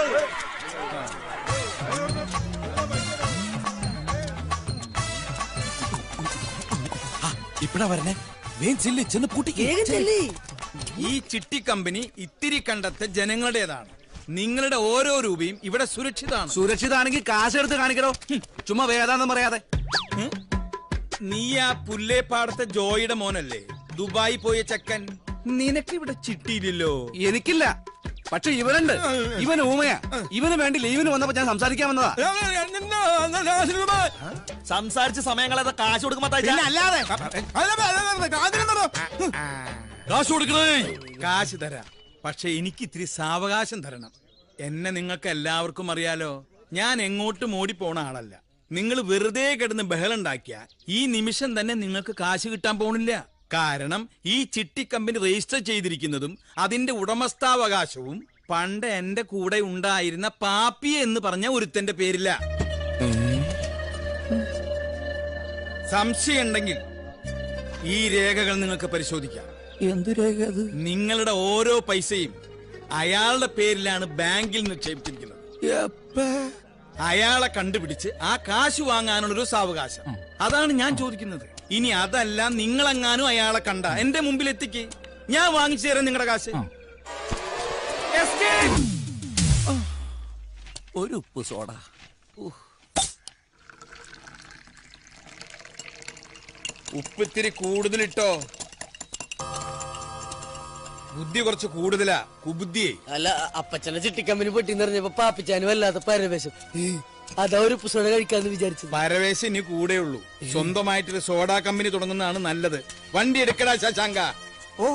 ഇപ്പഴാ വരണേ വേഗം ചെല്ലി ചെന്ന് പൂട്ടിക്ക് ഈ ചിട്ടി കമ്പനി ഇത്തിരി കണ്ടത്തെ ജനങ്ങളുടേതാണ് നിങ്ങളുടെ ഓരോ രൂപയും ഇവിടെ സുരക്ഷിതാണ് സുരക്ഷിതാണെങ്കിൽ കാശെടുത്ത് കാണിക്കണോ ചുമ്മാ വേദാന്തം പറയാതെ നീ ആ പുല്ലേപ്പാടത്തെ ജോയിയുടെ മോനല്ലേ ദുബായി പോയ ചെക്കൻ നിനക്ക് ഇവിടെ ചിട്ടിയില്ലല്ലോ എനിക്കില്ല പക്ഷെ ഇവനുണ്ട് ഇവൻ ഊമയാ ഇവന് വേണ്ടി ലീവിന് വന്നപ്പോ ഞാൻ സംസാരിക്കാൻ വന്നതാ സംസാരിച്ച സമയങ്ങളെ കാശ് കൊടുക്കുമ്പോ പിന്നെ അല്ലാതെ കാശ് കൊടുക്കണേ കാശ് തരാം പക്ഷെ എനിക്ക് ഇത്തിരി സാവകാശം തരണം എന്നെ നിങ്ങൾക്ക് എല്ലാവർക്കും അറിയാലോ ഞാൻ എങ്ങോട്ടും ഓടിപ്പോണ ആളല്ല നിങ്ങൾ വെറുതെ കിടന്ന് ബഹളുണ്ടാക്കിയ ഈ നിമിഷം തന്നെ നിങ്ങൾക്ക് കാശ് കിട്ടാൻ പോണില്ല കാരണം ഈ ചിട്ടി കമ്പനി രജിസ്റ്റർ ചെയ്തിരിക്കുന്നതും അതിന്റെ ഉടമസ്ഥാവകാശവും പണ്ട് എന്റെ കൂടെ ഉണ്ടായിരുന്ന പാപ്പി എന്ന് പറഞ്ഞ ഒരുത്തന്റെ പേരില്ല സംശയമുണ്ടെങ്കിൽ ഈ രേഖകൾ നിങ്ങൾക്ക് പരിശോധിക്കാം എന്ത് രേഖ അത് നിങ്ങളുടെ ഓരോ പൈസയും അയാളുടെ പേരിലാണ് ബാങ്കിൽ നിക്ഷേപിച്ചിരിക്കുന്നത് അയാളെ കണ്ടുപിടിച്ച് ആ കാശ് വാങ്ങാനുള്ള ഒരു സാവകാശം അതാണ് ഞാൻ ചോദിക്കുന്നത് ഇനി അതല്ല നിങ്ങളെങ്ങാനും അയാളെ കണ്ട എന്റെ മുമ്പിൽ എത്തിക്ക് ഞാൻ വാങ്ങിച്ചു തരാം നിങ്ങളുടെ കാശ് Escape! ഒരു ഉപ്പ് സോഡ ഉപ്പിത്തിരി കൂടുതലിട്ടോ ബുദ്ധി കുറച്ച് കൂടുതലാ കുബുദ്ധിയെ അല്ല അപ്പച്ചനെ ചിട്ടിക്കമ്പനി പൊട്ടി നിറഞ്ഞപ്പോ പാപ്പിച്ചാനും വല്ലാത്ത പരവേശം അതാ ഒരു പുസ്തകം കഴിക്കാന്ന് വിചാരിച്ചത് പരവേശം ഇനി കൂടെയുള്ളൂ സ്വന്തമായിട്ടൊരു സോഡാ കമ്പനി തുടങ്ങുന്നതാണ് നല്ലത് വണ്ടി എടുക്കടാ ശശാങ്ക ഓ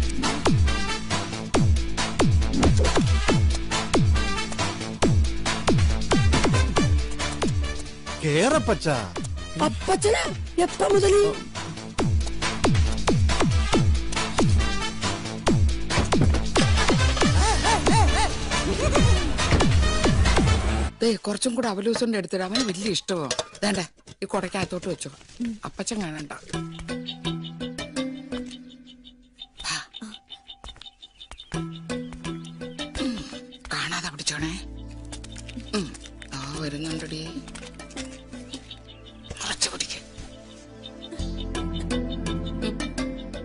കേറപ്പച്ച അപ്പച്ചനെ എപ്പ മുതല് ദേ കുറച്ചും കൂടെ അവലൂസുണ്ട് എടുത്തിട്ട് അവന് വലിയ ഇഷ്ടമോ വേണ്ട ഈ കൊടക്കകത്തോട്ട് വെച്ചോ അപ്പച്ചൻ കാണണ്ട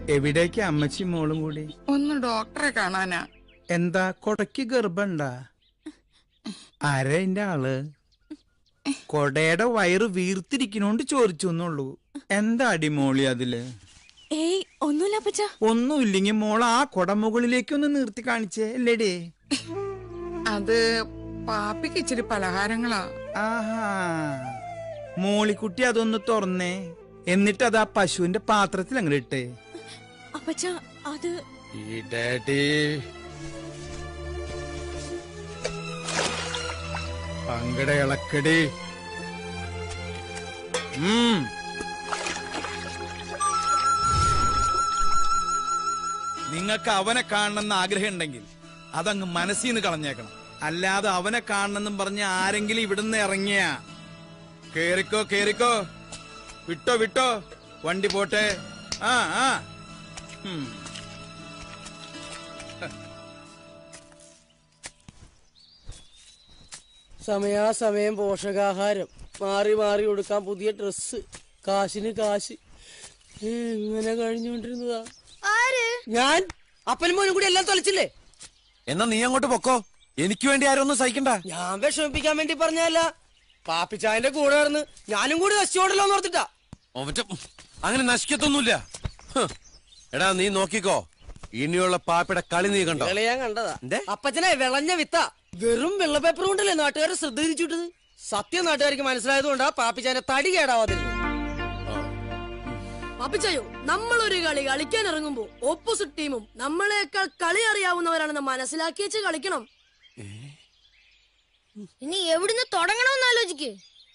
എവിടേക്ക് അമ്മച്ചി മോളും കൂടി ഒന്ന് ഡോക്ടറെ കാണാനാ എന്താ കൊടക്ക് ഗർഭണ്ടാ ആരാ എന്റെ ആള് കൊടയുടെ വയറ് വീർത്തിരിക്കണോണ്ട് ചോദിച്ചു എന്നുള്ളൂ എന്താ അടിമോളി അതില് ഏയ് ഒന്നുമില്ല അപ്പച്ച ഒന്നുമില്ലെങ്കിൽ മോൾ ആ കൊട മുകളിലേക്ക് ഒന്ന് നിർത്തി കാണിച്ചേ അല്ലേടേ അത് പാപ്പിക്ക് ഇച്ചിരി പലഹാരങ്ങളാ ആഹാ മോളിക്കുട്ടി അതൊന്ന് തുറന്നേ എന്നിട്ട് അത് ആ പശുവിന്റെ പാത്രത്തിൽ അങ്ങനെ ഇട്ടേ അപ്പച്ച അത് ഇടടി പങ്കട ഇളക്കടി ഉം. നിങ്ങൾക്ക് അവനെ കാണണമെന്ന് ആഗ്രഹം ഉണ്ടെങ്കിൽ അതങ്ങ് മനസ്സിൽ നിന്ന് കളഞ്ഞേക്കണം അല്ലാതെ അവനെ കാണണമെന്നും പറഞ്ഞ് ആരെങ്കിലും ഇവിടുന്ന് ഇറങ്ങിയ കേറിക്കോ കേറിക്കോ വിട്ടോ വിട്ടോ വണ്ടി പോട്ടെ ആ ആ ഉം. സമയാസമയം പോഷകാഹാരം മാറി മാറി കൊടുക്കാൻ പുതിയ ഡ്രസ്സ് കാശിന് കാശ് എങ്ങനെ കഴിഞ്ഞുകൊണ്ടിരുന്നതാ ആര് ഞാൻ അപ്പനും മോനും കൂടി എല്ലാം തൊലച്ചില്ലേ എന്നാ നീ അങ്ങോട്ട് പൊക്കോ എനിക്ക് വേണ്ടി ആരും ഒന്നും സഹിക്കണ്ട ഞാൻ വിഷമിപ്പിക്കാൻ വേണ്ടി പറഞ്ഞല്ല പാപ്പിച്ചായന്റെ കൂടെ നടന്ന് ഞാനും കൂടി നശിച്ചോടല്ലോ എന്ന് ഓർത്തിട്ടാ അവറ്റ അങ്ങനെ നശിക്കത്തൊന്നുമില്ല ഹ്. എടാ നീ നോക്കിക്കോ ഇനിയുള്ള പാപ്പയുടെ കളി നീ കണ്ടോ കളി ഞാൻ കണ്ടതാ അപ്പച്ചനെ വിളഞ്ഞ വിത്ത വെറും വെള്ള പേപ്പർ കൊണ്ടല്ലേ നാട്ടുകാരെ ശ്രദ്ധ തിരിച്ചുവിട്ടത് സത്യം നാട്ടുകാർക്ക് മനസ്സിലായതുകൊണ്ടാ പാപ്പിച്ചാന്റെ തടി കേടാവാതിരുന്നത് പാപ്പിച്ചായോ നമ്മളൊരു കളി കളിക്കാൻ ഇറങ്ങുമ്പോ ഓപ്പോസിറ്റ് ടീമും നമ്മളെക്കാൾ കളി അറിയാവുന്നവരാണെന്ന് മനസ്സിലാക്കി വെച്ച് കളിക്കണം ഇനി എവിടുന്ന് തുടങ്ങണമെന്ന് ആലോചിക്ക്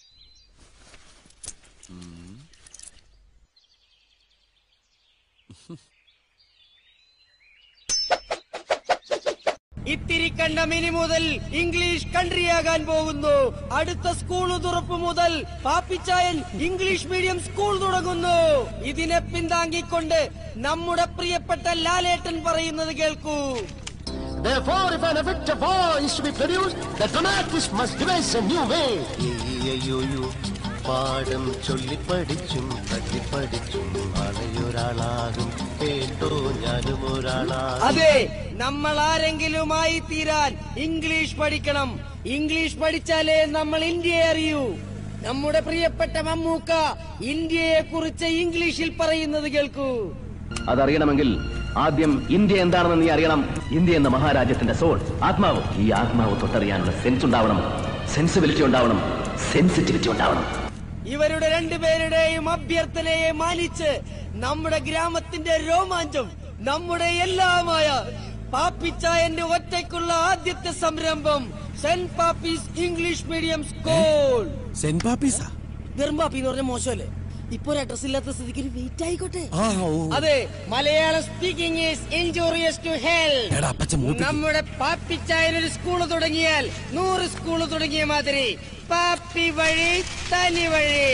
ഇത്തിരി കണ്ടം ഇനി മുതൽ ഇംഗ്ലീഷ് കൺട്രിയാകാൻ പോകുന്നു അടുത്ത സ്കൂൾ തുറപ്പ് മുതൽ പാപ്പിച്ചായൻ ഇംഗ്ലീഷ് മീഡിയം സ്കൂൾ തുടങ്ങുന്നു ഇതിനെ പിന്താങ്ങിക്കൊണ്ട് നമ്മുടെ പ്രിയപ്പെട്ട ലാലേട്ടൻ പറയുന്നത് കേൾക്കൂ Therefore, if an effective war is to be produced, the dramatist must devise a new way. അയ്യോയോ പാഠം ചൊല്ലി പഠിച്ചും തട്ടി പഠിച്ചും ആളെയൊരാളാകും കേട്ടോ ഞാനും ഒരാളാകും അതെ നമ്മൾ ആരെങ്കിലുമായി തീരാൻ ഇംഗ്ലീഷ് പഠിക്കണം ഇംഗ്ലീഷ് പഠിച്ചാലേ നമ്മൾ ഇന്ത്യയെ അറിയൂ നമ്മുടെ പ്രിയപ്പെട്ട മമ്മൂക്ക ഇന്ത്യയെ കുറിച്ച് ഇംഗ്ലീഷിൽ പറയുന്നത് കേൾക്കൂ അതറിയണമെങ്കിൽ ആദ്യം ഇന്ത്യ എന്താണെന്ന് നീ അറിയണം ഇന്ത്യ എന്ന മഹാരാജ്യത്തിന്റെ സോൾ ആത്മാവ് ഈ ആത്മാവ് തൊട്ടറിയാനുള്ള സെൻസ് ഉണ്ടാവണം സെൻസിബിലിറ്റി ഉണ്ടാവണം സെൻസിറ്റിവിറ്റി ഉണ്ടാവണം ഇവരുടെ രണ്ടുപേരുടെയും അഭ്യർത്ഥനയെ മാനിച്ച് നമ്മുടെ ഗ്രാമത്തിന്റെ രോമാഞ്ചം നമ്മുടെ എല്ലാമായ പാപ്പിച്ചായന്റെ ഒറ്റയ്ക്കുള്ള ആദ്യത്തെ സംരംഭം saint Pappy's English medium school saint പാപ്പീസാ വെറും പാപ്പി എന്ന് പറഞ്ഞ മോശമല്ലേ ഇപ്പൊ ഒരു അഡ്രസ് ഇല്ലാത്ത സ്ഥിതിക്ക് ഒരു വെയിറ്റ് ആയിക്കോട്ടെ ആ ഓ അതെ Malayalam speaking is injurious to health എടാ അപ്പച്ച മൂപ്പിക്ക്. നമ്മുടെ പാപ്പിച്ചായൻ ഒരു സ്കൂള് തുടങ്ങിയാൽ നൂറ് സ്കൂള് തുടങ്ങിയ മാതിരി പാപ്പി വഴി തനി വഴി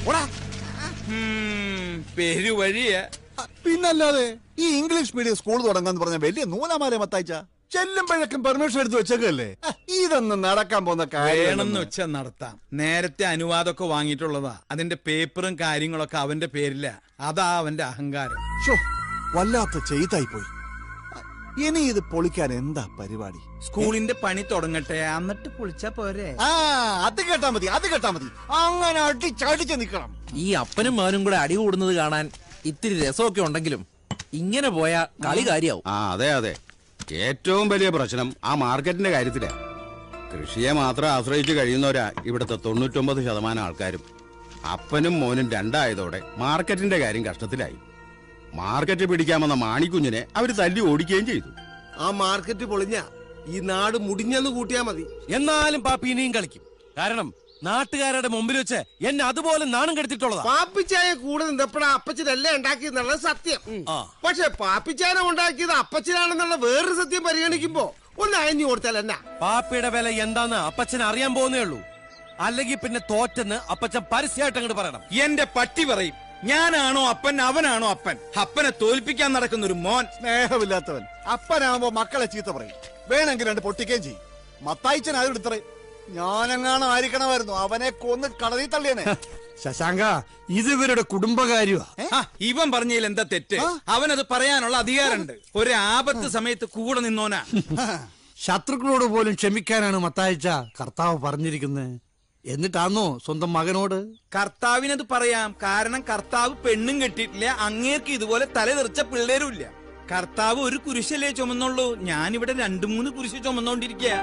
പെരുവഴിയ പിന്നല്ലാതെ ഈ ഇംഗ്ലീഷ് മീഡിയം സ്കൂൾ തുടങ്ങാന്ന് പറഞ്ഞ വലിയ നൂലാമാല മത്തായിച്ച ചെല്ലുമ്പോഴേക്കും പെർമിഷൻ എടുത്ത് വെച്ചേക്കല്ലേ ഇതൊന്നും നടക്കാൻ പോകുന്ന വേണമെന്ന് കാര്യം വെച്ചാൽ നടത്താം നേരത്തെ അനുവാദമൊക്കെ വാങ്ങിയിട്ടുള്ളതാ അതിന്റെ പേപ്പറും കാര്യങ്ങളൊക്കെ അവന്റെ പേരില്ല അതാ അവന്റെ അഹങ്കാരം വല്ലാത്ത ചെയ്തായി പോയി ഇനി ഇത് പൊളിക്കാൻ എന്താ പരിപാടി സ്കൂളിന്റെ പണി തുടങ്ങട്ടെ എന്നിട്ട് പൊളിച്ചാ പോരെ ആ അത് കേട്ടാ മതി അത് കേട്ടാ മതി അങ്ങനെ അടിച്ചടിച്ച് നിക്കണം ഈ അപ്പനും മകനും കൂടെ അടി കൂടുന്നത് കാണാൻ ഇത്തിരി രസമൊക്കെ ഉണ്ടെങ്കിലും ഇങ്ങനെ പോയാ കളി കാര്യാവും ആ അതെ അതെ ഏറ്റവും വലിയ പ്രശ്നം ആ മാർക്കറ്റിന്റെ കാര്യത്തിലാ കൃഷിയെ മാത്രം ആശ്രയിച്ച് കഴിയുന്നവരാ ഇവിടുത്തെ തൊണ്ണൂറ്റൊമ്പത് ശതമാനം ആൾക്കാരും അപ്പനും മോനും രണ്ടായതോടെ മാർക്കറ്റിന്റെ കാര്യം കഷ്ടത്തിലായി മാർക്കറ്റ് പിടിക്കാമെന്ന മാണിക്കുഞ്ഞിനെ അവര് തല്ലി ഓടിക്കുകയും ചെയ്തു ആ മാർക്കറ്റ് പൊളിഞ്ഞ ഈ നാട് മുടിഞ്ഞെന്ന് കൂട്ടിയാ മതി എന്നാലും പാപ്പി ഇനിയും കളിക്കും കാരണം നാട്ടുകാരുടെ മുമ്പിൽ വെച്ച് എന്നെ അതുപോലെ നാണം കെടുത്തിട്ടുള്ളതാ പാപ്പിച്ചായ കൂടെ നിന്നപ്പോഴാ അപ്പച്ചനല്ലേ ഉണ്ടാക്കിയെന്നുള്ളത് സത്യം പക്ഷെ പാപ്പിച്ചായനെ ഉണ്ടാക്കിയത് അപ്പച്ചനാണെന്നുള്ള വേറൊരു സത്യം പരിഗണിക്കുമ്പോ ഒന്ന് അയഞ്ഞു കൊടുത്താൽ എന്നാ പാപ്പിയുടെ വില എന്താന്ന് അപ്പച്ചൻ അറിയാൻ പോകുന്നേ ഉള്ളൂ അല്ലെങ്കിൽ പിന്നെ തോറ്റെന്ന് അപ്പച്ചൻ പരസ്യമായിട്ട് അങ്ങോട്ട് പറയണം എന്റെ പട്ടി പറയും ഞാനാണോ അപ്പൻ അവനാണോ അപ്പൻ അപ്പനെ തോൽപ്പിക്കാൻ നടക്കുന്ന ഒരു മോൻ സ്നേഹമില്ലാത്തവൻ അപ്പനാവുമ്പോ മക്കളെ ചീത്ത പറയും വേണമെങ്കിൽ രണ്ട് പൊട്ടിക്കുകയും ചെയ്യും മത്തായിച്ചൻ ആരും ഇത്രേ ഞാനെങ്ങാണ് ആയിരിക്കണമായിരുന്നു അവനെ കൊന്ന് കടതി തള്ളിയനെ ശശാങ്ക ഇത് ഇവരുടെ കുടുംബകാര്യമാ ആ, ഇവൻ പറഞ്ഞതിൽ എന്താ തെറ്റ് അവനത് പറയാനുള്ള അധികാരമുണ്ട് ഒരു ആപത്ത് സമയത്ത് കൂടെ നിന്നോനാ ശത്രുക്കളോട് പോലും ക്ഷമിക്കാനാണ് മത്തായിച്ച കർത്താവ് പറഞ്ഞിരിക്കുന്നത് എന്നിട്ടാന്നോ സ്വന്തം മകനോട് കർത്താവിനത് പറയാം കാരണം കർത്താവ് പെണ്ണും കെട്ടിയിട്ടില്ല അങ്ങേർക്ക് ഇതുപോലെ തലതെറിച്ച പിള്ളേരും ഇല്ല കർത്താവ് ഒരു കുരിശല്ലേ ചുമന്നുള്ളൂ ഞാനിവിടെ രണ്ടു മൂന്ന് കുരിശ് ചുമന്നോണ്ടിരിക്കുക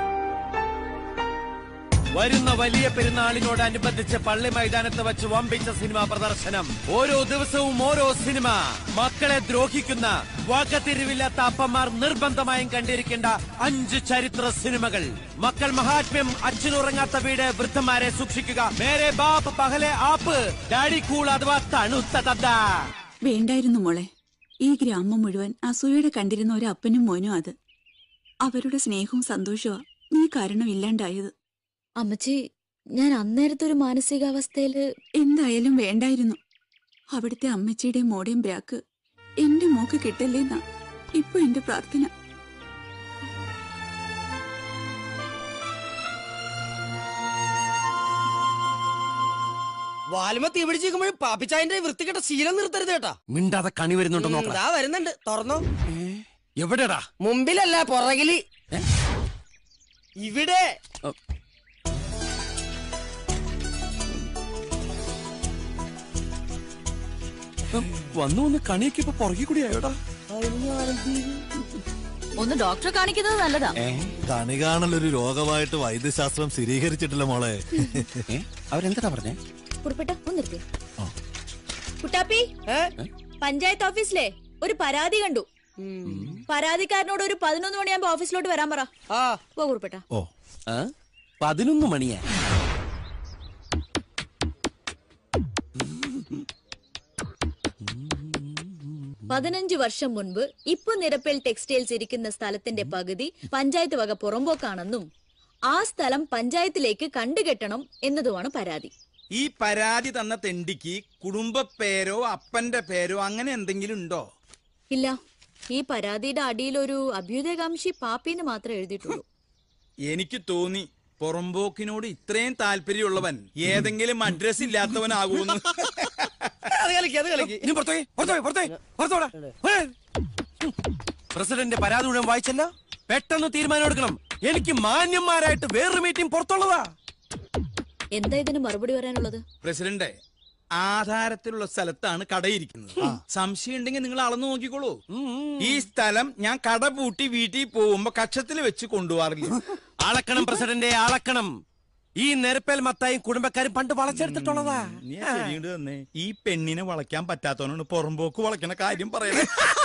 വരുന്ന വലിയ പെരുന്നാളിനോടനുബന്ധിച്ച് പള്ളി മൈതാനത്ത് വെച്ച് വമ്പിച്ച സിനിമാ പ്രദർശനം ഓരോ ദിവസവും ഓരോ സിനിമ മക്കളെ ദ്രോഹിക്കുന്ന വാക്കത്തിരിവില്ലാത്ത അപ്പന്മാർ നിർബന്ധമായും കണ്ടിരിക്കേണ്ട അഞ്ച് ചരിത്ര സിനിമകൾ മക്കൾ മഹാത്മ്യം അച്ഛനുറങ്ങാത്ത വീട് വൃദ്ധന്മാരെ സൂക്ഷിക്കുക മേരെ ബാപ്പ് പഹലെ ആപ്പ് ഡാഡി കൂൾ അഥവാ തണുത്ത തദ്ദ വേണ്ടായിരുന്നു മോളെ ഈ ഗ്രാമം മുഴുവൻ അസൂയയുടെ കണ്ടിരുന്ന ഒരു അപ്പനും മോനും അത് അവരുടെ സ്നേഹവും സന്തോഷവും നീ കാരണം ഇല്ലാണ്ടായത് അമ്മച്ചി ഞാൻ അന്നേരത്തെ ഒരു മാനസികാവസ്ഥയില് എന്തായാലും വേണ്ടായിരുന്നു അവിടുത്തെ അമ്മച്ചിയുടെയും മോടെയും ബ്രാക്ക് എന്റെ മോക്ക് കിട്ടല്ലേന്നാ ഇപ്പൊ എന്റെ പ്രാർത്ഥന വാലുമ തീ പിടിച്ചിരിക്കുമ്പോഴും പാപ്പിച്ചായന്റെ വൃത്തികെട്ട ശീലം നിർത്തരുത് കേട്ടാ മിണ്ടാതെ കണി വരുന്നുണ്ടോ ഉം, നോക്കണം ദാ വരുന്നുണ്ട് തുറന്നോ എവിടെടാ മുമ്പിലല്ല പുറകില് ഇവിടെ വന്നു വന്ന് കണിയൊക്കെ ഇപ്പൊ പുറകെ കൂടി ആയോടാ ഒന്ന് ഡോക്ടറെ കാണിക്കുന്നത് നല്ലതാ കണി കാണലൊരു രോഗമായിട്ട് വൈദ്യശാസ്ത്രം സ്ഥിരീകരിച്ചിട്ടില്ല മോളെ അവരെന്താ പറഞ്ഞേ കുറിപ്പിട്ട ഒന്ന് നിർത്തിയ കുട്ടാപ്പി പഞ്ചായത്ത് ഓഫീസിലെ ഒരു പരാതി കണ്ടു പരാതിക്കാരനോട് ഒരു പതിനൊന്ന് മണിയാകുമ്പോ ഓഫീസിലോട്ട് വരാൻ പറ പോ കുറിപ്പിട്ട ഓ പതിനൊന്ന് മണിയാ പതിനഞ്ച് വർഷം മുൻപ് ഇപ്പൊ നിരപ്പേൽ ടെക്സ്റ്റൈൽസ് ഇരിക്കുന്ന സ്ഥലത്തിന്റെ പകുതി പഞ്ചായത്ത് വക പുറമ്പോക്കാണെന്നും ആ സ്ഥലം പഞ്ചായത്തിലേക്ക് കണ്ടുകെട്ടണം എന്നതുമാണ് പരാതി ഈ പരാതി തന്ന തെണ്ടിക്ക് കുടുംബ പേരോ അപ്പന്റെ പേരോ അങ്ങനെ എന്തെങ്കിലും ഉണ്ടോ ഇല്ല ഈ പരാതിയുടെ അടിയിൽ ഒരു അഭ്യുദയകാംക്ഷി പാപ്പിന്ന് മാത്രമേ എഴുതിയിട്ടുള്ളൂ എനിക്ക് തോന്നി പുറമ്പോക്കിനോട് ഇത്രയും താല്പര്യമുള്ളവൻ ഏതെങ്കിലും അഡ്രസ് ഇല്ലാത്തവനാകൂന്ന് അത് കളിക്ക് അത് കളിക്ക് ഇനി പുറത്തോയി പുറത്തോയി പുറത്തോയി പുറത്തോടാ പ്രസിഡന്റ് പരാതി മുഴുവൻ വായിച്ചല്ലോ പെട്ടെന്ന് തീരുമാനം എടുക്കണം എനിക്ക് മാന്യന്മാരായിട്ട് വേറൊരു മീറ്റിംഗ് പുറത്തുള്ളതാ എന്താ ഇതിന് മറുപടി പറയാനുള്ളത് പ്രസിഡന്റ് ആധാരത്തിലുള്ള സ്ഥലത്താണ് കടയിരിക്കുന്നത് സംശയം ഉണ്ടെങ്കിൽ നിങ്ങൾ അളന്നു നോക്കിക്കോളൂ ഈ സ്ഥലം ഞാൻ കട പൂട്ടി വീട്ടിൽ പോകുമ്പോ കക്ഷത്തിൽ വെച്ച് കൊണ്ടുപോകാറില്ല അളക്കണം പ്രസിഡന്റ് അളക്കണം ഈ നെരപ്പേൽ മത്തായും കുടുംബക്കാരും പണ്ട് വളച്ചെടുത്തിട്ടുള്ളതാ നീ ആ ചെടി ഇങ്ങട് തന്നേ. ഈ പെണ്ണിനെ വളയ്ക്കാൻ പറ്റാത്തവനാണ് പുറമ്പോക്ക് വളയ്ക്കണ കാര്യം പറയണേ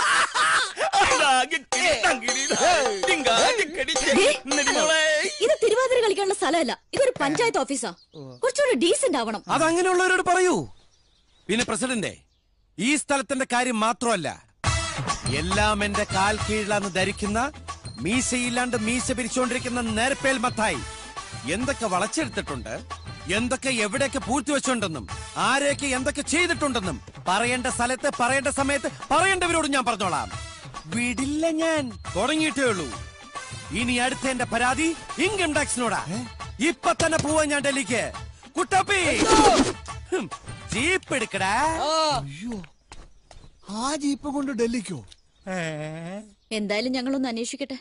ഇത് തിരുവാതിര കളിക്കാനുള്ള സ്ഥലമല്ല ഇതൊരു പഞ്ചായത്ത് ഓഫീസാ കുറച്ചുകൂടി ഡീസന്റ് ആവണം അതങ്ങനെയുള്ളവരോട് പറയൂ പിന്നെ പ്രസിഡന്റ് ഈ സ്ഥലത്തിന്റെ കാര്യം മാത്രമല്ല എല്ലാം എന്റെ കാൽ കീഴിലാന്ന് ധരിക്കുന്ന മീശയില്ലാണ്ട് മീശ പിരിച്ചുകൊണ്ടിരിക്കുന്ന നേരപ്പേൽ മത്തായി എന്തൊക്കെ വളച്ചെടുത്തിട്ടുണ്ട് എന്തൊക്കെ എവിടെയൊക്കെ പൂഴ്ത്തിവെച്ചുണ്ടെന്നും ആരെയൊക്കെ എന്തൊക്കെ ചെയ്തിട്ടുണ്ടെന്നും പറയേണ്ട സ്ഥലത്ത് പറയേണ്ട സമയത്ത് പറയേണ്ടവരോട് ഞാൻ പറഞ്ഞോളാം വിടില്ല ഞാൻ തുടങ്ങിയിട്ടേ ഉള്ളൂ ഇനി അടുത്ത എന്റെ പരാതി ഇൻകം ടാക്സിനോടാ ഇപ്പൊ തന്നെ പോവാൻ ഞാൻ ഡൽഹിക്ക് കുട്ടപ്പി ഹും, ജീപ്പ് എടുക്കടാ ആ ജീപ്പ് കൊണ്ട് ഡൽഹിക്കോ എന്തായാലും ഞങ്ങളൊന്ന് അന്വേഷിക്കട്ടെ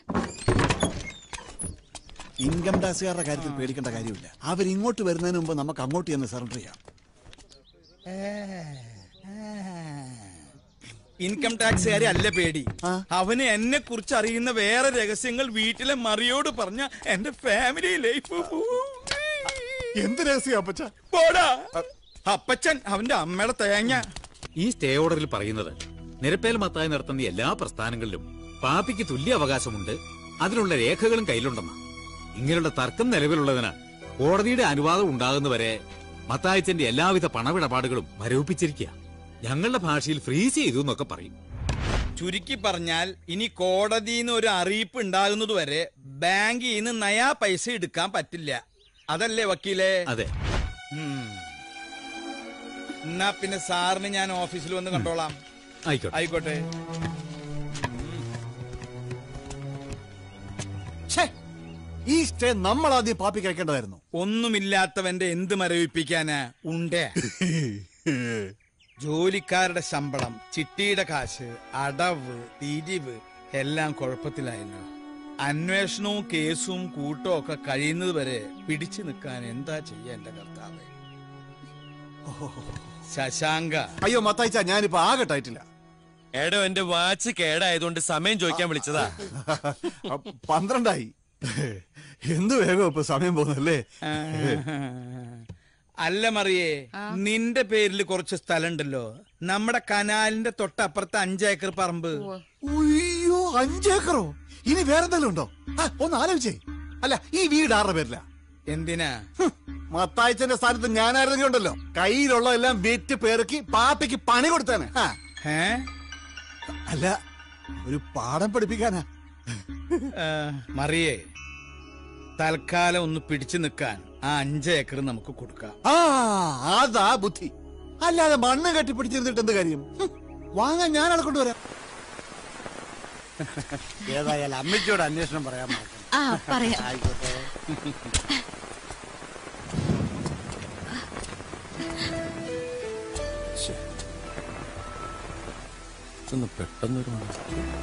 ഇൻകം ടാക്സുകാരുടെ കാര്യത്തിൽ പേടിക്കേണ്ട കാര്യമില്ല അവർ ഇങ്ങോട്ട് വരുന്നതിന് മുമ്പ് നമുക്ക് അങ്ങോട്ട് ചെന്ന് സറണ്ടർ ചെയ്യാം ഇൻകം ടാക്സുകാരെ അല്ല പേടി അവന് എന്നെ കുറിച്ച് അറിയുന്ന വേറെ രഹസ്യങ്ങൾ വീട്ടിലെ മറിയോട് പറഞ്ഞ എന്റെ ഫാമിലി ലൈഫ് എന്ത് രഹസ്യം അപ്പച്ച പോടാ അപ്പച്ചൻ അവന്റെ അമ്മയുടെ തേങ്ങ ഈ സ്റ്റേ ഓർഡറിൽ പറയുന്നത് നിരപ്പേൽ മത്തായി നടത്തുന്ന എല്ലാ പ്രസ്ഥാനങ്ങളിലും പാപ്പിക്ക് തുല്യ അവകാശമുണ്ട് അതിനുള്ള രേഖകളും കയ്യിലുണ്ടെന്ന് ഇങ്ങനെയുള്ള തർക്കം നിലവിലുള്ളതിന് കോടതിയുടെ അനുവാദം ഉണ്ടാകുന്നവരെ മത്തായച്ചന്റെ എല്ലാവിധ പണമിടപാടുകളും മരവിപ്പിച്ചിരിക്കുക ഞങ്ങളുടെ ഭാഷയിൽ ഫ്രീസ് ചെയ്തു എന്നൊക്കെ പറയും ചുരുക്കി പറഞ്ഞാൽ ഇനി കോടതിന്ന് ഒരു അറിയിപ്പ് ഉണ്ടാകുന്നത് വരെ ബാങ്കിൽ നിന്ന് നയാ പൈസ എടുക്കാൻ പറ്റില്ല അതല്ലേ വക്കീലേ അതെ ഉം. എന്നാ പിന്നെ സാറിന് ഞാൻ ഓഫീസിൽ വന്ന് കണ്ടോളാം ആയിക്കോട്ടെ ആയിക്കോട്ടെ ഈ സ്റ്റേ നമ്മൾ ആദ്യം പാപ്പിക്ക് അയക്കേണ്ടതായിരുന്നു ഒന്നുമില്ലാത്തവന്റെ എന്ത് മരവിപ്പിക്കാനാ ഉണ്ടേ ജോലിക്കാരുടെ ശമ്പളം ചിട്ടിയുടെ കാശ് അടവ് തിരിവ് എല്ലാം കുഴപ്പത്തിലായല്ലോ അന്വേഷണവും കേസും കൂട്ടവും ഒക്കെ കഴിയുന്നത് വരെ പിടിച്ചു നിൽക്കാൻ എന്താ ചെയ്യാ എന്റെ കർത്താവ് ശശാങ്ക അയ്യോ മത്തായിച്ച ഞാനിപ്പോ ആകെ ടൈറ്റില്ല എടോ എന്റെ വാച്ച് കേടായതുകൊണ്ട് സമയം ചോദിക്കാൻ വിളിച്ചതാ പന്ത്രണ്ടായി എന്ത് വേഗം ഇപ്പൊ സമയം പോകുന്നല്ലേ അല്ല മറിയേ നിന്റെ പേരിൽ കുറച്ച് സ്ഥലമുണ്ടല്ലോ നമ്മുടെ കനാലിന്റെ തൊട്ടപ്പുറത്ത് അഞ്ചേക്കർ പറമ്പ് അയ്യോ അഞ്ചേക്കറോ ഇനി വേറെന്തെങ്കിലും ഉണ്ടോ ആ, ഒന്ന് ആലോചിച്ചേ അല്ല ഈ വീട് ആരുടെ പേരില എന്തിനാ മത്തായിച്ചന്റെ സ്ഥാനത്ത് ഞാനായിരുന്നെങ്കിൽ ഉണ്ടല്ലോ കയ്യിലുള്ള എല്ലാം വിറ്റ് പേറുക്കി പാപ്പിക്ക് പണി കൊടുത്തേനെ ആ. അല്ല ഒരു പാഠം പഠിപ്പിക്കാനാ ആ, മറിയേ തൽക്കാലം ഒന്ന് പിടിച്ചു നിൽക്കാൻ ആ അഞ്ച് ഏക്കർ നമുക്ക് കൊടുക്കാം ആ അതാ ബുദ്ധി അല്ലാതെ മണ്ണ് കെട്ടി പിടിച്ചിരുന്നിട്ട് എന്ത് കാര്യം ഹും, വാങ്ങാൻ ഞാൻ ആളെ കൊണ്ടുവരാം ഏതായാലും അമ്മയ്ക്കോട് അന്വേഷണം പറയാൻ മറക്കണം ആ പറയാം ആയിക്കോട്ടെ ഒന്ന് പെട്ടെന്നൊരു മണം.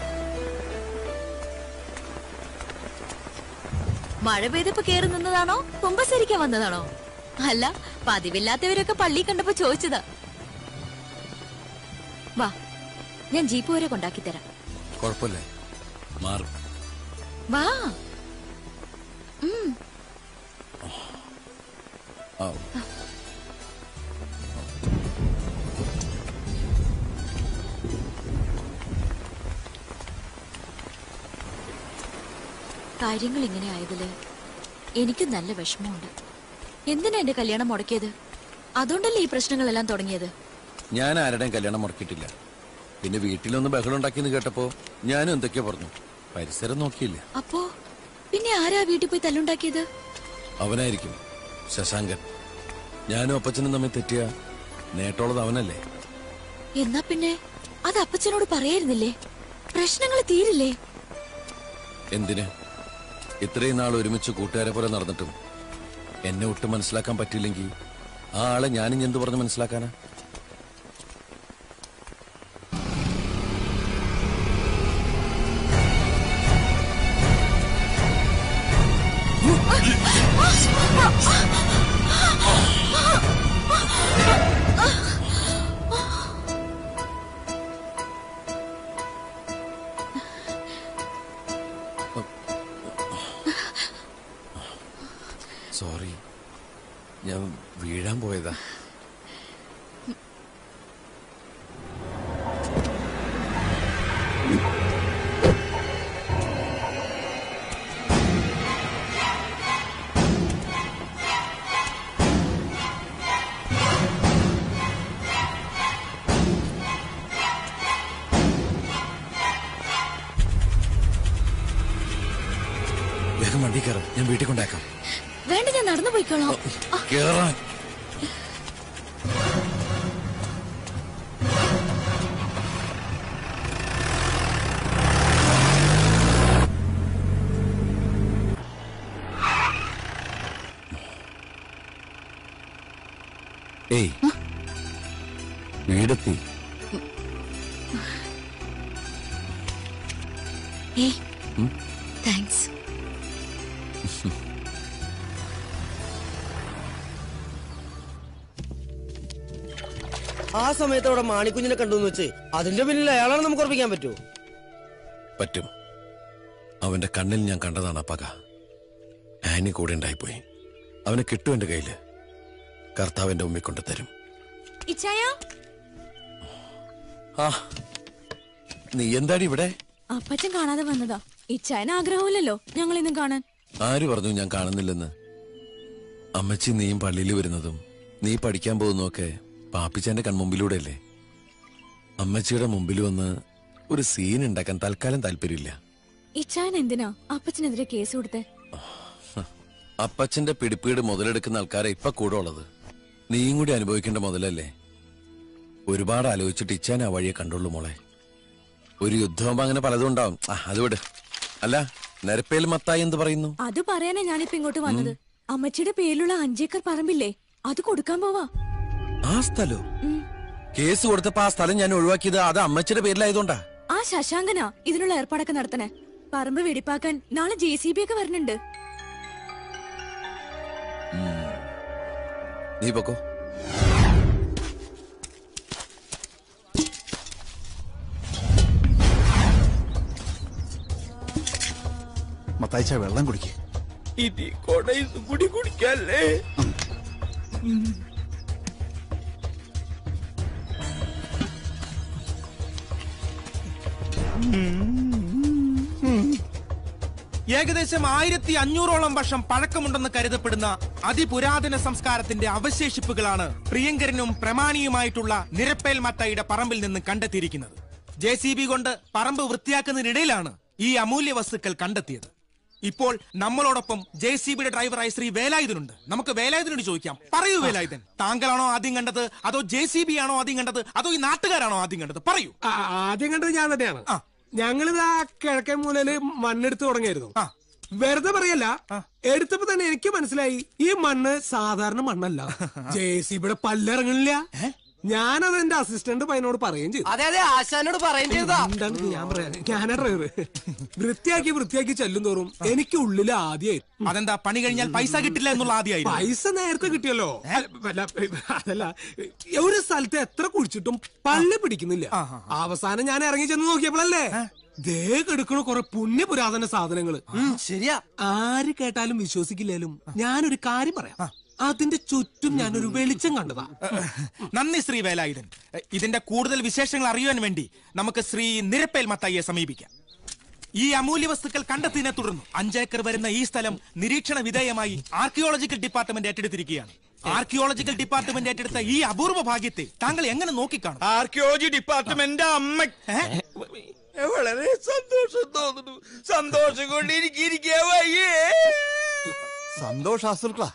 മഴ പെയ്തപ്പോ കേറി നിന്നതാണോ കുമ്പസരിക്കാൻ വന്നതാണോ അല്ല പതിവില്ലാത്തവരൊക്കെ പള്ളി കണ്ടപ്പോ ചോദിച്ചതാ വാ ഞാൻ ജീപ്പ് വരെ കൊണ്ടാക്കി തരാം കുഴപ്പമില്ലേ മാറും വാ ഉം, ആ കാര്യങ്ങൾ ഇങ്ങനെ ആയതില് എനിക്ക് നല്ല വിഷമമുണ്ട് എന്തിനാ എന്റെ കല്യാണം മുടക്കിയത് അതുകൊണ്ടല്ലേ ഈ പ്രശ്നങ്ങളെല്ലാം തുടങ്ങിയത് ഞാൻ ആരുടെയും കല്യാണം മുടക്കിയിട്ടില്ല പിന്നെ വീട്ടിലൊന്ന് ബഹളം ഉണ്ടാക്കിയെന്ന് കേട്ടപ്പോ ഞാനും എന്തൊക്കെയോ പറഞ്ഞു പരിസരം നോക്കിയില്ല അപ്പോ പിന്നെ ആരാ വീട്ടിൽ പോയി തല്ലുണ്ടാക്കിയത് അവനായിരിക്കും ശശാങ്കൻ ഞാനും അപ്പച്ചനും തമ്മിൽ തെറ്റിയ നേട്ടമുള്ളത് അവനല്ലേ എന്നാ പിന്നെ അത് അപ്പച്ചനോട് പറയായിരുന്നില്ലേ പ്രശ്നങ്ങൾ തീരില്ലേ എന്തിന് ഇത്രയും നാൾ ഒരുമിച്ച് കൂട്ടുകാരെ പോലെ നടന്നിട്ടും എന്നെ ഒട്ടും മനസ്സിലാക്കാൻ പറ്റിയില്ലെങ്കിൽ ആ ആളെ ഞാനും എന്ത് പറഞ്ഞ് മനസ്സിലാക്കാനാ സോറി ഞാൻ വീഴാൻ പോയതാ വേഗം വണ്ടി കയറാം ഞാൻ വീട്ടിൽ കൊണ്ടാക്കാം വേണ്ട ഞാൻ നടന്നു പോയിക്കോളാം കേറാൻ ഏയ് വീടെത്തി ഏയ് താങ്ക്സ് ആ സമയത്ത് അവിടെ മാണിക്കുഞ്ഞിനെ കണ്ടു എന്ന് വെച്ച് അതിന്റെ പിന്നിൽ അയാളാണ് നമുക്ക് ഉറപ്പിക്കാൻ പറ്റുമോ പറ്റും അവന്റെ കണ്ണിൽ ഞാൻ കണ്ടതാണ് ആ പക ആനി കൂടെ ഉണ്ടായിപ്പോയി അവനെ കിട്ടും എന്റെ കയ്യില് കർത്താവിന്റെ മുമ്പിൽ കൊണ്ട് തരും ഇച്ചായ ആ നീ എന്താടി ഇവിടെ അപ്പച്ചൻ കാണാതെ വന്നതാ ഇച്ചായന് ആഗ്രഹമില്ലല്ലോ ഞങ്ങൾ ഇന്നും കാണാൻ ആര് പറഞ്ഞു ഞാൻ കാണുന്നില്ലെന്ന് അമ്മച്ചി നീയും പള്ളിയിൽ വരുന്നതും നീ പഠിക്കാൻ പോകുന്നതൊക്കെ പാപ്പിച്ചാന്റെ കൺമുമ്പിലൂടെ അല്ലേ അമ്മച്ചിയുടെ മുമ്പിൽ വന്ന് ഒരു സീൻ ഉണ്ടാക്കാൻ തൽക്കാലം താല്പര്യമില്ല ഇച്ചായൻ എന്തിനാ അപ്പച്ചനെതിരെ കേസ് കൊടുത്തേ അപ്പച്ചന്റെ പിടിപ്പീട് മുതലെടുക്കുന്ന ആൾക്കാരെ ഇപ്പൊ കൂടെ ഉള്ളത് നീയും കൂടി അനുഭവിക്കേണ്ട മുതലല്ലേ ഒരുപാട് ആലോചിച്ചിട്ട് ഇച്ചാൻ ആ വഴിയെ കണ്ടുള്ളൂ മോളെ ഒരു യുദ്ധമാകുമ്പോ അങ്ങനെ പലതും ഉണ്ടാവും ആ അത് വിട് അല്ല നിരപ്പേൽ മത്തായി എന്ത് പറയുന്നു അത് പറയാനാ ഞാനിപ്പോ ഇങ്ങോട്ട് വന്നത് അമ്മച്ചിയുടെ പേരിലുള്ള അഞ്ചേക്കർ പറമ്പില്ലേ അത് കൊടുക്കാൻ പോവാ ആ സ്ഥലോ കേസ് കൊടുത്തപ്പോ ആ സ്ഥലം ഞാൻ ഒഴിവാക്കിയത് അത് അമ്മച്ചിയുടെ പേരിലായതുകൊണ്ടാ ആ ശശാങ്കനാ ഇതിനുള്ള ഏർപ്പാടൊക്കെ നടത്തണേ പറമ്പ് വെടിപ്പാക്കാൻ നാളെ ജെ സി ബി ഒക്കെ വരുന്നുണ്ട് നീ പൊക്കോ മത്തായിച്ച വെള്ളം കുടിക്കേ ഇനി കൊടയിൽ കൂടി കുടിക്കല്ലേ ഏകദേശം ആയിരത്തി അഞ്ഞൂറോളം വർഷം പഴക്കമുണ്ടെന്ന് കരുതപ്പെടുന്ന അതിപുരാതന സംസ്കാരത്തിന്റെ അവശേഷിപ്പുകളാണ് പ്രിയങ്കരനും പ്രമാണിയുമായിട്ടുള്ള നിരപ്പേൽ മത്തായിയുടെ പറമ്പിൽ നിന്ന് കണ്ടെത്തിയിരിക്കുന്നത് ജെ സി ബി കൊണ്ട് പറമ്പ് വൃത്തിയാക്കുന്നതിനിടയിലാണ് ഈ അമൂല്യ വസ്തുക്കൾ കണ്ടെത്തിയത് ഇപ്പോൾ നമ്മളോടൊപ്പം ജെ സി ബിയുടെ ഡ്രൈവറായ ശ്രീ വേലായുധനുണ്ട് നമുക്ക് വേലായുധനോട് ചോദിക്കാം പറയൂ വേലായുധൻ താങ്കളാണോ ആദ്യം കണ്ടത് അതോ ജെ സി ബി ആണോ ആദ്യം കണ്ടത് അതോ ഈ നാട്ടുകാരാണോ ആദ്യം കണ്ടത് പറയൂ ആ, ആദ്യം കണ്ടത് ഞാൻ തന്നെയാണ് ഞങ്ങളിത് ആ കിഴക്കൻ മൂലയില് മണ്ണെടുത്ത് തുടങ്ങിയായിരുന്നു വെറുതെ പറയല്ല എടുത്തപ്പോ തന്നെ എനിക്ക് മനസ്സിലായി ഈ മണ്ണ് സാധാരണ മണ്ണല്ല ജെ സി ബിയുടെ പല്ലിറങ്ങണില്ല ഞാനത് എന്റെ അസിസ്റ്റന്റ് പയ്യനോട് പറയുകയും ചെയ്തു അതെ അതെ ആശാനോട് പറയുകയും ചെയ്താ എന്താണ് ഞാൻ പറയാൻ ഞാനാ ഡ്രൈവർ വൃത്തിയാക്കി വൃത്തിയാക്കി ചെല്ലും തോറും എനിക്ക് ഉള്ളിൽ ആദ്യമായി അതെന്താ പണി കഴിഞ്ഞാൽ പൈസ കിട്ടില്ല എന്നുള്ള ആദ്യമായി പൈസ നേരത്തെ കിട്ടിയല്ലോ അല്ല, അതല്ല ഒരു സ്ഥലത്ത് എത്ര കുഴിച്ചിട്ടും പള്ളി പിടിക്കുന്നില്ല അവസാനം ഞാൻ ഇറങ്ങി ചെന്ന് നോക്കിയപ്പോഴല്ലേ ദേ കെടുക്കണ കുറെ പുണ്യ പുരാതന സാധനങ്ങള് ശരിയാ ആര് കേട്ടാലും വിശ്വസിക്കില്ലേലും ഞാനൊരു കാര്യം പറയാം അതിന്റെ ചുറ്റും ഞാനൊരു വെളിച്ചം കണ്ടതാ നന്ദി ശ്രീ വേലായുധൻ ഇതിന്റെ കൂടുതൽ വിശേഷങ്ങൾ അറിയുവാൻ വേണ്ടി നമുക്ക് ശ്രീ നിരപ്പേൽ മത്തായിയെ സമീപിക്കാം ഈ അമൂല്യ വസ്തുക്കൾ കണ്ടെത്തിയതിനെ തുടർന്ന് അഞ്ചേക്കർ വരുന്ന ഈ സ്ഥലം നിരീക്ഷണ വിധേയമായി ആർക്കിയോളജിക്കൽ ഡിപ്പാർട്ട്മെന്റ് ഏറ്റെടുത്തിരിക്കുകയാണ് ആർക്കിയോളജിക്കൽ ഡിപ്പാർട്ട്മെന്റ് ഏറ്റെടുത്ത ഈ അപൂർവ ഭാഗ്യത്തെ താങ്കൾ എങ്ങനെ നോക്കിക്കാണും ആർക്കിയോളജി ഡിപ്പാർട്ട്മെന്റ് അമ്മ വളരെ സന്തോഷം തോന്നുന്നു സന്തോഷം കൊണ്ട് എനിക്ക് ഇരിക്കാൻ വയ്യേ സന്തോഷാസുക്കളാ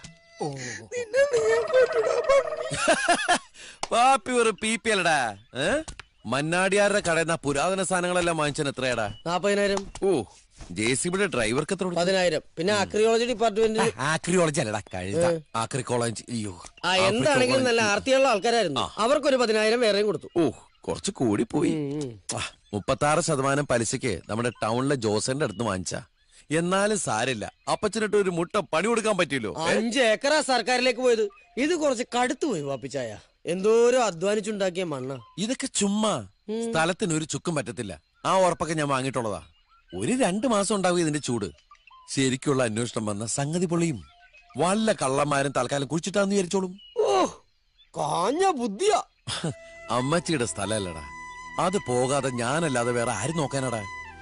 പാപ്പി ഒരു പി പി അല്ലടാ ഏ? മന്നാടിയാരുടെ കടയിൽ നിന്ന് പുരാതന സാധനങ്ങളെല്ലാം വാങ്ങിച്ചാൽ എത്രയാടാ നാപ്പതിനായിരം ഓ ജെ സി ബിയുടെ ഡ്രൈവർക്ക് എത്ര കൊടുത്തു? പതിനായിരം പിന്നെ ആക്രിയോളജി ഡിപ്പാർട്ട്മെന്റ് ആക്രിയോളജി അല്ലടാ കഴുത ആക്രിക്കോളജി അയ്യോ ആ എന്താണെങ്കിലും നല്ല ആർത്തിയുള്ള ആൾക്കാരായിരുന്നു അവർക്കൊരു പതിനായിരം വേറെയും കൊടുത്തു ഓ കുറച്ച് കൂടി പോയി മുപ്പത്തി ആറ് ശതമാനം പലിശക്ക് നമ്മുടെ ടൗണിലെ ജോസന്റെ അടുത്ത് വാങ്ങിച്ച എന്നാലും സാരില്ല അപ്പച്ചനിട്ട് ഒരു മുട്ട പണി കൊടുക്കാൻ പറ്റിയല്ലോ ഏ? അഞ്ച് ഏക്കറാ സർക്കാരിലേക്ക് പോയത് ഇത് കുറച്ച് കടുത്തു പോയി വാപ്പിച്ചായ എന്തോരം അധ്വാനിച്ചുണ്ടാക്കിയ മണ്ണ ഇതൊക്കെ ചുമ്മാ സ്ഥലത്തിന് ഒരു ചുക്കും പറ്റത്തില്ല ആ ഉറപ്പൊക്കെ ഞാൻ വാങ്ങിയിട്ടുള്ളതാ ഒരു രണ്ടു മാസം ഉണ്ടാവും ഇതിന്റെ ചൂട് ശരിക്കുള്ള അന്വേഷണം വന്ന സംഗതി പൊളിയും വല്ല കള്ളന്മാരും തൽക്കാലം കുഴിച്ചിട്ടാന്ന് വിചാരിച്ചോളും ഓ കാഞ്ഞ ബുദ്ധിയാ അമ്മച്ചിയുടെ സ്ഥലമല്ലടാ അത് പോകാതെ ഞാനല്ലാതെ വേറെ ആര് നോക്കാനടാ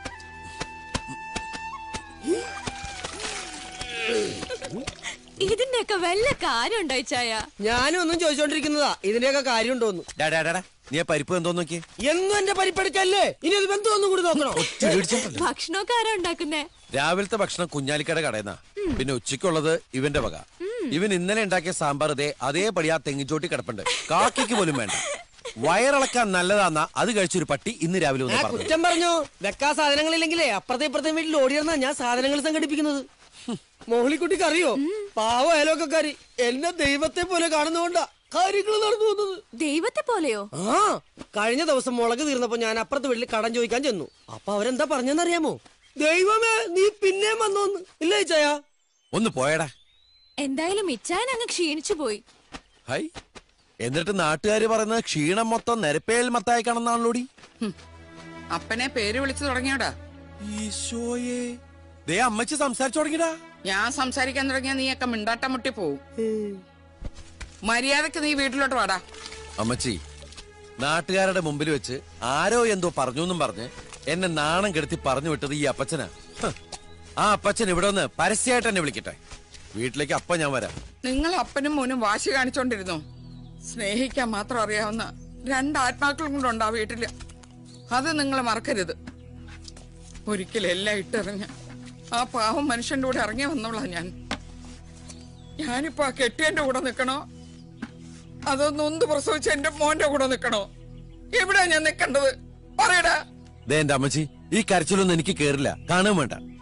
ഇതിന്റെയൊക്കെ വല്ല കാര്യം ഉണ്ടായിച്ചായ ഞാനും ഒന്നും ചോദിച്ചോണ്ടിരിക്കുന്നതാ ഇതിന്റെയൊക്കെ കാര്യം ഉണ്ടോന്ന് ഡാ, ഡാ, ഡാ, ഡാ. നീ ആ പരിപ്പ് എന്തോ നോക്കിയേ എന്നും എന്റെ പരിപ്പെടുക്കല്ലേ ഇനി ഇത് ബന്ധു ഒന്നും കൂടി നോക്കണോ ഭക്ഷണമൊക്കെ ആരാ ഉണ്ടാക്കുന്നേ രാവിലത്തെ ഭക്ഷണം കുഞ്ഞാലിക്കയുടെ കടയെന്നാ പിന്നെ ഉച്ചയ്ക്കുള്ളത് ഇവന്റെ വക ഇവൻ ഇന്നലെ ഉണ്ടാക്കിയ സാമ്പാർ ഇതേ അതേപടി ആ തെങ്ങിച്ചോട്ടി കിടപ്പുണ്ട് കാക്കിക്ക് പോലും വേണ്ട വയറിളക്കാൻ നല്ലതാന്ന അത് കഴിച്ചൊരു പട്ടി ഇന്ന് രാവിലെ ആ ഒന്ന് പറഞ്ഞു കുറ്റം പറഞ്ഞു വെക്കാ സാധനങ്ങളില്ലെങ്കിലേ അപ്പുറത്തെ ഇപ്പുറത്തെ വീട്ടിൽ ഓടിയിരുന്ന ഞാൻ സാധനങ്ങൾ സംഘടിപ്പിക്കുന്നത് മോഹളിക്കുട്ടിക്ക് അറിയോ പാവ അയലോക്കാരി എന്നെ ദൈവത്തെ പോലെ കാണുന്നതുകൊണ്ടാ കാര്യങ്ങൾ നടന്നു വന്നത് ദൈവത്തെ പോലെയോ ആ കഴിഞ്ഞ ദിവസം മുളക് തീർന്നപ്പോ ഞാൻ അപ്പുറത്തെ വീട്ടിൽ കടം ചോദിക്കാൻ ചെന്നു അപ്പൊ അവരെന്താ പറഞ്ഞെന്നറിയാമോ ദൈവമേ നീ പിന്നെയും വന്നോന്ന് ഇല്ല ചായ ഒന്ന് പോയടാ എന്തായാലും ഇച്ചായൻ അങ്ങ് ക്ഷീണിച്ചു പോയി ഹൈ എന്നിട്ട് നാട്ടുകാര് പറയുന്നത് ക്ഷീണം മൊത്തം നിരപ്പേൽ മത്തായിക്കാണെന്നാണല്ലോടി അപ്പനെ പേര് വിളിച്ചു തുടങ്ങിയോടാ ഈശോയെ ദേ അമ്മച്ചി സംസാരിച്ചു തുടങ്ങിടാ ഞാൻ സംസാരിക്കാൻ തുടങ്ങിയ നീയൊക്കെ മിണ്ടാട്ടം മുട്ടി പോവും മര്യാദക്ക് നീ വീട്ടിലോട്ട് വാടാ അമ്മച്ചി നാട്ടുകാരുടെ മുമ്പിൽ വെച്ച് ആരോ എന്തോ പറഞ്ഞു എന്നും പറഞ്ഞ് എന്നെ നാണം കെടുത്തി പറഞ്ഞു വിട്ടത് ഈ അപ്പച്ചനാ ഹ്. ആ അപ്പച്ചൻ ഇവിടെ ഒന്ന് പരസ്യമായിട്ട് എന്നെ വിളിക്കട്ടെ വീട്ടിലേക്ക് അപ്പ ഞാൻ വരാം നിങ്ങൾ അപ്പനും മോനും വാശി കാണിച്ചോണ്ടിരുന്നു സ്നേഹിക്കാൻ മാത്രം അറിയാവുന്ന രണ്ട് ആത്മാക്കളും കൂടെ ഉണ്ട് ആ വീട്ടില് അത് നിങ്ങൾ മറക്കരുത് ഒരിക്കലും എല്ലാം ഇട്ടെറിഞ്ഞ് ആ പാവം മനുഷ്യന്റെ കൂടെ ഇറങ്ങി വന്നോളാം ഞാൻ ഞാനിപ്പോ ആ കെട്ടിയന്റെ കൂടെ നിക്കണോ അതോ നൊന്ത് പ്രസവിച്ച എന്റെ മോന്റെ കൂടെ നിക്കണോ എവിടെയാ ഞാൻ നിക്കണ്ടത് പറയടാ ദേ എന്റെ അമ്മച്ചി ഈ കരച്ചിലൊന്നും എനിക്ക് കേറില്ല കാണുകയും വേണ്ട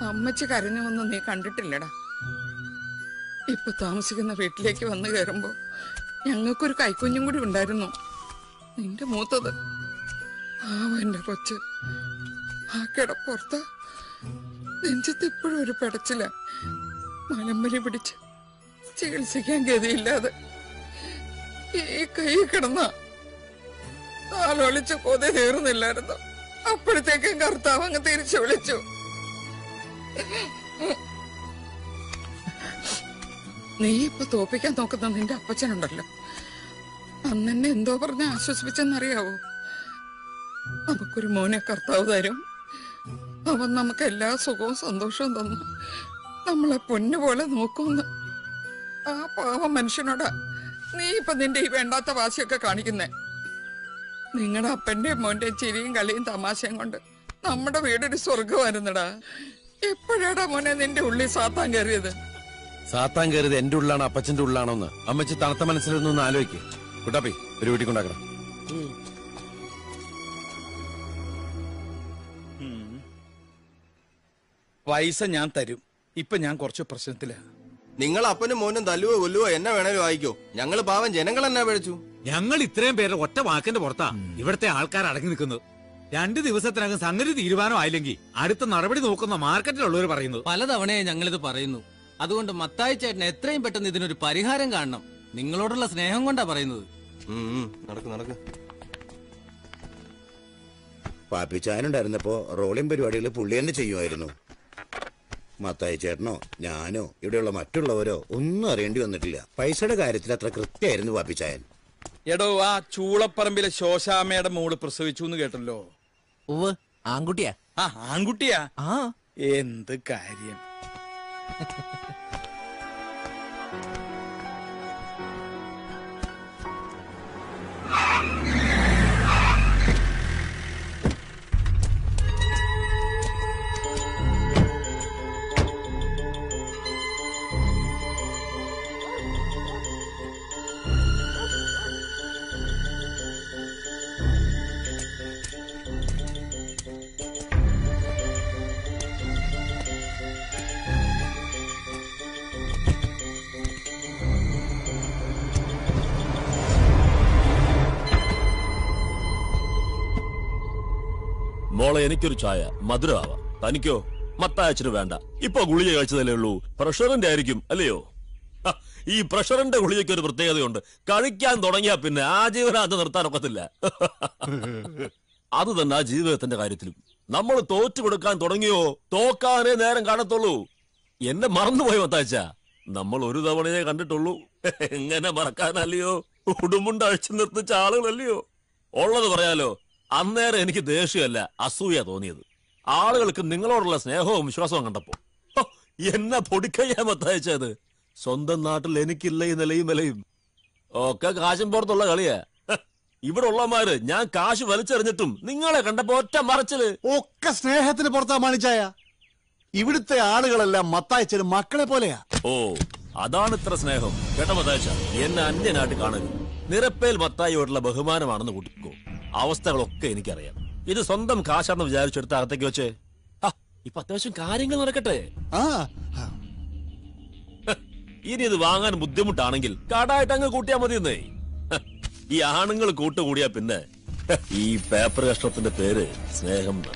അമ്മച്ചി കരഞ്ഞൊന്നും നീ കണ്ടിട്ടില്ലടാ ഇപ്പൊ താമസിക്കുന്ന വീട്ടിലേക്ക് വന്നു കയറുമ്പോ ഞങ്ങൾക്കൊരു കൈക്കുഞ്ഞും കൂടി ഉണ്ടായിരുന്നു നിന്റെ മൂത്തത് പാവം എന്റെ കൊച്ച് ആ കിടപ്പുറത്ത് നെഞ്ചത്ത് ഇപ്പോഴും ഒരു പെടച്ചില്ല മലമ്പലി പിടിച്ച് ചികിത്സിക്കാൻ ഗതിയില്ലാതെ ഈ കൈ കിടന്ന താലോളിച്ച് കൊതി തീർന്നില്ലായിരുന്നു അപ്പോഴത്തേക്കും കർത്താവ് അങ്ങ് തിരിച്ചു വിളിച്ചു നീ ഇപ്പൊ തോപ്പിക്കാൻ നോക്കുന്ന നിന്റെ അപ്പച്ചനുണ്ടല്ലോ അന്നെന്നെ എന്തോ പറഞ്ഞ് ആശ്വസിപ്പിച്ചെന്നറിയാവോ നമുക്കൊരു മോനെ കർത്താവ് തരും അവൻ നമുക്ക് എല്ലാ സുഖവും സന്തോഷവും തന്നു നമ്മളെ പൊന്നു പോലെ നോക്കുമെന്ന് ആ പാവം മനുഷ്യനോടാ നീ ഇപ്പൊ നിന്റെ ഈ വേണ്ടാത്ത വാശിയൊക്കെ കാണിക്കുന്നേ നിങ്ങളുടെ അപ്പന്റെയും മോന്റെയും ചിരിയും കളിയും തമാശയും കൊണ്ട് നമ്മുടെ വീടൊരു സ്വർഗമായിരുന്നടാ എപ്പോഴാടാ മോനെ നിന്റെ ഉള്ളിൽ സാത്താൻ കയറിയത് സാത്താൻ കയറിയത് എന്റെ ഉള്ളിലാണോ അപ്പച്ചന്റെ ഉള്ളിലാണോന്ന് അമ്മച്ചി തണുത്ത മനസ്സിലൊന്ന് ആലോചിക്ക് കുട്ടാപ്പി ഒരു വീട്ടിൽ കൊണ്ടാക്കണം പൈസ ഞാൻ തരും ഇപ്പൊ ഞാൻ കുറച്ച് പ്രശ്നത്തിലാ നിങ്ങൾ അപ്പനും മോനും തല്ലുവോ കൊല്ലുവോ എന്നെ വേണേലും വായിക്കോ ഞങ്ങള് പാവം ജനങ്ങൾ എന്നാ പഴിച്ചു ഞങ്ങൾ ഇത്രയും പേരുടെ ഒറ്റ വാക്കിന്റെ പുറത്താ ഇവിടുത്തെ ആൾക്കാർ അടങ്ങി നിൽക്കുന്നത് രണ്ട് ദിവസത്തിനകം സംഗതി തീരുമാനമായില്ലെങ്കിൽ അടുത്ത നടപടി നോക്കുന്ന മാർക്കറ്റിലുള്ളവർ പറയുന്നത് പലതവണയായി ഞങ്ങളിത് പറയുന്നു അതുകൊണ്ട് മത്തായി ചേട്ടൻ എത്രയും പെട്ടെന്ന് ഇതിനൊരു പരിഹാരം കാണണം നിങ്ങളോടുള്ള സ്നേഹം കൊണ്ടാ പറയുന്നത് നടക്ക് നടക്ക് പാപ്പിച്ചാനുണ്ടായിരുന്നപ്പോ റോളിംഗ് പരിപാടികൾ പുള്ളി തന്നെ ചെയ്യുമായിരുന്നു മത്തായി ചേട്ടനോ ഞാനോ ഇവിടെയുള്ള മറ്റുള്ളവരോ ഒന്നും അറിയേണ്ടി വന്നിട്ടില്ല പൈസയുടെ കാര്യത്തിൽ അത്ര കൃത്യമായിരുന്നു പാപ്പിച്ചായൻ എടോ ആ ചൂളപ്പറമ്പിലെ ശോശാമ്മയുടെ മോള് പ്രസവിച്ചു എന്ന് കേട്ടല്ലോ ആൺകുട്ടിയാ ആ ആൺകുട്ടിയാ ആ എന്ത് കാര്യം മോളെ എനിക്കൊരു ചായ മധുരമാവാം തനിക്കോ മത്തായച്ചിന് വേണ്ട ഇപ്പൊ ഗുളിക കഴിച്ചതല്ലേ ഉള്ളൂ പ്രഷറിന്റെ ആയിരിക്കും അല്ലയോ ഹ, ഈ പ്രഷറിന്റെ ഗുളികയ്ക്ക് ഒരു പ്രത്യേകതയുണ്ട് കഴിക്കാൻ തുടങ്ങിയാ പിന്നെ ആജീവനാന്ത നിർത്താൻ ഒക്കത്തില്ല അത് തന്നെ ആ ജീവിതത്തിന്റെ കാര്യത്തിലും നമ്മൾ തോറ്റു കൊടുക്കാൻ തുടങ്ങിയോ തോക്കാനേ നേരം കാണത്തുള്ളൂ എന്നെ മറന്നുപോയി മത്താച്ച നമ്മൾ ഒരു തവണയെ കണ്ടിട്ടുള്ളൂ എങ്ങനെ മറക്കാനല്ലയോ ഉടുമുണ്ട് അഴിച്ചു നിർത്തിച്ച ആളുകളല്ലയോ ഉള്ളത് പറയാലോ അന്നേരം എനിക്ക് ദേഷ്യമല്ല അസൂയ തോന്നിയത് ആളുകൾക്ക് നിങ്ങളോടുള്ള സ്നേഹവും വിശ്വാസവും കണ്ടപ്പോ ഹോ, എന്നെ പൊടിക്കയ്യാ മത്തയച്ചത് സ്വന്തം നാട്ടിൽ എനിക്കില്ല ഈ നിലയും വിലയും ഒക്കെ കാശും പുറത്തുള്ള കളിയാ ഹ, ഇവിടെ ഉള്ളമാര് ഞാൻ കാശ് വലിച്ചെറിഞ്ഞിട്ടും നിങ്ങളെ കണ്ടപ്പോ ഒറ്റ മറച്ചില് ഒക്കെ സ്നേഹത്തിന് പുറത്താ മാണിച്ചായ ഇവിടുത്തെ ആളുകളെല്ലാം മത്തായച്ചന് മക്കളെ പോലെയാ ഓ അതാണ് ഇത്ര സ്നേഹം കേട്ടോ മത്തായച്ച എന്നെ അന്യനായിട്ട് കാണരുത് നിരപ്പേൽ മത്തായിയോടുള്ള ബഹുമാനമാണെന്ന് കൂട്ടിക്കോ അവസ്ഥകളൊക്കെ എനിക്കറിയാം ഇത് സ്വന്തം കാശാണെന്ന് വിചാരിച്ചെടുത്ത് അകത്തേക്ക് വെച്ചേ ആ, ഇപ്പൊ അത്യാവശ്യം കാര്യങ്ങൾ നടക്കട്ടെ ആ ഇനി ഇത് വാങ്ങാൻ ബുദ്ധിമുട്ടാണെങ്കിൽ കടായിട്ട് അങ്ങ് കൂട്ടിയാ മതിയെന്നേ ഹ, ഈ ആണുങ്ങൾ കൂട്ടുകൂടിയാ പിന്നെ ഹ, ഈ പേപ്പർ കഷ്ണത്തിന്റെ പേര് സ്നേഹം എന്നാ.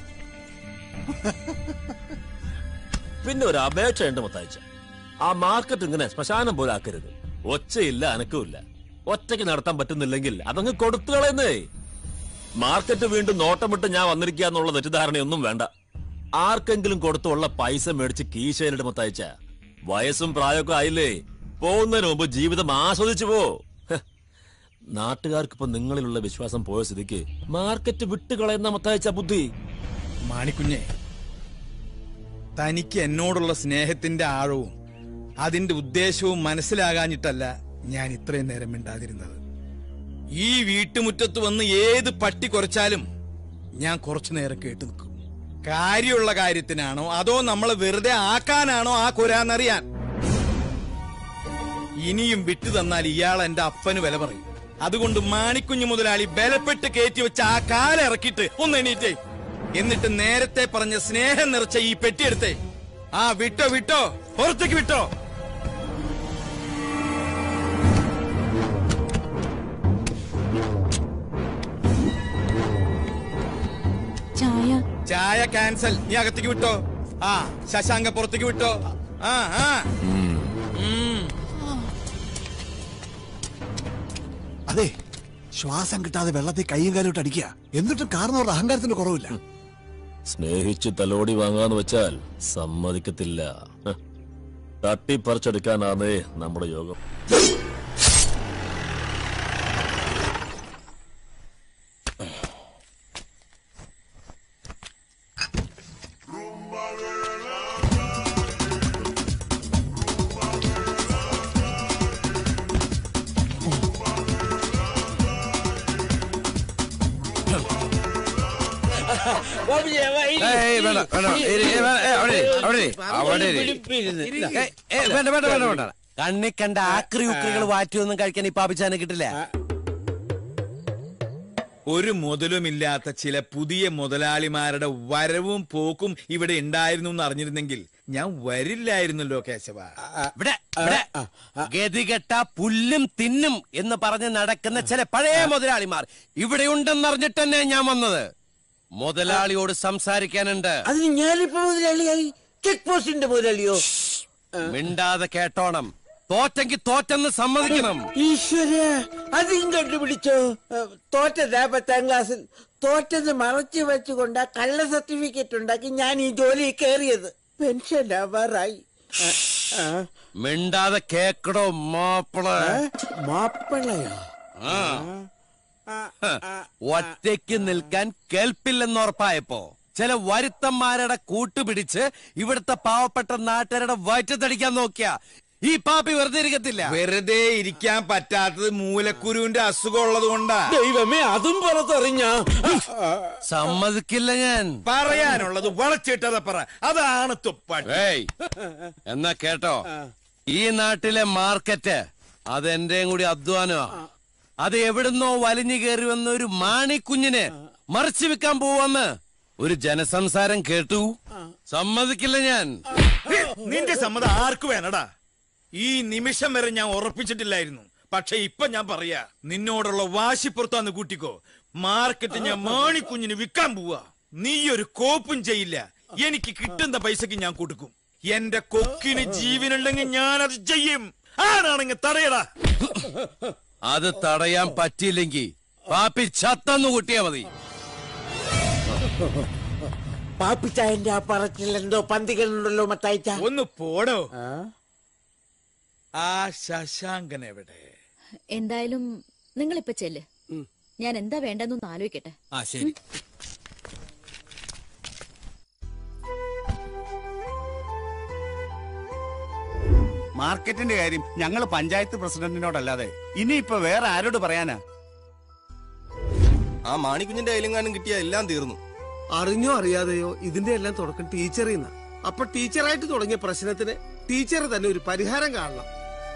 പിന്നെ ഒരു അപേക്ഷ ഉണ്ട് മത്തയച്ച ആ മാർക്കറ്റ് ഇങ്ങനെ ശ്മശാനം പോലെ ആക്കരുത് ഒച്ചയില്ല അനക്കമില്ല ഒറ്റയ്ക്ക് നടത്താൻ പറ്റുന്നില്ലെങ്കിൽ അതങ്ങ് കൊടുത്തു കളയുന്നേ മാർക്കറ്റ് വീണ്ടും നോട്ടമിട്ട് ഞാൻ വന്നിരിക്കുക എന്നുള്ള തെറ്റിദ്ധാരണയൊന്നും വേണ്ട ആർക്കെങ്കിലും കൊടുത്തുള്ള പൈസ മേടിച്ച് കീശയിലിട്ട് മത്തയച്ച വയസ്സും പ്രായമൊക്കെ ആയില്ലേ പോകുന്നതിന് മുമ്പ് ജീവിതം ആസ്വദിച്ചു പോ ഹ്. നാട്ടുകാർക്കിപ്പോ നിങ്ങളിലുള്ള വിശ്വാസം പോയ സ്ഥിതിക്ക് മാർക്കറ്റ് വിട്ടുകളയുന്ന മത്തയച്ച ബുദ്ധി മാണിക്കുഞ്ഞെ തനിക്ക് എന്നോടുള്ള സ്നേഹത്തിന്റെ ആഴവും അതിന്റെ ഉദ്ദേശവും മനസ്സിലാകാഞ്ഞിട്ടല്ല ഞാൻ ഇത്രയും നേരം മിണ്ടാതിരുന്നത് ഈ വീട്ടുമുറ്റത്ത് വന്ന് ഏത് പട്ടി കുറച്ചാലും ഞാൻ കുറച്ചു നേരം കേട്ടു നിൽക്കും കാര്യമുള്ള കാര്യത്തിനാണോ അതോ നമ്മളെ വെറുതെ ആക്കാനാണോ ആ കുരാന്നറിയാൻ ഇനിയും വിട്ടു തന്നാൽ ഇയാൾ എന്റെ അപ്പന് വില പറയും അതുകൊണ്ട് മാണിക്കുഞ്ഞു മുതലാളി ബലപ്പെട്ട് കയറ്റി വെച്ച ആ കാലിറക്കിയിട്ട് ഒന്ന് എണീറ്റേ എന്നിട്ട് നേരത്തെ പറഞ്ഞ സ്നേഹം നിറച്ച ഈ പെട്ടിയെടുത്തേ ആ വിട്ടോ വിട്ടോ പുറത്തേക്ക് വിട്ടോ ചായ ചായ ക്യാൻസൽ നീ അകത്തേക്ക് വിട്ടോ ആ ശശാങ്ക പുറത്തേക്ക് വിട്ടോ ആ ആ ഉം. അതെ ശ്വാസം കിട്ടാതെ വെള്ളത്തിൽ കൈയും കാലും ഇട്ട് അടിക്കുക എന്നിട്ടും കാരണവരുടെ അഹങ്കാരത്തിന് കുറവില്ല സ്നേഹിച്ച് തലോടി വാങ്ങാന്ന് വെച്ചാൽ സമ്മതിക്കത്തില്ല ഹ്. തട്ടിപ്പറിച്ചെടുക്കാനാണേ നമ്മുടെ യോഗം ഏയ്, വേണ്ട, വേണ്ട, ഇരി, ഏയ്, വേണ്ട, ഏയ്, അവിടെ ഇരി, അവിടെ ഇരി, അവിടെ ഇരി. ഏയ്, ഏയ്, വേണ്ട വേണ്ട വേണ്ട വേണ്ട കണ്ണി കണ്ട ആക്രി ഉക്രികൾ വാറ്റിയൊന്നും കഴിക്കാൻ ഈ പാപിച്ചാനെ കിട്ടില്ല ഒരു മുതലുമില്ലാത്ത ചില പുതിയ മുതലാളിമാരുടെ വരവും പോക്കും ഇവിടെ ഉണ്ടായിരുന്നു എന്ന് അറിഞ്ഞിരുന്നെങ്കിൽ ഞാൻ വരില്ലായിരുന്നല്ലോ കേശവ ഇവിടെ ഇവിടെ ഗതികെട്ട പുല്ലും തിന്നും എന്ന് പറഞ്ഞ് നടക്കുന്ന ചില പഴയ മുതലാളിമാർ ഇവിടെ ഉണ്ടെന്നറിഞ്ഞിട്ട് തന്നെ ഞാൻ വന്നത് മുതലാളിയോട് സംസാരിക്കാനുണ്ട് അതിന് ഞാനിപ്പോ മുതലാളിയായി ചെക്ക് പോസ്റ്റിന്റെ മുതലാളിയോ മിണ്ടാതെ കേട്ടോണം തോറ്റെങ്കിൽ തോറ്റെന്ന് സമ്മതിക്കണം ഈശ്വര അതും കണ്ടുപിടിച്ചോ ഏഹ്, തോറ്റതാ പത്താം ക്ലാസ്സിൽ തോറ്റത് മറച്ചു വെച്ചുകൊണ്ട് കള്ള സർട്ടിഫിക്കറ്റ് ഉണ്ടാക്കി ഞാൻ ഈ ജോലി കയറിയത് പെൻഷൻ ആവാറായി ആ, ആ. മിണ്ടാതെ കേക്കടോ മാപ്പിള മാപ്പിളയോ ആ. ഹ, ഒറ്റയ്ക്ക് നിൽക്കാൻ കേൾപ്പില്ലെന്ന് ഉറപ്പായപ്പോ ചില വരുത്തന്മാരുടെ കൂട്ടുപിടിച്ച് ഇവിടുത്തെ പാവപ്പെട്ട നാട്ടുകാരുടെ വയറ്റത്തടിക്കാൻ നോക്കിയ ഈ പാപ്പി വെറുതെ ഇരിക്കത്തില്ല വെറുതെ ഇരിക്കാൻ പറ്റാത്തത് മൂലക്കുരുവിന്റെ അസുഖം ഉള്ളത് കൊണ്ടാ ദൈവമേ അതും പുറത്തറിഞ്ഞ സമ്മതിക്കില്ല ഞാൻ പറയാനുള്ളത് വളച്ചിട്ടത പറ അതാണ് തുപ്പാട്ട് ഏയ് എന്നാ കേട്ടോ ഈ നാട്ടിലെ മാർക്കറ്റ് അത് എന്റെയും കൂടി അധ്വാനമാ അത് എവിടുന്നോ വലിഞ്ഞു കയറി വന്ന ഒരു മാണിക്കുഞ്ഞിന് മറിച്ചു വെക്കാൻ പോവാന്ന് ഒരു ജനസംസാരം കേട്ടു സമ്മതിക്കില്ല ഞാൻ നിന്റെ സമ്മതം ആർക്ക് വേണടാ ഈ നിമിഷം വരെ ഞാൻ ഉറപ്പിച്ചിട്ടില്ലായിരുന്നു പക്ഷെ ഇപ്പൊ ഞാൻ പറയാ നിന്നോടുള്ള വാശിപ്പുറത്താന്ന് കൂട്ടിക്കോ മാർക്കറ്റ് ഞാൻ മാണിക്കുഞ്ഞിന് വിൽക്കാൻ പോവാ നീ ഒരു കോപ്പും ചെയ്യില്ല എനിക്ക് കിട്ടുന്ന പൈസക്ക് ഞാൻ കൊടുക്കും എന്റെ കൊക്കിന് ജീവനുണ്ടെങ്കിൽ ഞാൻ അത് ചെയ്യും ആരാണെങ്കിൽ തടയടാ അത് തടയാൻ പറ്റിയില്ലെങ്കിൽ പാപ്പി ചത്തന്നു കൂട്ടിയാ മതി പാപ്പിച്ചായന്റെ ആ പറച്ചിൽ എന്തോ പന്തികളുണ്ടല്ലോ മത്തായിച്ച ഒന്ന് പോടോ ആ ശശാങ്കൻ എവിടെ എന്തായാലും നിങ്ങൾ ഇപ്പൊ ചെല്ല് ഞാൻ എന്താ വേണ്ടെന്നൊന്ന് ആലോചിക്കട്ടെ ആ ശരി മാർക്കറ്റിന്റെ കാര്യം ഞങ്ങൾ പഞ്ചായത്ത് പ്രസിഡന്റിനോടല്ലാതെ ഇനിയിപ്പോ വേറെ ആരോട് പറയാനാ ആ മാണിക്കുഞ്ഞിന്റെ അയലെങ്ങാനും കിട്ടിയ എല്ലാം തീർന്നു അറിഞ്ഞോ അറിയാതെയോ ഇതിന്റെ എല്ലാം തുടക്കം ടീച്ചറിൽ നിന്ന് അപ്പൊ ടീച്ചറായിട്ട് തുടങ്ങിയ പ്രശ്നത്തിന് ടീച്ചർ തന്നെ ഒരു പരിഹാരം കാണണം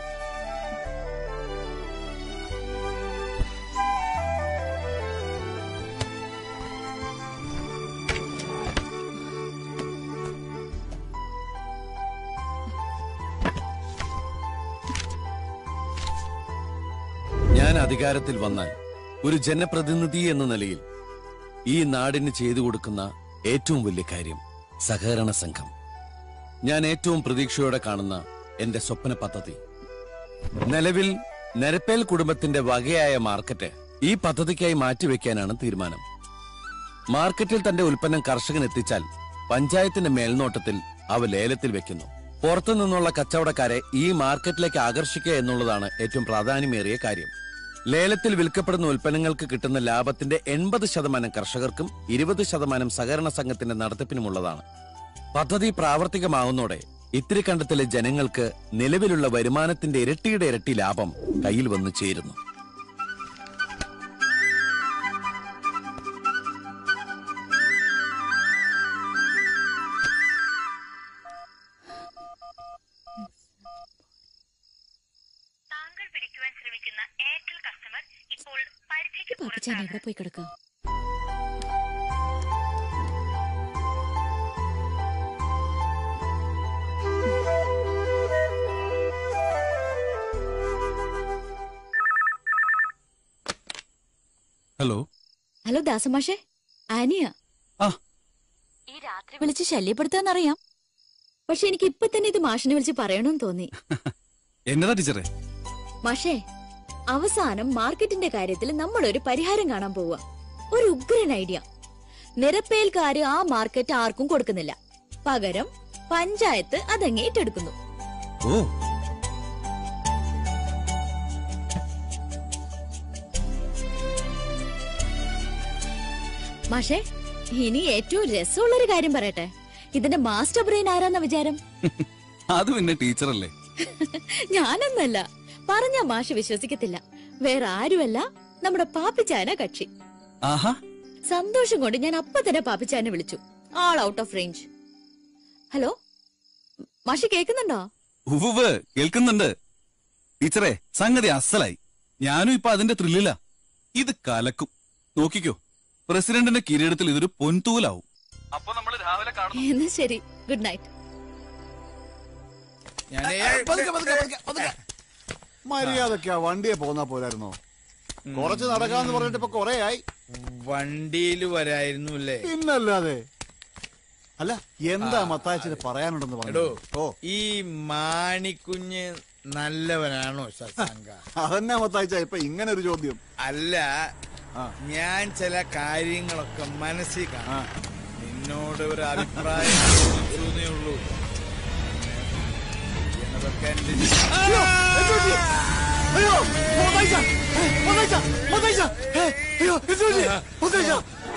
ഞാൻ അധികാരത്തിൽ വന്നാൽ ഒരു ജനപ്രതിനിധി എന്ന നിലയിൽ ഈ നാടിന് ചെയ്തു കൊടുക്കുന്ന ഏറ്റവും വലിയ കാര്യം സഹകരണ സംഘം ഞാൻ ഏറ്റവും പ്രതീക്ഷയോടെ കാണുന്ന എന്റെ സ്വപ്ന പദ്ധതി നിലവിൽ നരപ്പേൽ കുടുംബത്തിന്റെ വകയായ മാർക്കറ്റ് ഈ പദ്ധതിക്കായി മാറ്റിവെക്കാനാണ് തീരുമാനം മാർക്കറ്റിൽ തന്റെ ഉൽപ്പന്നം കർഷകൻ എത്തിച്ചാൽ പഞ്ചായത്തിന്റെ മേൽനോട്ടത്തിൽ അവ ലേലത്തിൽ വെക്കുന്നു പുറത്തു നിന്നുള്ള കച്ചവടക്കാരെ ഈ മാർക്കറ്റിലേക്ക് ആകർഷിക്കുക എന്നുള്ളതാണ് ഏറ്റവും പ്രാധാന്യമേറിയ കാര്യം ലേലത്തിൽ വിൽക്കപ്പെടുന്ന ഉൽപ്പന്നങ്ങൾക്ക് കിട്ടുന്ന ലാഭത്തിന്റെ എൺപത് ശതമാനം കർഷകർക്കും ഇരുപത് ശതമാനം സഹകരണ സംഘത്തിന്റെ നടത്തിപ്പിനുമുള്ളതാണ് പദ്ധതി പ്രാവർത്തികമാകുന്നതോടെ ഇത്തിരി കണ്ടത്തിലെ ജനങ്ങൾക്ക് നിലവിലുള്ള വരുമാനത്തിന്റെ ഇരട്ടിയുടെ ഇരട്ടി ലാഭം കയ്യിൽ വന്നു ചേരുന്നു പാപ്പച്ചാൻ എവിടെ പോയി കിടക്കുക ഹലോ ദാസമാഷേ ആനിയ ആ. ഈ രാത്രി വിളിച്ച് ശല്യപ്പെടുത്താന്നറിയാം പക്ഷെ എനിക്ക് ഇപ്പൊ തന്നെ ഇത് മാഷിനെ വിളിച്ച് പറയണമെന്ന് തോന്നി എന്നതാ ടീച്ചറെ മാഷേ അവസാനം മാർക്കറ്റിന്റെ കാര്യത്തിൽ നമ്മൾ ഒരു പരിഹാരം കാണാൻ പോവുക ഒരു ഉഗ്രൻ ഐഡിയ നിരപ്പേൽക്കാര് ആ മാർക്കറ്റ് ആർക്കും കൊടുക്കുന്നില്ല പകരം പഞ്ചായത്ത് അതങ്ങ് ഏറ്റെടുക്കുന്നു ഓ മാഷേ ഇനി ഏറ്റവും രസമുള്ളൊരു കാര്യം പറയട്ടെ ഇതിന്റെ മാസ്റ്റർ ബ്രെയിൻ ആരാന്ന വിചാരം അത് പിന്നെ ടീച്ചറല്ലേ ഞാനൊന്നല്ല പറഞ്ഞ മാഷ് വിശ്വസിക്കത്തില്ല വേറെ ആരുമല്ല നമ്മുടെ പാപ്പിച്ചാന കക്ഷി ആഹാ സന്തോഷം കൊണ്ട് ഞാൻ അപ്പൊ തന്നെ പാപ്പിച്ചാനെ വിളിച്ചു ആൾ ഔട്ട് ഓഫ് റേഞ്ച് ഹലോ മാഷി കേൾക്കുന്നുണ്ടോ ഉവ്വ് കേൾക്കുന്നുണ്ട് ടീച്ചറെ സംഗതി അസലായി ഞാനും ഇപ്പൊ അതിന്റെ ത്രില്ലിലാ ഇത് കലക്കും നോക്കിക്കോ പ്രസിഡന്റിന്റെ കിരീടത്തിൽ ഇതൊരു പൊൻതൂലാവും അപ്പൊ നമ്മൾ രാവിലെ കാണും എന്നാ ശരി ഗുഡ് നൈറ്റ് മര്യാദക്കാ വണ്ടിയെ പോന്നാ പോരായിരുന്നോ കുറച്ച് നടക്കാന്ന് പറഞ്ഞിട്ട് ഇപ്പൊ കൊറേ ആയി വണ്ടിയിൽ വരായിരുന്നു അല്ലേ പിന്നല്ലാതെ അല്ല എന്താ മത്തായച്ചിന് പറയാനുണ്ടെന്ന് എടോ പറഞ്ഞു ഓ ഈ മാണിക്കുഞ്ഞ് നല്ലവനാണോ ശശാങ്ക അതന്നെ മത്തായച്ച ഇപ്പൊ ഇങ്ങനെ ഒരു ചോദ്യം അല്ല ഞാൻ ചില കാര്യങ്ങളൊക്കെ മനസ്സിൽ കാണാം നിന്നോട് ഒരു അഭിപ്രായം ചോദിച്ചേ ഉള്ളൂ ചെയ്യണതൊക്കെ എന്റെ അയ്യോ മത്തായിച്ച മത്തായിച്ച മത്തായിച്ച അയ്യോ എന്ത് പറ്റി? മത്തായിച്ച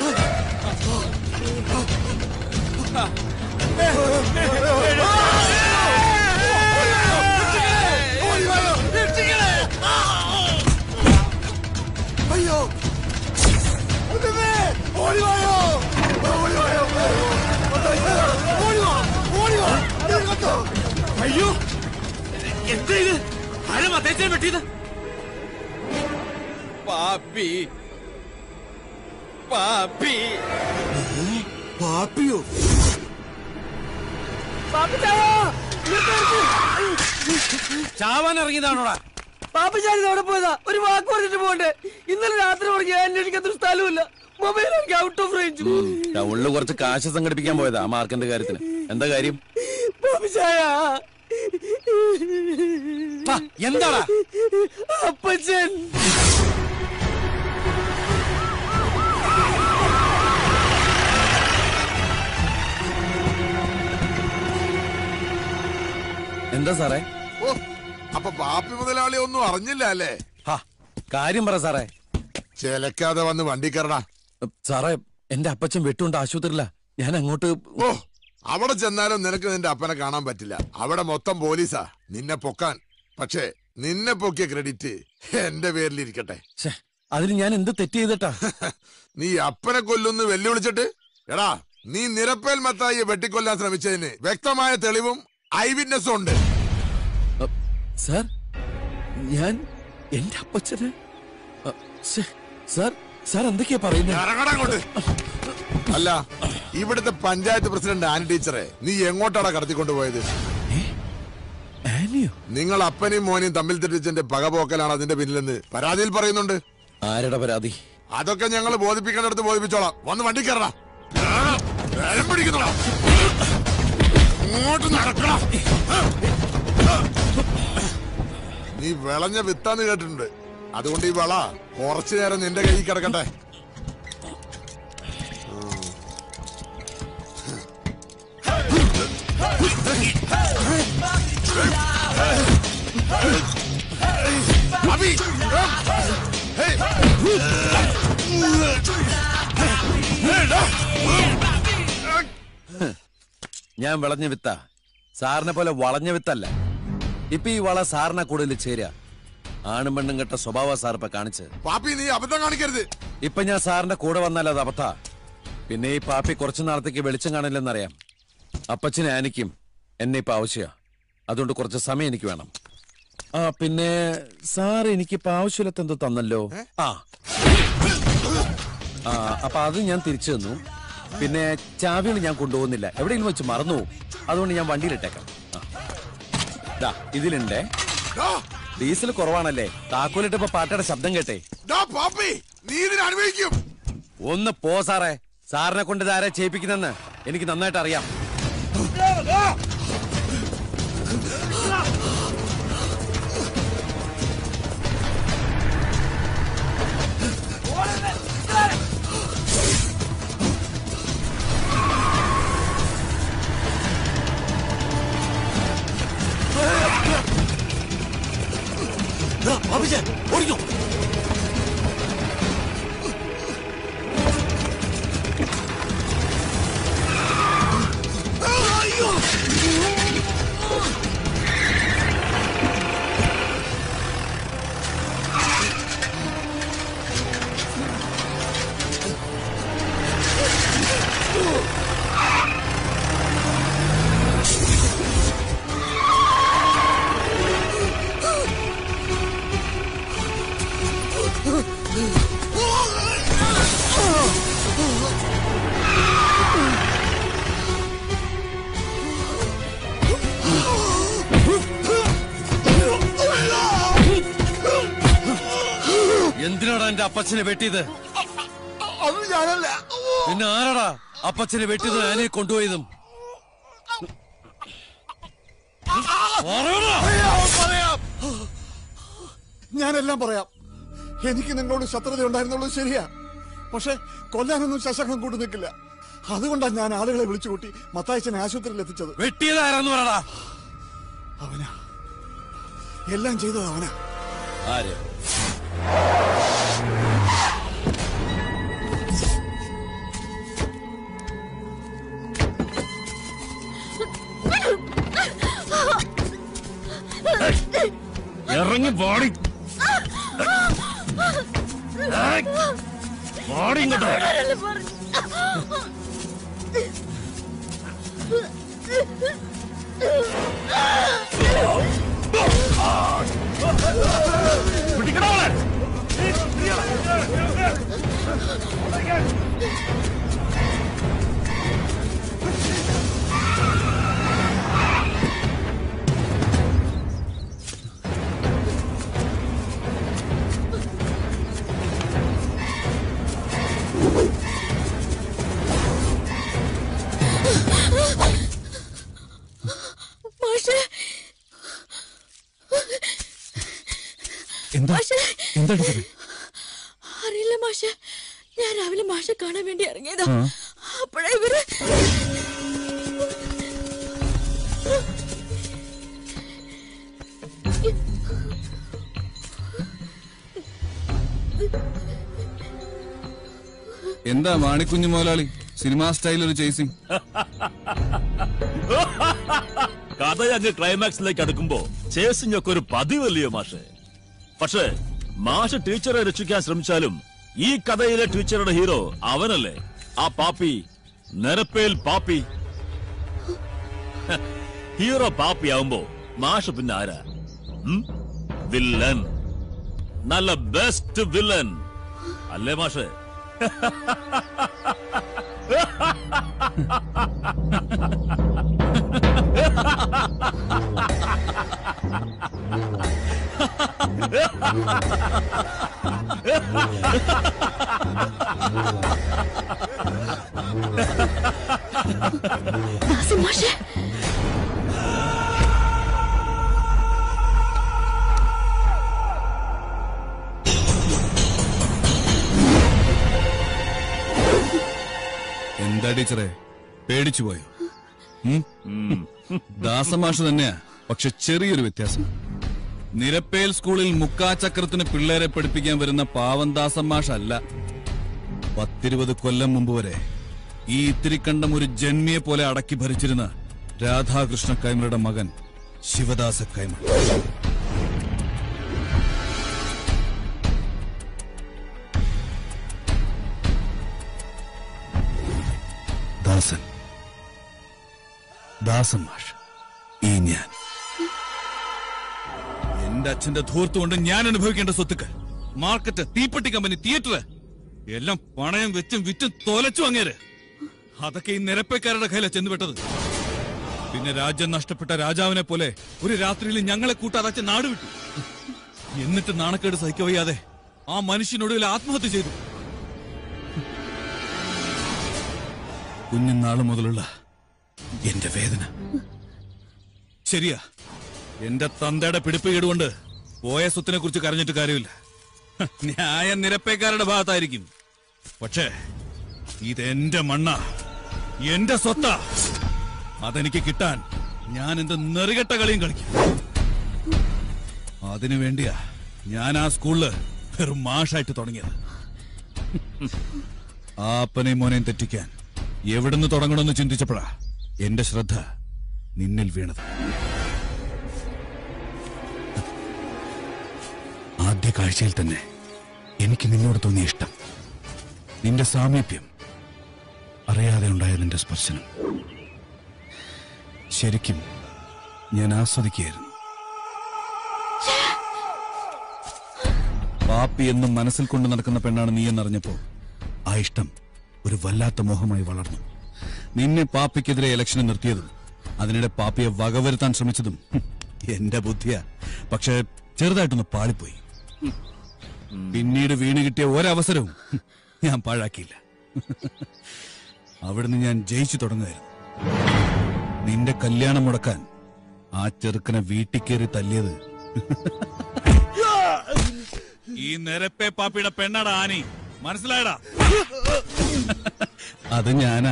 അയ്യോ ഉടനെ ഓടിവായോ ഓടിവായോ ഓടിവാ ഓടിവാ ഇങ്ങോട്ടോ അയ്യോ എന്താ ഇത് ആരാ മത്തേച്ചനെ വെട്ടിയത് പാപ്പി പാപ്പി പാപ്പിയോ ചാവാൻ ഇറങ്ങിയതാണോടാ പാപ്പച്ചാരി അവിടെ പോയതാ ഒരു വാക്ക് പറഞ്ഞിട്ട് പോകണ്ടേ ഇന്നലെ രാത്രി തുടങ്ങി അന്വേഷിക്കാത്തൊരു സ്ഥലമില്ല മൊബൈൽ എനിക്ക് ഔട്ട് ഓഫ് റേഞ്ച് ടൗണില് കുറച്ച് കാശ് സംഘടിപ്പിക്കാൻ പോയതാ ആ മാർക്കിന്റെ കാര്യത്തിന് എന്താ കാര്യം പാപ്പച്ചായ എന്താടാ അപ്പച്ചൻ എന്താ സാറേ ഓ അപ്പൊ ബാപ്പി മുതലാളി ഒന്നും അറിഞ്ഞില്ല അല്ലേ കാര്യം പറ സാറേ ചിലക്കാതെ വന്ന് വണ്ടി കയറടാ സാറേ എന്റെ അപ്പച്ചൻ വെട്ടുകൊണ്ട് ആശുപത്രിയില്ല ഞാൻ അങ്ങോട്ട് ഓ അവിടെ ചെന്നാലും നിനക്ക് നിന്റെ അപ്പനെ കാണാൻ പറ്റില്ല അവിടെ മൊത്തം പോലീസാ നിന്നെ പൊക്കാൻ പക്ഷേ നിന്നെ പൊക്കിയ ക്രെഡിറ്റ് എന്റെ പേരിലിരിക്കട്ടെ അതിന് ഞാൻ എന്ത് തെറ്റ് ചെയ്തിട്ടാ നീ അപ്പനെ കൊല്ലുന്ന് വെല്ലുവിളിച്ചിട്ട് എടാ നീ നിരപ്പേൽ മത്തായിയെ വെട്ടിക്കൊല്ലാൻ ശ്രമിച്ചതിന് വ്യക്തമായ തെളിവും ഐ വിറ്റ്നസ്സും ഉണ്ട് സാർ ഞാൻ എന്റെ അപ്പച്ചന് അ, ശ്ശെ, സാർ സാർ എന്തൊക്കെയാ പറയുന്നത് ഇറങ്ങടാ അങ്ങോട്ട്. അല്ല ഇവിടുത്തെ പഞ്ചായത്ത് പ്രസിഡന്റ് ആനി ടീച്ചറെ നീ എങ്ങോട്ടാടാ കടത്തിക്കൊണ്ടുപോയത് നിങ്ങൾ അപ്പനെയും മോനെയും തമ്മിൽ തെറ്റിച്ചതിന്റെ പകപോക്കലാണ് അതിന്റെ പിന്നിലെന്ന് പരാതിയിൽ പറയുന്നുണ്ട് ആരുടെ പരാതി അതൊക്കെ ഞങ്ങൾ ബോധിപ്പിക്കേണ്ടടുത്ത് ബോധിപ്പിച്ചോളാം വന്ന് വണ്ടി കയറടാ വേലം പിടിക്കുന്നോടാ ഇങ്ങോട്ട് നടക്കണം നീ വിളഞ്ഞ വിത്താന്ന് കേട്ടിട്ടുണ്ട് അതുകൊണ്ട് ഈ വള കുറച്ചു നേരം നിന്റെ കയ്യിൽ കിടക്കട്ടെ അബി ഹേയ് ഞാൻ വിളഞ്ഞ വിത്ത സാറിനെ പോലെ വളഞ്ഞ വിത്തല്ല ഇപ്പൊ ഈ വള സാറിനെ കൂടുതൽ ചേരുക ആണും പെണ്ണും കെട്ട സ്വഭാവ സാർ ഇപ്പൊ കാണിച്ച് പാപ്പി നീ അബദ്ധം കാണിക്കരുത് ഇപ്പൊ ഞാൻ സാറിന്റെ കൂടെ വന്നാൽ അത് അബദ്ധ പിന്നെ ഈ പാപ്പി കുറച്ചു നാളത്തേക്ക് വെളിച്ചം കാണില്ലെന്നറിയാം അപ്പച്ചനെ ആനിക്കും എന്നെ ഇപ്പൊ ആവശ്യ അതുകൊണ്ട് കുറച്ച് സമയം എനിക്ക് വേണം ആ പിന്നെ സാർ എനിക്കിപ്പോ ആവശ്യമില്ലാത്ത എന്തോ തന്നല്ലോ ആ ആ അപ്പൊ അത് ഞാൻ തിരിച്ചു തന്നു പിന്നെ ചാവികൾ ഞാൻ കൊണ്ടുപോകുന്നില്ല എവിടെയെങ്കിലും വെച്ച് മറന്നു പോകും അതുകൊണ്ട് ഞാൻ വണ്ടിയിലിട്ടേക്കാം ആ. ദാ ഇതിലുണ്ടേ ഡീസൽ കുറവാണല്ലേ താക്കോലിട്ടപ്പോ പാട്ടയുടെ ശബ്ദം കേട്ടേ ദാ പാപ്പി നീ ഇതിനെ അനുഭവിക്കും ഒന്ന് പോ സാറേ സാറിനെ കൊണ്ട് ഇതാരെ ചെയ്യിപ്പിക്കുന്നെന്ന് എനിക്ക് നന്നായിട്ട് അറിയാം ഓടിക്കോ എന്തിനാടാ എന്റെ അപ്പച്ചനെ വെട്ടിയത് അത് ഞാനല്ല പിന്നെ ആരാടാ അപ്പച്ചനെ വെട്ടിയത് ആനയെ കൊണ്ടുപോയതും പറയാം ഞാനെല്ലാം പറയാം എനിക്ക് നിങ്ങളോട് ശത്രുത ഉണ്ടായിരുന്നുള്ളത് ശരിയാ പക്ഷെ കൊല്ലാനൊന്നും ശശകം കൂടി നിൽക്കില്ല അതുകൊണ്ടാണ് ഞാൻ ആളുകളെ വിളിച്ചു കൂട്ടി മത്തായച്ചനെ ആശുപത്രിയിൽ എത്തിച്ചത് വെട്ടിയത് ആരാന്ന് പറടാ അവനാ എല്ലാം ചെയ്തത് അവനാ ആര് ഇറങ്ങി പാടി പാടി ഇങ്ങോട്ട് പിടിക്കണോളെ മാഷേ എന്താ മാഷേ എന്താണ് അറിയില്ല മാഷേ ഞാൻ രാവിലെ മാഷെ കാണാൻ വേണ്ടി ഇറങ്ങിയതാ ആ. അപ്പോഴാ ഇവര് എന്താ മാണിക്കുഞ്ഞു മുതലാളി സിനിമാ സ്റ്റൈൽ ഒരു ചേസിങ് കഥ അങ്ങ് ക്ലൈമാക്സിലേക്ക് അടുക്കുമ്പോ ചേസിംഗ് ഒക്കെ ഒരു പതിവല്ലയോ മാഷെ പക്ഷേ മാഷ് ടീച്ചറെ രക്ഷിക്കാൻ ശ്രമിച്ചാലും ഈ കഥയിലെ ടീച്ചറുടെ ഹീറോ അവനല്ലേ ആ പാപ്പി നിരപ്പേൽ പാപ്പി ഹ, ഹീറോ പാപ്പി ആവുമ്പോ മാഷ് പിന്നെ ആരാ ഉം? വില്ലൻ നല്ല ബെസ്റ്റ് വില്ലൻ അല്ലേ മാഷേ ദാസൻ മാഷേ എന്താ ടീച്ചറെ പേടിച്ചു പോയോ ഉം? ദാസമാഷ് തന്നെയാ പക്ഷെ ചെറിയൊരു വ്യത്യാസം നിരപ്പേൽ സ്കൂളിൽ മുക്കാചക്രത്തിന് പിള്ളേരെ പഠിപ്പിക്കാൻ വരുന്ന പാവം ദാസമാഷ് അല്ല പത്തിരുപത് കൊല്ലം മുമ്പ് വരെ ഈ ഇത്തിരിക്കണ്ടം ഒരു ജന്മിയെ പോലെ അടക്കി ഭരിച്ചിരുന്ന രാധാകൃഷ്ണ കൈമളുടെ മകൻ ശിവദാസ കൈമൾ ദാസൻ ദാസൻ മാഷ് ഈ ഞാൻ എന്റെ അച്ഛന്റെ ധൂർത്ത് കൊണ്ട് ഞാൻ അനുഭവിക്കേണ്ട സ്വത്തുക്കൾ മാർക്കറ്റ് തീപ്പെട്ടി കമ്പനി തിയേറ്റർ എല്ലാം പണയം വെച്ചും വിറ്റും തോലച്ചു അങ്ങേര് അതൊക്കെ ഈ നിരപ്പേക്കാരുടെ കയ്യിലാ ചെന്നുപെട്ടത് പിന്നെ രാജ്യം നഷ്ടപ്പെട്ട രാജാവിനെ പോലെ ഒരു രാത്രിയിൽ ഞങ്ങളെ കൂട്ടാതെ അച്ഛൻ നാട് വിട്ടു എന്നിട്ട് നാണക്കേട് സഹിക്കവയ്യാതെ ആ മനുഷ്യനൊടുവിൽ ആത്മഹത്യ ചെയ്തു കുഞ്ഞുനാള് മുതലുള്ള എന്റെ വേദന ശരിയാ എന്റെ തന്തയുടെ പിടിപ്പ് കേടുകൊണ്ട് പോയ സ്വത്തിനെ കുറിച്ച് കരഞ്ഞിട്ട് കാര്യമില്ല ഹ, ന്യായം നിരപ്പേക്കാരുടെ ഭാഗത്തായിരിക്കും പക്ഷേ ഇതെന്റെ മണ്ണ എന്റെ സ്വത്താ അതെനിക്ക് കിട്ടാൻ ഞാൻ എന്ത് നെറികെട്ട കളിയും കളിക്കും അതിനു വേണ്ടിയാ ഞാൻ ആ സ്കൂളില് വെറും മാഷായിട്ട് തുടങ്ങിയത് ആ അപ്പനെയും മോനെയും തെറ്റിക്കാൻ എവിടുന്ന് തുടങ്ങണമെന്ന് ചിന്തിച്ചപ്പോഴാ എന്റെ ശ്രദ്ധ നിന്നിൽ വീണത് ആദ്യ കാഴ്ചയിൽ തന്നെ എനിക്ക് നിന്നോട് തോന്നിയ ഇഷ്ടം നിന്റെ സാമീപ്യം അറിയാതെ ഉണ്ടായ നിന്റെ സ്പർശനം ശരിക്കും ഞാൻ ആസ്വദിക്കുകയായിരുന്നു പാപ്പി എന്നും മനസ്സിൽ കൊണ്ട് നടക്കുന്ന പെണ്ണാണ് നീ എന്നറിഞ്ഞപ്പോ ആ ഇഷ്ടം ഒരു വല്ലാത്ത മോഹമായി വളർന്നു നിന്നെ പാപ്പിക്കെതിരെ ഇലക്ഷന് നിർത്തിയതും അതിനിടെ പാപ്പിയെ വകവരുത്താൻ ശ്രമിച്ചതും ഹും, എന്റെ ബുദ്ധിയാ പക്ഷെ ചെറുതായിട്ടൊന്ന് പാളിപ്പോയി പിന്നീട് വീണ് കിട്ടിയ ഒരവസരവും ഹും, ഞാൻ പാഴാക്കിയില്ല അവിടുന്ന് ഞാൻ ജയിച്ചു തുടങ്ങുമായിരുന്നു നിന്റെ കല്യാണം മുടക്കാൻ ആ ചെറുക്കനെ വീട്ടിൽ കയറി തല്ലിയത് ഈ നിരപ്പേ പാപ്പിയുടെ പെണ്ണാടാ ആനി മനസ്സിലായടാ അത് ഞാനാ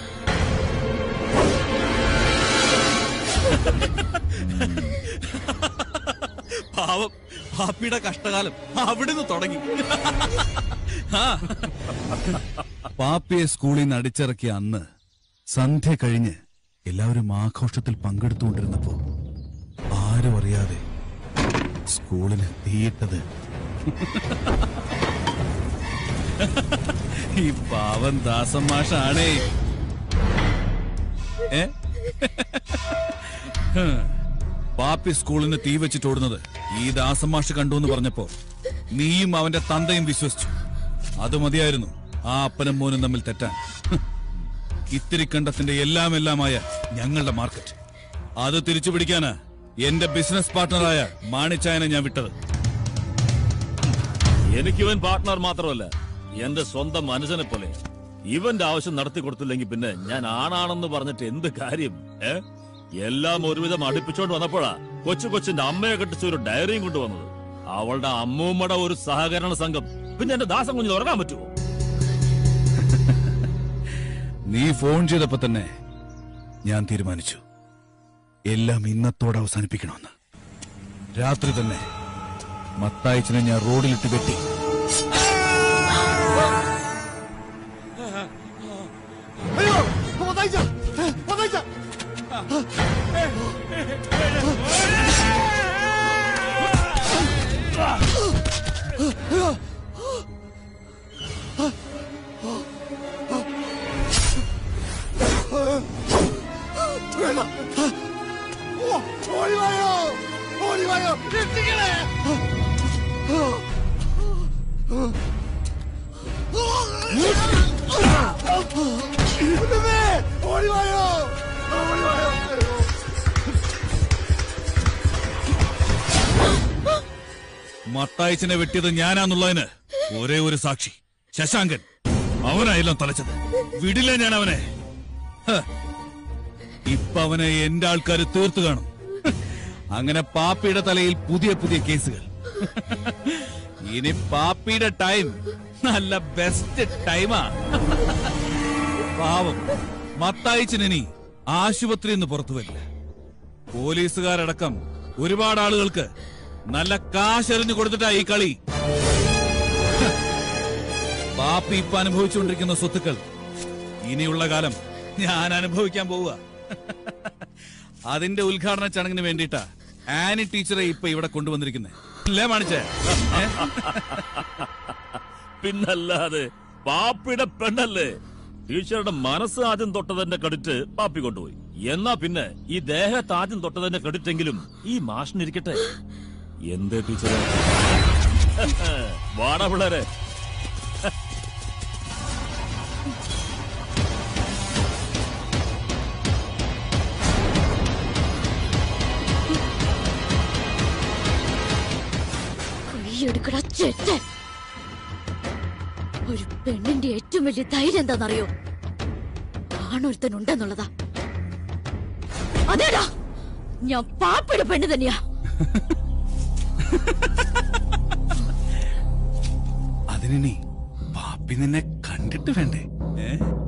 പാവം പാപ്പിയുടെ കഷ്ടകാലം അവിടുന്ന് തുടങ്ങി ആ. പാപ്പിയെ സ്കൂളിൽ നിന്ന് അടിച്ചിറക്കിയ അന്ന് സന്ധ്യ കഴിഞ്ഞ് എല്ലാവരും ആഘോഷത്തിൽ പങ്കെടുത്തുകൊണ്ടിരുന്നപ്പോ ആരും അറിയാതെ സ്കൂളിന് തീയിട്ടത് ഈ പാവം ദാസം മാഷാണേ ഏ ഹ്. പാപ്പി സ്കൂളിന് തീ വെച്ചിട്ട് ഓടുന്നത് ഈ ദാസം മാഷ് കണ്ടു എന്ന് പറഞ്ഞപ്പോ നീയും അവന്റെ തന്തയും വിശ്വസിച്ചു അത് മതിയായിരുന്നു ആ അപ്പനും മോനും തമ്മിൽ തെറ്റാൻ ഹ്. ഇത്തിരി കണ്ടത്തിന്റെ എല്ലാം എല്ലാമായ ഞങ്ങളുടെ മാർക്കറ്റ് അത് തിരിച്ചു പിടിക്കാന് എന്റെ ബിസിനസ് പാർട്ട്ണറായ മാണിച്ചായനെ ഞാൻ വിട്ടത് എനിക്കിവൻ പാർട്ട്ണർ മാത്രമല്ല എന്റെ സ്വന്തം മനുഷ്യനെ പോലെ ഇവന്റെ ആവശ്യം നടത്തി കൊടുത്തില്ലെങ്കിൽ പിന്നെ ഞാൻ ആണാണെന്ന് പറഞ്ഞിട്ട് എന്ത് കാര്യം ഏ എല്ലാം ഒരുവിധം അടുപ്പിച്ചോണ്ട് വന്നപ്പോഴാ കൊച്ചു കൊച്ചിന്റെ അമ്മയെ കെട്ടിച്ച ഒരു ഡയറിയും കൊണ്ടുവന്നത് അവളുടെ അമ്മൂമ്മയുടെ ഒരു സഹകരണ സംഘം പിന്നെ എന്റെ ദാസം കുഞ്ഞിന് ഉറങ്ങാൻ പറ്റുമോ നീ ഫോൺ ചെയ്തപ്പോ തന്നെ ഞാൻ തീരുമാനിച്ചു എല്ലാം ഇന്നത്തോടെ അവസാനിപ്പിക്കണമെന്ന് രാത്രി തന്നെ മത്തായിച്ചിനെ ഞാൻ റോഡിലിട്ട് കെട്ടി അയ്യോ മത്തായിച്ച മത്തായിച്ച വേണ്ട ഓ ഓടിവായോ ഓടിവായോ രക്ഷിക്കണേ ഉണ്ണുമേ, ഓടിവായോ ഓടിവായോ മത്തായിച്ചിനെ വെട്ടിയത് ഞാനാന്നുള്ളതിന് ഒരേ ഒരു സാക്ഷി ശശാങ്കൻ അവനായെല്ലാം തലച്ചത് വിടില്ല ഞാൻ അവനെ ഹ. ഇപ്പൊ അവനെ എന്റെ ആൾക്കാർ തീർത്തു കാണും ഹ്. അങ്ങനെ പാപ്പിയുടെ തലയിൽ പുതിയ പുതിയ കേസുകൾ ഇനി പാപ്പിയുടെ ടൈം നല്ല ബെസ്റ്റ് ടൈമാ പാവം മത്തായിച്ചിനി ആശുപത്രിയിൽ നിന്ന് പുറത്തു വരില്ല പോലീസുകാരടക്കം ഒരുപാട് ആളുകൾക്ക് നല്ല കാശെറിഞ്ഞു കൊടുത്തിട്ടാ ഈ കളി ഹ്. പാപ്പി ഇപ്പൊ അനുഭവിച്ചുകൊണ്ടിരിക്കുന്ന സ്വത്തുക്കൾ ഇനിയുള്ള കാലം ഞാൻ അനുഭവിക്കാൻ പോവുക അതിന്റെ ഉദ്ഘാടന ചടങ്ങിന് വേണ്ടിയിട്ടാ ആനി ടീച്ചറെ ഇപ്പൊ ഇവിടെ കൊണ്ടുവന്നിരിക്കുന്നത് അല്ലേ മാണിച്ചേ ഏ? പിന്നല്ലാതെ പാപ്പിയുടെ പെണ്ണല്ലേ ടീച്ചറുടെ മനസ്സ് ആദ്യം തൊട്ടതിന്റെ ക്രെഡിറ്റ് പാപ്പി കൊണ്ടുപോയി എന്നാ പിന്നെ ഈ ദേഹത്ത് ആദ്യം തൊട്ടതിന്റെ ക്രെഡിറ്റ് എങ്കിലും ഈ മാഷിനിരിക്കട്ടെ എന്തേ ടീച്ചറെ വാടാ പിള്ളേരെ കൈയെടുക്കടാ ചെറ്റൻ ഒരു പെണ്ണിന്റെ ഏറ്റവും വലിയ ധൈര്യം എന്താണെന്നറിയോ ആണൊരുത്തനുണ്ടെന്നുള്ളതാ അതേടാ ഞാൻ പാപ്പിയുടെ പെണ്ണ് തന്നെയാ അതിനി പാപ്പി നിന്നെ കണ്ടിട്ട് വേണ്ടേ ഏ?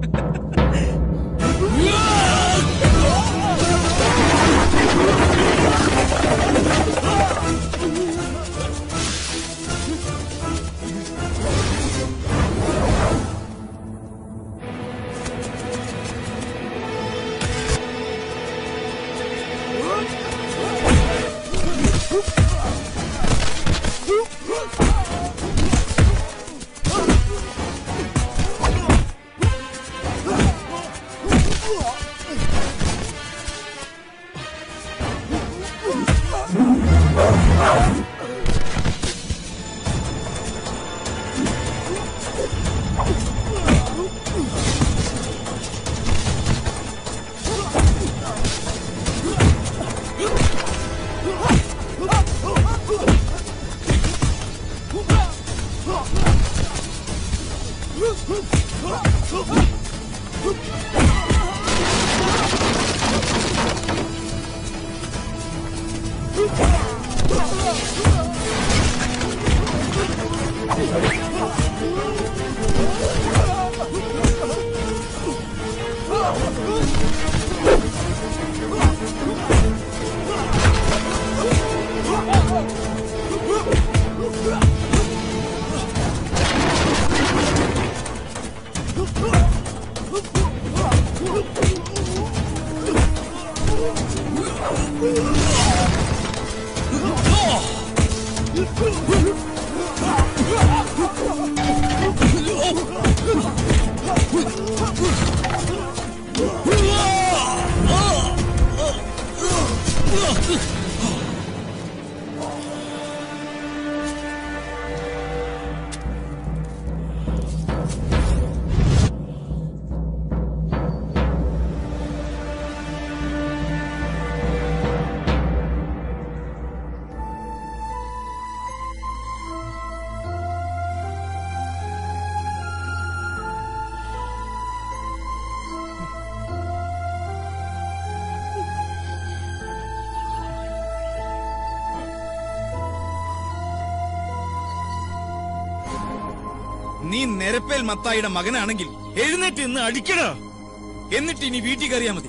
നീ നിരപ്പേൽ മത്തായിയുടെ മകനാണെങ്കിൽ എഴുന്നേറ്റ് ഇന്ന് അടിക്കണ എന്നിട്ട് ഇനി വീട്ടിൽ കയറിയാ മതി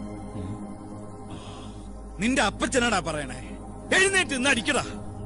നിന്റെ അപ്പച്ചനാടാ പറയണേ എഴുന്നേറ്റ് ഇന്ന് അടിക്കടാ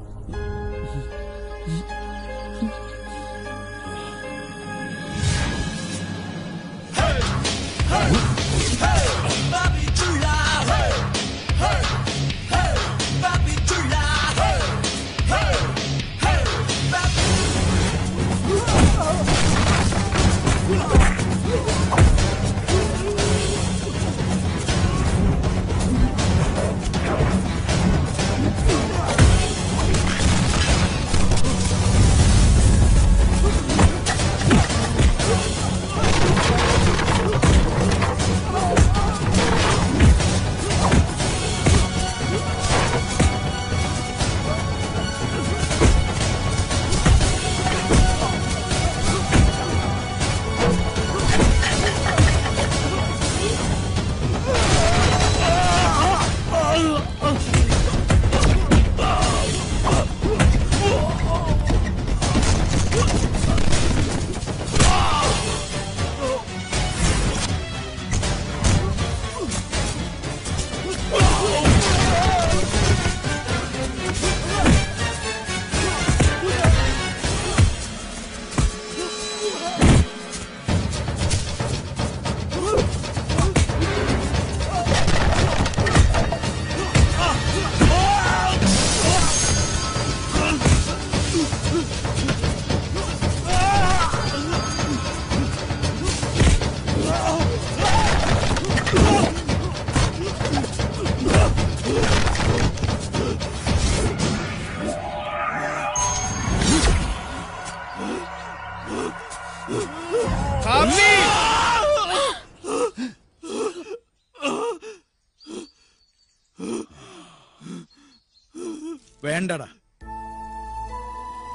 വേണ്ടടാ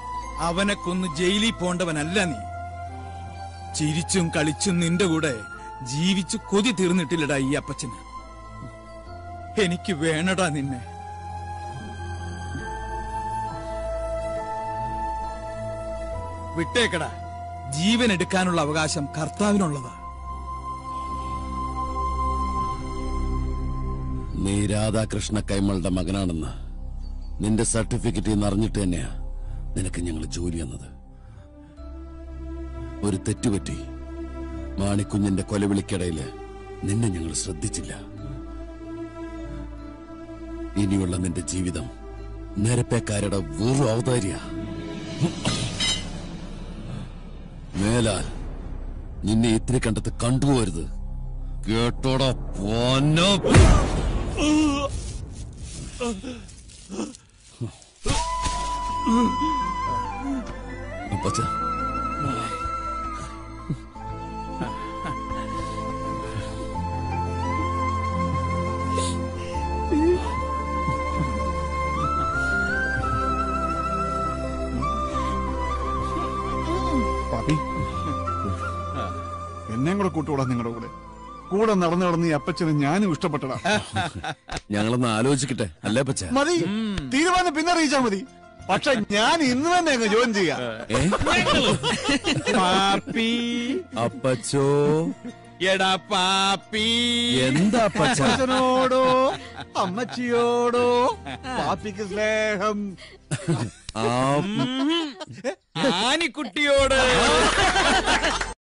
അവനെ കൊന്ന് ജയിലിൽ പോണ്ടവനല്ല നീ ചിരിച്ചും കളിച്ചും നിന്റെ കൂടെ ജീവിച്ചു കൊതി തീർന്നിട്ടില്ലടാ ഈ അപ്പച്ചന് എനിക്ക് വേണടാ നിന്നെ വിട്ടേക്കടാ ജീവൻ എടുക്കാനുള്ള അവകാശം കർത്താവിനുള്ളതാ നീ രാധാകൃഷ്ണ കൈമളുടെ മകനാണെന്ന് നിന്റെ സർട്ടിഫിക്കറ്റിൽ നിന്ന് അറിഞ്ഞിട്ട് തന്നെയാ നിനക്ക് ഞങ്ങൾ ജോലി എന്നത് ഒരു തെറ്റുപറ്റി മാണിക്കുഞ്ഞിന്റെ കൊലവിളിക്കിടയില് നിന്നെ ഞങ്ങൾ ശ്രദ്ധിച്ചില്ല ഇനിയുള്ള നിന്റെ ജീവിതം നിരപ്പേക്കാരുടെ വെറും ഔദാര്യ മേലാൽ നിന്നെ ഇത്തിരി കണ്ടത് കണ്ടുപോരുത് കേട്ടോടാ പോന്നോ അപ്പച്ച പാപ്പി എന്നെയും കൂടെ കൂട്ടുകൂടാ നിങ്ങളുടെ കൂടെ കൂടെ നടന്നു നടന്ന് ഈ അപ്പച്ചന് ഞാനും ഇഷ്ടപ്പെട്ടടാ ഞങ്ങളൊന്ന് ആലോചിക്കട്ടെ അല്ലേ പച്ച മതി തീരുമാനം പിന്നെ അറിയിച്ചാ മതി പക്ഷെ ഞാൻ ഇന്ന് തന്നെ അങ്ങ് ജോയിൻ ചെയ്യാം പാപ്പി അപ്പച്ചോ എടാ പാപ്പി എന്താ അപ്പച്ച അച്ഛനോടോ അമ്മച്ചിയോടോ പാപ്പിക്ക് സ്നേഹം ആ ആനിക്കുട്ടിയോട്